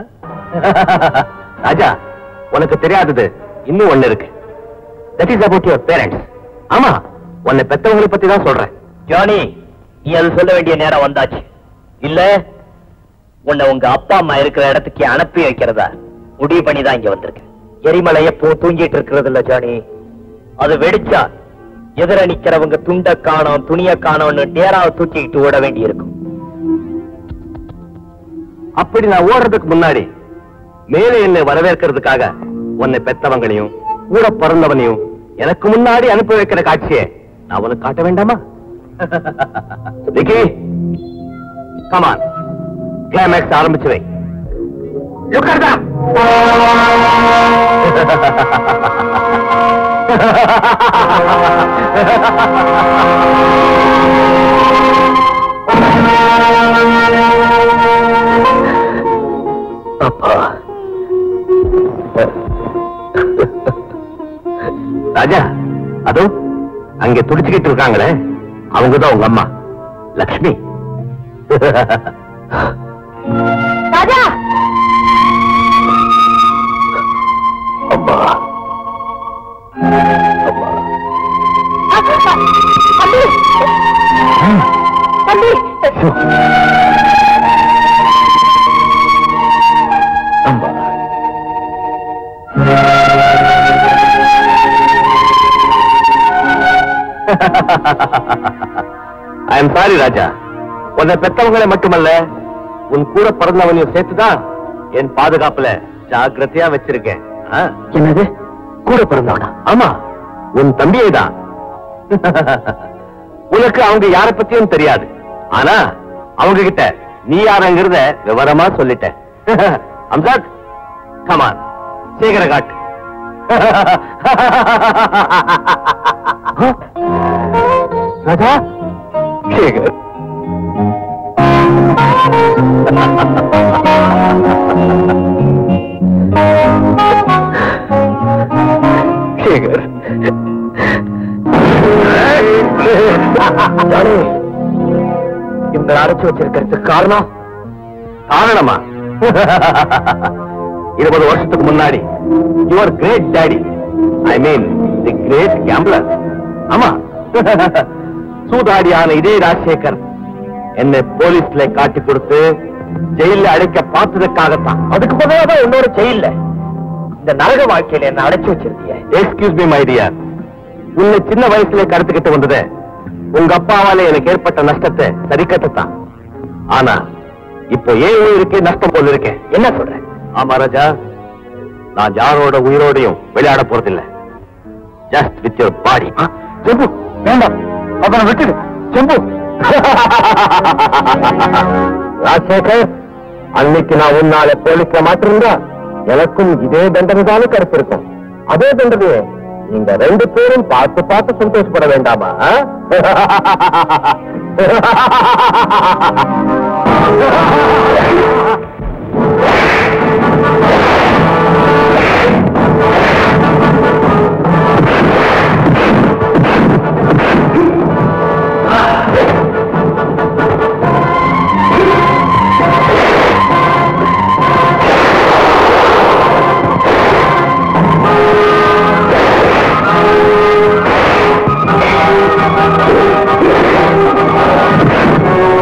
S2: ராஜா உனக்கு தெரியாதது இன்னும் ஒண்ணு இருக்கு that is about your parents ஆமா உன்னை பெத்தவங்களை பத்தி தான் சொல்றேன் ஜானி நீ அது சொல்ல வேண்டிய நேரம் வந்தாச்சு இல்ல உன்னை உங்க அப்பா அம்மா இருக்கிற இடத்துக்கு அனுப்பி வைக்கிறதா முடிவு பண்ணி தான் இங்க வந்திருக்கேன் எரிமலை எப்போ தூங்கிட்டு இருக்கிறது இல்ல ஜானி அது வெடிச்சா எதிர நிக்கிறவங்க துண்ட காணோம் துணிய காணோம்னு நேராக தூக்கிட்டு ஓட வேண்டி இருக்கும் அப்படி நான் ஓடுறதுக்கு முன்னாடி மேலே என்னை வரவேற்கிறதுக்காக உன்னை பெத்தவங்களையும் கூட பிறந்தவனையும் எனக்கு முன்னாடி அனுப்பி வைக்கிற காட்சியை நான் உனக்கு காட்ட வேண்டாமா விக்கி கமான் கிளைமேக்ஸ் ஆரம்பிச்சு வை Look at them! அப்பா ராஜா அதோ அங்க துடிச்சுக்கிட்டு இருக்காங்களே அவங்கதான் உங்க அம்மா லக்ஷ்மி
S3: ராஜா
S2: அம்மா அம்மா
S3: தம்பி தம்பி
S2: அம்மா ஐ எம் சாரி ராஜா உன்னை பெத்தவங்களை மட்டுமல்ல உன் கூட பிறந்தவனையும் சேர்த்துதான் என் பாதுகாப்புல ஜாக்கிரதையா வச்சிருக்கேன் ஆ?
S1: என்னது கூட பிறந்தவனா
S2: ஆமா உன் தம்பியை தான் உனக்கு அவங்க யார பத்தியும் தெரியாது ஆனா அவங்க கிட்ட நீ யாருங்கிறத விவரமா சொல்லிட்ட அம்சாத் கமான் சேகர காட்டு ராஜா சேகர் சேகர் ஜானி, இவங்களை அடைச்சு வச்சிருக்கிறதுக்கு காரணம் காரணமா இருபது வருஷத்துக்கு முன்னாடி your great daddy I mean the great gambler ஆமா சூதாடியான இதே ராஜசேகர் என்னை போலீஸ்ல காட்டி கொடுத்து ஜெயில அடைக்க பார்த்ததுக்காகத்தான் அதுக்கு பதிலாக இன்னொரு ஜெயில்ல இந்த நரக வாழ்க்கையில என்ன அடைச்சு வச்சிருந்தீங்க எக்ஸ்கியூஸ் மீ மை டியர் உன்னை சின்ன வயசுல கடத்திக்கிட்டு வந்தது உங்க அப்பாவால எனக்கு ஏற்பட்ட நஷ்டத்தை சரி கட்டத்தான் ஆனா இப்போ ஏன் உயிருக்கு நஷ்டம் போல இருக்கேன் என்ன சொல்றேன் ஆமா ராஜா நான் யாரோட உயிரோடையும் விளையாட போறதில்லை ஜஸ்ட் வித் யுவர் பாடி
S1: செம்பு வேண்டாம் அவனை விட்டுடு செம்பு
S2: ராஜசேகர் அன்னைக்கு நான் உன்னால போலீஸ்ல மாட்டிருந்தா எனக்கும் இதே தண்டனை தானே கிடைச்சிருக்கும் அதே தண்டனையை நீங்க ரெண்டு பேரும் பார்த்து பார்த்து சந்தோஷப்பட வேண்டாமா ஆ?
S3: ஆ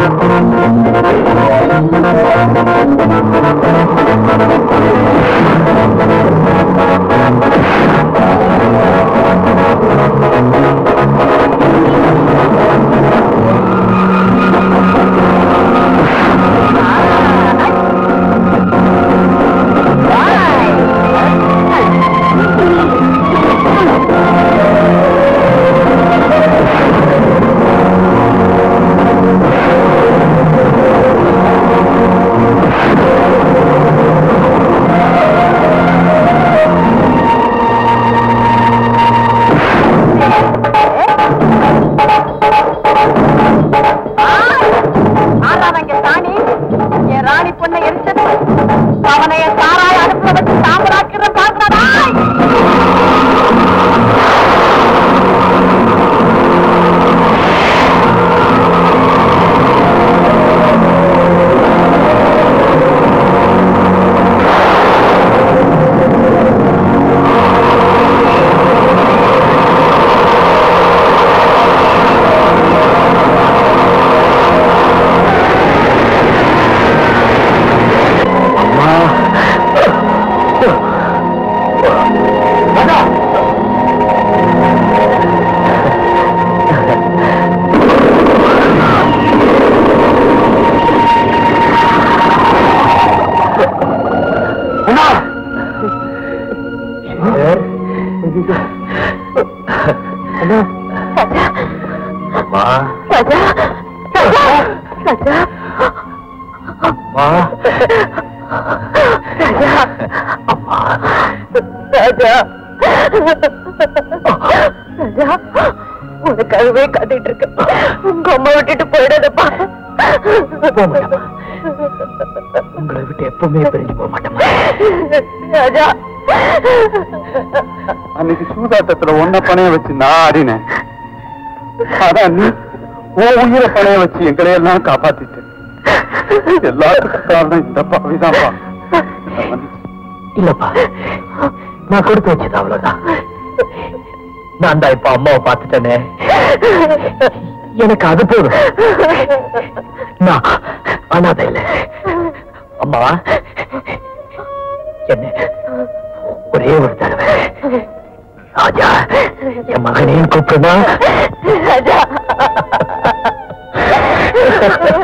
S5: ஆறாவங்க ராணி என் ராணி பொண்ணை எரிச்சது அவனை என் சாராய அடுப்புல வச்சு சாம்பராக்கிற பாக்குறடா
S2: அம்மா
S3: ராஜா ராஜா ராஜா
S2: அம்மா
S3: ராஜா ராஜா உனக்காகவே காத்துட்டு இருக்க உங்க அம்மா விட்டுட்டு போயிடாதப்பா
S6: உங்களை விட்டு எப்பவுமே பிரிஞ்சு போக மாட்டேன்
S3: ராஜா
S1: அன்னைக்கு சூதாட்டத்துல ஒன்ன பணைய வச்சு நான் ஆடினேன் அதான் நீ உன் உயிரை பணைய வச்சு எங்களை எல்லாம் காப்பாத்திட்டு எல்லாத்துக்கும் காரணம் இந்த பாவிதான்ப்பா
S6: இல்லப்பா நான் கொடுத்து வச்சது அவ்வளவுதான் நான் தான் இப்ப அம்மாவை பார்த்துட்டேனே எனக்கு அது போதும் நான் அனாதை இல்லை அம்மா என்ன ஒரே ஒரு தடவை ராஜா என் மகனையும் கூப்பிடுனா
S3: ராஜா